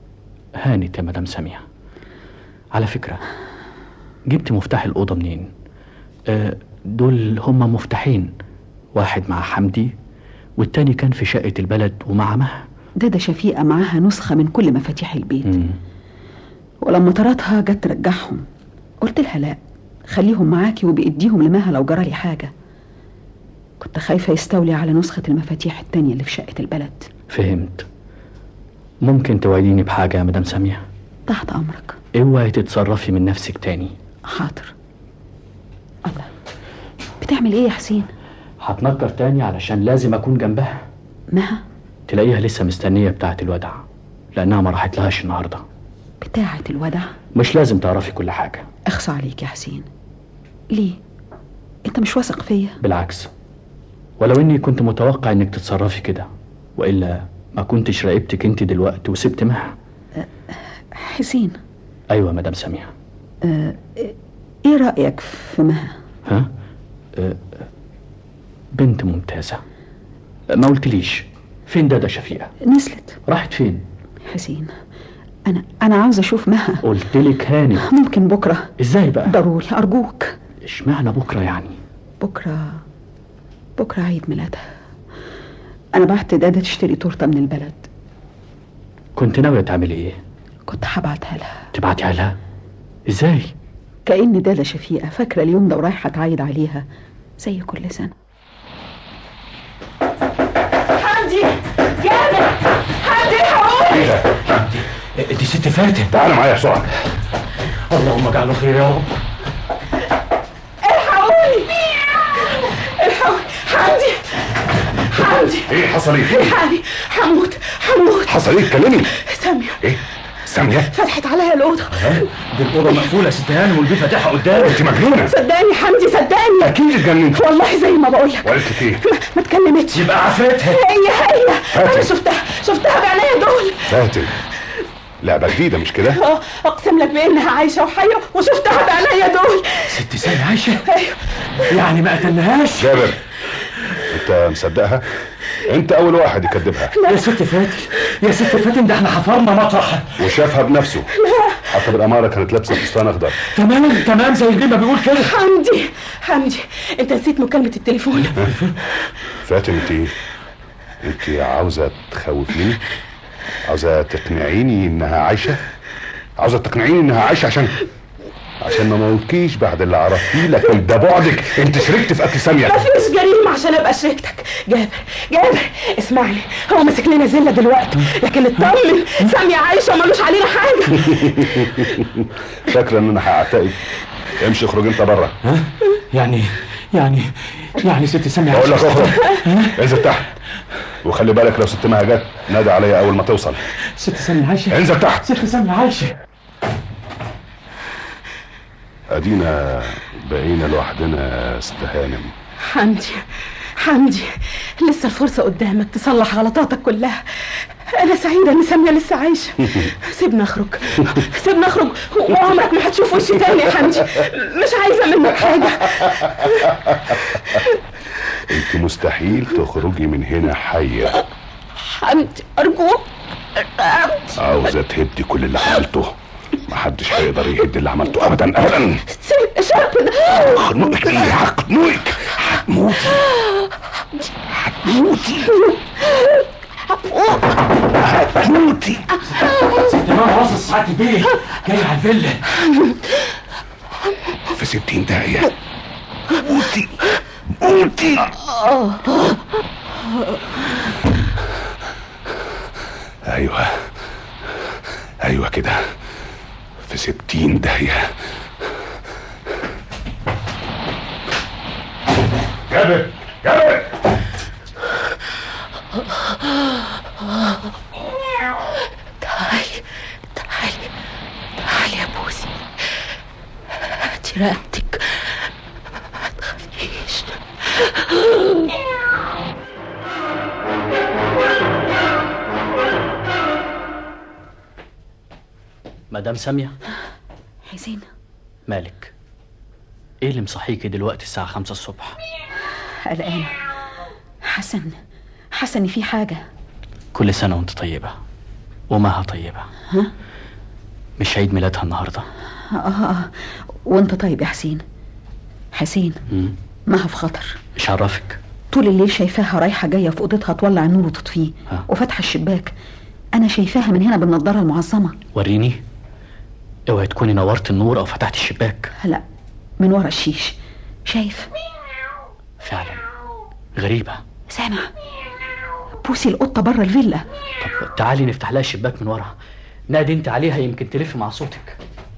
هانت يا مدام سامية على فكرة جبت مفتاح الأوضة منين؟ آه دول هما مفتاحين واحد مع حمدي والتاني كان في شقة البلد ومع مها دادا شفيقة معاها نسخة من كل مفاتيح البيت ولما طردها جت ترجعهم قلت لها لا خليهم معاكي وبإديهم لمها لو جرالي حاجة كنت خايفة يستولي على نسخة المفاتيح التانية اللي في شقة البلد فهمت ممكن توعديني بحاجة يا مدام سامية تحت أمرك اوعي تتصرفي من نفسك تاني حاضر الله بتعمل ايه يا حسين هتنكر تاني علشان لازم أكون جنبها مها تلاقيها لسه مستنية بتاعة الودع لأنها ما راحت لهاش النهاردة بتاعة الودع مش لازم تعرفي كل حاجة اخصى عليك يا حسين ليه انت مش واثق فيا بالعكس ولو اني كنت متوقع انك تتصرفي كده والا ما كنتش راقبتك انت دلوقتي وسبت مها حسين ايوه مدام سامية آه ايه رأيك في مها ها أه بنت ممتازة ما قلتليش فين دادا شفيقة نزلت راحت فين حسين انا انا عاوزه اشوف مها قلتلك هاني ممكن بكره ازاي بقى ضروري ارجوك اشمعنى بكره يعني بكره بكره عيد ميلادها انا بعت دادا تشتري تورته من البلد كنت ناوية تعملي ايه كنت هبعتها لها تبعتيها لها ازاي كأن دادا شفيقة فاكرة اليوم ده ورايحة تعايد عليها زي كل سنة حمدي جابر حمدي الحقوني دي ست فاتن تعالى معايا بسرعه اللهم اجعله خير يا رب الحقوني الحقوني حمدي حمدي ايه حصل ايه؟ الحقني هموت هموت حصل ايه اتكلمي سامية ايه سامية فتحت عليا الأوضة دي الأوضة مقفولة يا ست هانم والبيه فاتحها قدامي انت مجنونة صدقني حمدي صدقني اكيد اتجننت والله زي ما بقول لك وقالت لك ايه؟ ما اتكلمتش يبقى عفرتها هي هي فاتن. انا شفتها شفتها بعينيا دول فاتن لعبة جديدة مش كده؟ اه اقسم لك بانها عايشه وحيه وشفتها بعينيا دول ست سامية عايشة ايوه يعني ما قتلناهاش جابر انت مصدقها؟ انت اول واحد يكذبها يا ست فاتن يا ست فاتن ده احنا حفرنا مطرح وشافها بنفسه حتى بالاماره كانت لابسه فستان اخضر تمام تمام زي البيه ما بيقول كده حمدي حمدي انت نسيت مكالمه التليفون فاتن انت انت عاوزه تخوفيني عاوزه تقنعيني انها عايشه عاوزه تقنعيني انها عايشه عشان عشان ما موتكيش بعد اللي عرفتيه لكن ده بعدك انت شركت في قتل ساميه ما فيش جريمه عشان ابقى شريكتك جابر جابر اسمعني هو ماسك لنا زله دلوقتي لكن اطمن ساميه عايشه ومالوش علينا حاجه فاكره ان انا هعتقد امشي اخرج انت بره ها يعني يعني يعني ست سامية بقول لك عايشة. اخرج انزل تحت وخلي بالك لو ست مها جت نادي عليا اول ما توصل ست سامية عايشة انزل تحت ست سامية عايشة ادينا بقينا لوحدنا يا ست هانم حمدي حمدي لسه الفرصه قدامك تصلح غلطاتك كلها انا سعيده ان ساميه لسه عايشه سيبنا اخرج سيبنا اخرج وعمرك ما هتشوف وشي تاني يا حمدي مش عايزه منك حاجه انت مستحيل تخرجي من هنا حيه حمدي ارجوك عاوزه تهدي كل اللي عملته محدش هيقدر يهد اللي عملته ابدا ابدا سيب الشرب ده هخنقك ايه هخنقك هتموتي هتموتي هتموتي ست ماما وصل ساعات البيه جاي على الفيلا في ستين دقيقة موتي موتي ايوه ايوه كده في ستين دقيقة جابر جابر تعالي تعالي تعالي يا بوسي هاتي رقبتك ما تخافيش مدام سامية حسين مالك ايه اللي مصحيكي دلوقتي الساعة خمسة الصبح قلقانة حسن حسن في حاجة كل سنة وانت طيبة ومها طيبة ها مش عيد ميلادها النهارده آه, آه وانت طيب يا حسين حسين مم. معها في خطر مش عرفك طول الليل شايفاها رايحة جاية في أوضتها تولع النور وتطفيه وفاتحة الشباك أنا شايفاها من هنا بالنضارة المعظمة وريني اوعي تكوني نورت النور او فتحت الشباك لا من ورا الشيش شايف فعلا غريبة سامع بوسي القطة بره الفيلا طب تعالي نفتح لها الشباك من ورا نادي انت عليها يمكن تلف مع صوتك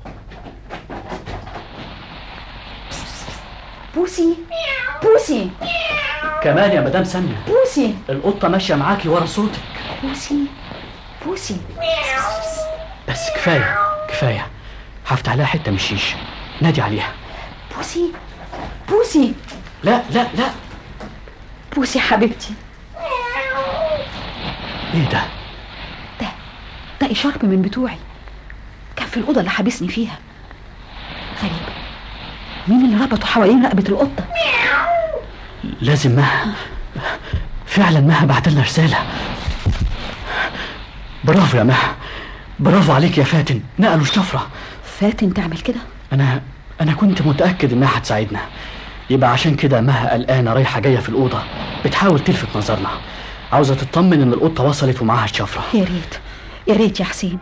بوسي بوسي كمان يا مدام سامية بوسي القطة ماشية معاكي ورا صوتك بوسي بوسي بس كفاية كفاية هفتح لها حتة من الشيش نادي عليها بوسي بوسي لا لا لا بوسي حبيبتي ايه ده ده ده إشارب من بتوعي كان في الأوضة اللي حابسني فيها غريب مين اللي ربطه حوالين رقبة القطة لازم مها فعلا مها بعت لنا رسالة برافو يا مها برافو عليك يا فاتن نقلوا الشفرة فاتن تعمل كده انا انا كنت متأكد انها هتساعدنا يبقى عشان كده مها قلقانة رايحة جاية في الأوضة بتحاول تلفت نظرنا عاوزة تطمن ان القطة وصلت ومعاها الشفرة يا ريت يا ريت يا حسين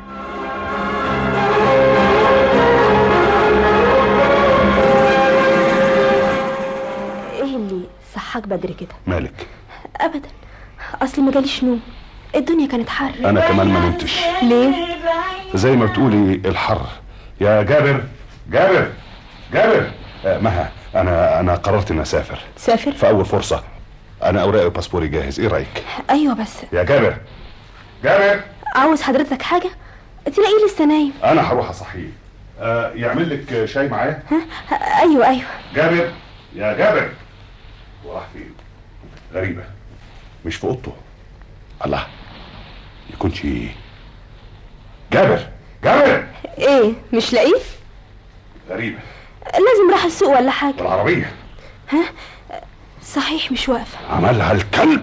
ايه اللي صحاك بدري كده مالك ابدا اصل ما جاليش نوم الدنيا كانت حر انا كمان ما نمتش ليه زي ما بتقولي الحر يا جابر جابر جابر آه مها انا انا قررت اني اسافر سافر في اول فرصه انا اوراقي وباسبوري جاهز ايه رايك ايوه بس يا جابر جابر عاوز حضرتك حاجه تلاقيه لسه نايم انا هروح اصحيه آه يعمل لك شاي معايا ايوه ايوه جابر يا جابر وراح فين غريبه مش في اوضته الله يكونش جابر جابر ايه مش لاقيه غريبه لازم راح السوق ولا حاجه والعربيه ها صحيح مش واقفه عملها الكلب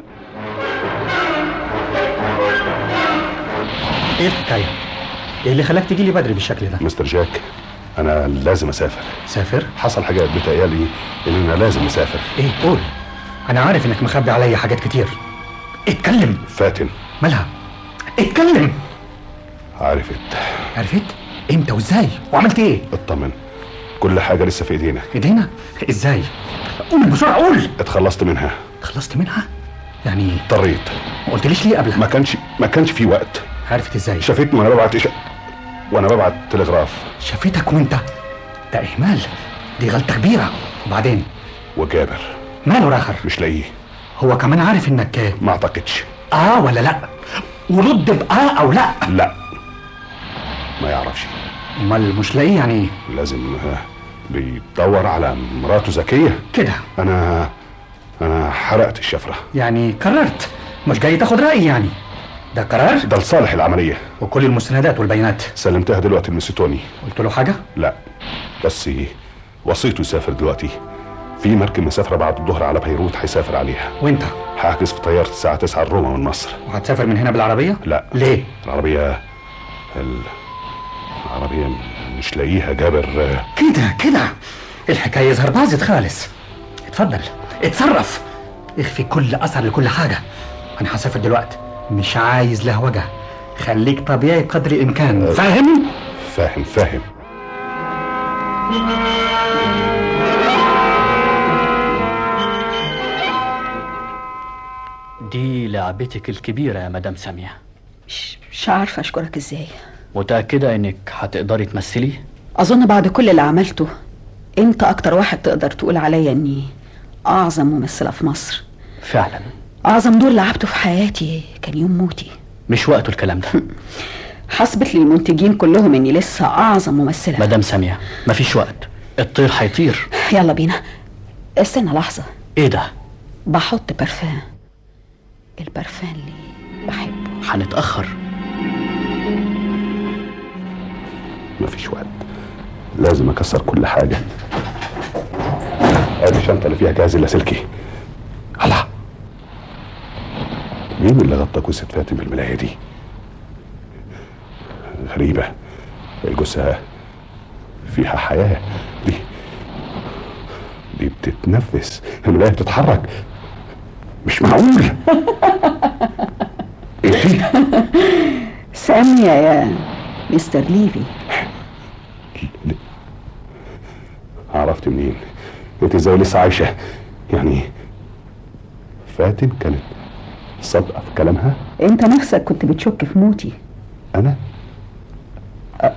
ايه الحكايه ايه اللي خلاك تيجي لي بدري بالشكل ده مستر جاك انا لازم اسافر سافر حصل حاجات بتهيالي اننا لازم نسافر ايه قول انا عارف انك مخبي عليا حاجات كتير اتكلم فاتن مالها اتكلم عرفت عرفت امتى وازاي وعملت ايه اطمن كل حاجه لسه في ايدينا ايدينا ازاي قول بسرعه قول اتخلصت منها خلصت منها يعني اضطريت ما قلتليش ليه قبلها ما كانش ما كانش في وقت عرفت ازاي شافتني وانا ببعت إش... وانا ببعت تلغراف شافتك وانت ده اهمال دي غلطه كبيره وبعدين وجابر ماله راخر مش لاقيه هو كمان عارف انك ما اعتقدش اه ولا لا ورد باه او لا لا ما يعرفش امال مش لاقيه يعني ايه لازم آه، بيدور على مراته زكيه كده انا انا حرقت الشفره يعني قررت مش جاي تاخد رايي يعني ده قرار ده لصالح العمليه وكل المستندات والبيانات سلمتها دلوقتي لمسيتوني قلت له حاجه لا بس وصيته يسافر دلوقتي في مركب مسافرة بعد الظهر على بيروت هيسافر عليها وانت هحجز في طيارة الساعة 9 لروما من مصر وهتسافر من هنا بالعربيه لا ليه العربية ال... العربية مش لاقيها جابر آه، كده كده الحكايه يظهر باظت خالص اتفضل اتصرف اخفي كل اثر لكل حاجه انا هسافر دلوقتي مش عايز لهوجه خليك طبيعي قدر الامكان فاهم فاهم فاهم دي لعبتك الكبيرة يا مدام سامية مش عارفة أشكرك إزاي متأكدة انك هتقدري تمثلي أظن بعد كل اللي عملته أنت أكتر واحد تقدر تقول عليا إني أعظم ممثلة في مصر فعلا أعظم دور لعبته في حياتي كان يوم موتي مش وقته الكلام ده حسبت لي المنتجين كلهم إني لسه أعظم ممثلة مدام سامية مفيش وقت الطير هيطير يلا بينا استنى لحظة ايه ده بحط برفان البرفان اللي بحبه هنتأخر مفيش وقت لازم اكسر كل حاجة ادي الشنطة اللي فيها جهاز اللاسلكي الله مين اللي غطى جثة فاتن بالملاية دي؟ غريبة الجثة فيها حياة دي دي بتتنفس الملاية بتتحرك مش معقول ايه دي سامية يا مستر ليفي عرفت منين انت ازاي لسه عايشة يعني فاتن كانت صادقة في كلامها انت نفسك كنت بتشك في موتي انا أ-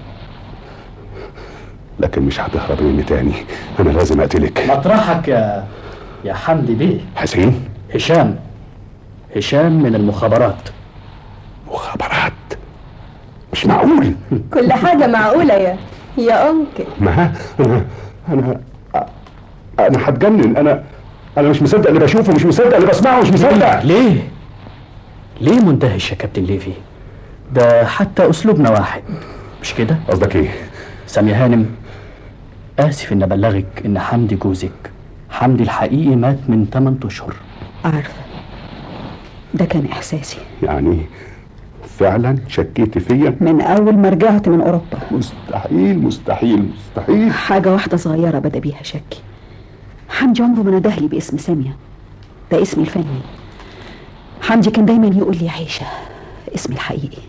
لكن مش هتهرب مني تاني انا لازم اقتلك مطرحك يا يا حمدي بيه حسين هشام هشام من المخابرات مخابرات مش معقول كل حاجة معقولة يا يا أنكل ما انا انا انا هتجنن انا انا مش مصدق اللي بشوفه مش مصدق اللي بسمعه مش مصدق ليه ليه مندهش يا كابتن ليفي ده حتى اسلوبنا واحد مش كده قصدك ايه سامية هانم اسف ان ابلغك ان حمدي جوزك حمدي الحقيقي مات من 8 اشهر عارفة ده كان إحساسي يعني فعلا شكيت فيا من أول ما رجعت من أوروبا مستحيل مستحيل مستحيل حاجة واحدة صغيرة بدأ بيها شكي حمدي عمره ما ندهلي باسم سامية ده اسمي الفني حمدي كان دايما يقول لي عيشة اسمي الحقيقي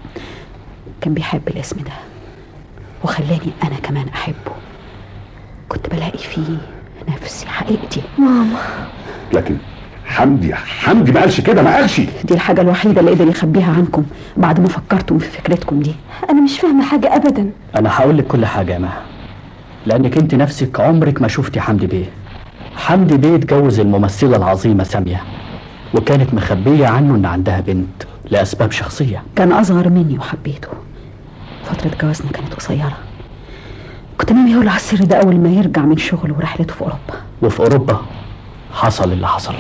كان بيحب الاسم ده وخلاني أنا كمان أحبه كنت بلاقي فيه نفسي حقيقتي ماما لكن حمدي حمدي ما قالش كده ما قالش دي الحاجة الوحيدة اللي قدر يخبيها عنكم بعد ما فكرتم في فكرتكم دي أنا مش فاهمة حاجة أبدا انا هقول لك كل حاجه يا مها لانك انت نفسك عمرك ما شفتي حمدي بيه حمدي بيه اتجوز الممثله العظيمه ساميه وكانت مخبيه عنه ان عندها بنت لاسباب شخصيه كان أصغر مني وحبيته فترة جوازنا كانت قصيرة كنت ناوي أقول على السر ده أول ما يرجع من شغله ورحلته في أوروبا وفي اوروبا حصل اللي حصل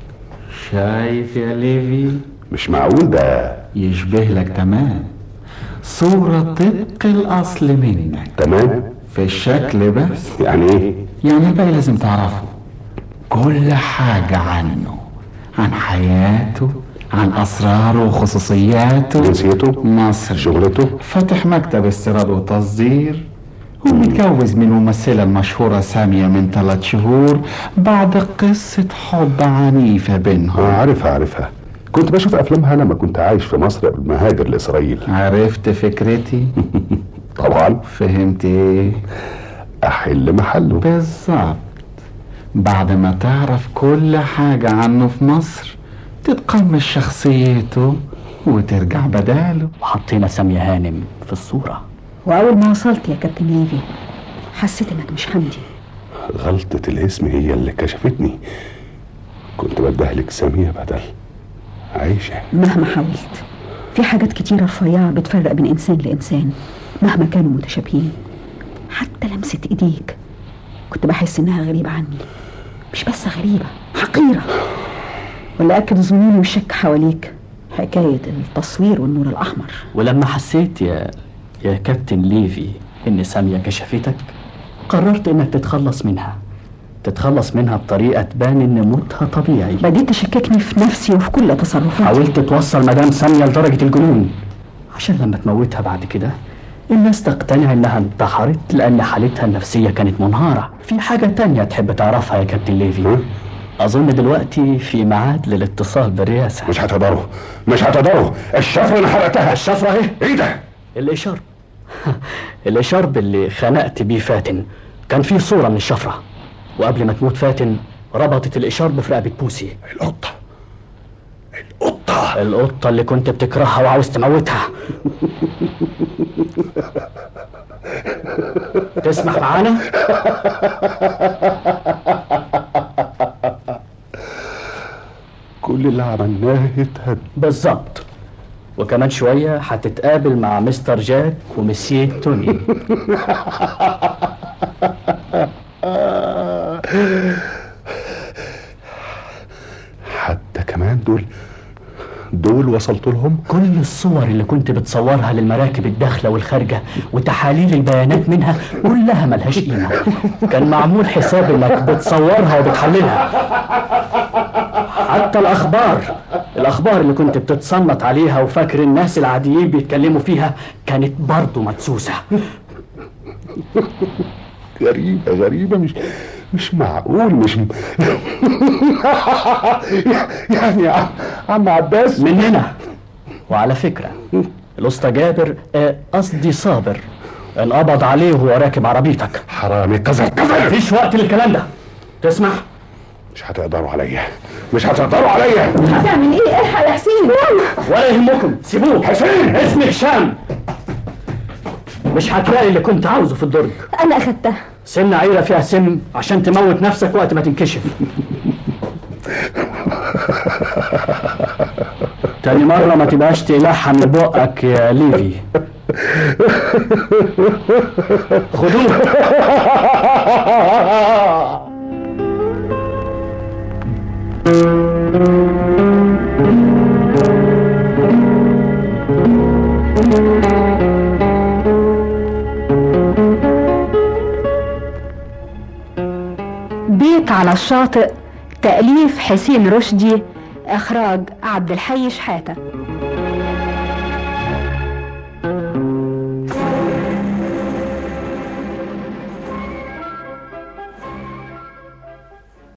شايف يا ليفي مش معقول ده يشبه لك تمام صورة طبق الأصل منك تمام في الشكل بس يعني ايه يعني الباقي لازم تعرفه كل حاجة عنه عن حياته عن أسراره وخصوصياته جنسيته مصر شغلته فاتح مكتب استيراد وتصدير ومتجوز من الممثلة المشهورة سامية من ثلاث شهور بعد قصة حب عنيفة بينهم اه عارفها عارفها كنت بشوف افلامها لما كنت عايش في مصر قبل ما هاجر لاسرائيل عرفت فكرتي طبعا فهمت ايه احل محله بالظبط بعد ما تعرف كل حاجة عنه في مصر تتقمص شخصيته وترجع بداله وحطينا سامية هانم في الصورة وأول ما وصلت يا كابتن ليفي حسيت إنك مش حمدي غلطة الاسم هي اللي كشفتني كنت بدهلك سامية بدل عايشة مهما حاولت في حاجات كتيرة رفيعة بتفرق بين إنسان لإنسان مهما كانوا متشابهين حتى لمسة إيديك كنت بحس إنها غريبة عني مش بس غريبة حقيرة واللي أكد ظنوني والشك حواليك حكاية التصوير والنور الأحمر ولما حسيت يا يا كابتن ليفي ان سامية كشفتك قررت انك تتخلص منها تتخلص منها بطريقة تبان ان موتها طبيعي بديت تشككني في نفسي وفي كل تصرفاتي حاولت توصل مدام سامية لدرجة الجنون عشان لما تموتها بعد كده الناس تقتنع انها انتحرت لان حالتها النفسية كانت منهارة في حاجة تانية تحب تعرفها يا كابتن ليفي اظن دلوقتي في ميعاد للاتصال بالرئاسة مش هتقدروا مش هتقدروا الشفرة انا حرقتها الشفرة اهي ايه ده الاشارب الاشارب اللي خنقت بيه فاتن كان فيه صورة من الشفرة وقبل ما تموت فاتن ربطت الاشارب في رقبة بوسي القطة القطة القطة اللي كنت بتكرهها وعاوز تموتها تسمح معانا؟ كل اللي عملناه اتهد بالظبط وكمان شوية هتتقابل مع مستر جاك ومسيه توني حتى كمان دول دول وصلت لهم كل الصور اللي كنت بتصورها للمراكب الداخلة والخارجة وتحاليل البيانات منها كلها ملهاش قيمة كان معمول حساب انك بتصورها وبتحللها حتى الأخبار الأخبار اللي كنت بتتصنت عليها وفاكر الناس العاديين بيتكلموا فيها كانت برضه مدسوسة غريبة غريبة مش مش معقول مش م... يعني يا عم عباس من هنا وعلى فكرة الأسطى جابر آه، قصدي صابر انقبض عليه وهو راكب عربيتك حرامي كذا كذا مفيش وقت للكلام ده تسمع مش هتقدروا عليا مش هتقدروا عليا هتعمل ايه الحق يا حسين ولا يهمكم سيبوه حسين اسمي هشام مش هتلاقي اللي كنت عاوزه في الدرج انا اخدتها سن عيرة فيها سم عشان تموت نفسك وقت ما تنكشف تاني مرة ما تبقاش تقلعها من بقك يا ليفي خدوه بيت على الشاطئ تأليف حسين رشدي إخراج عبد الحي شحاتة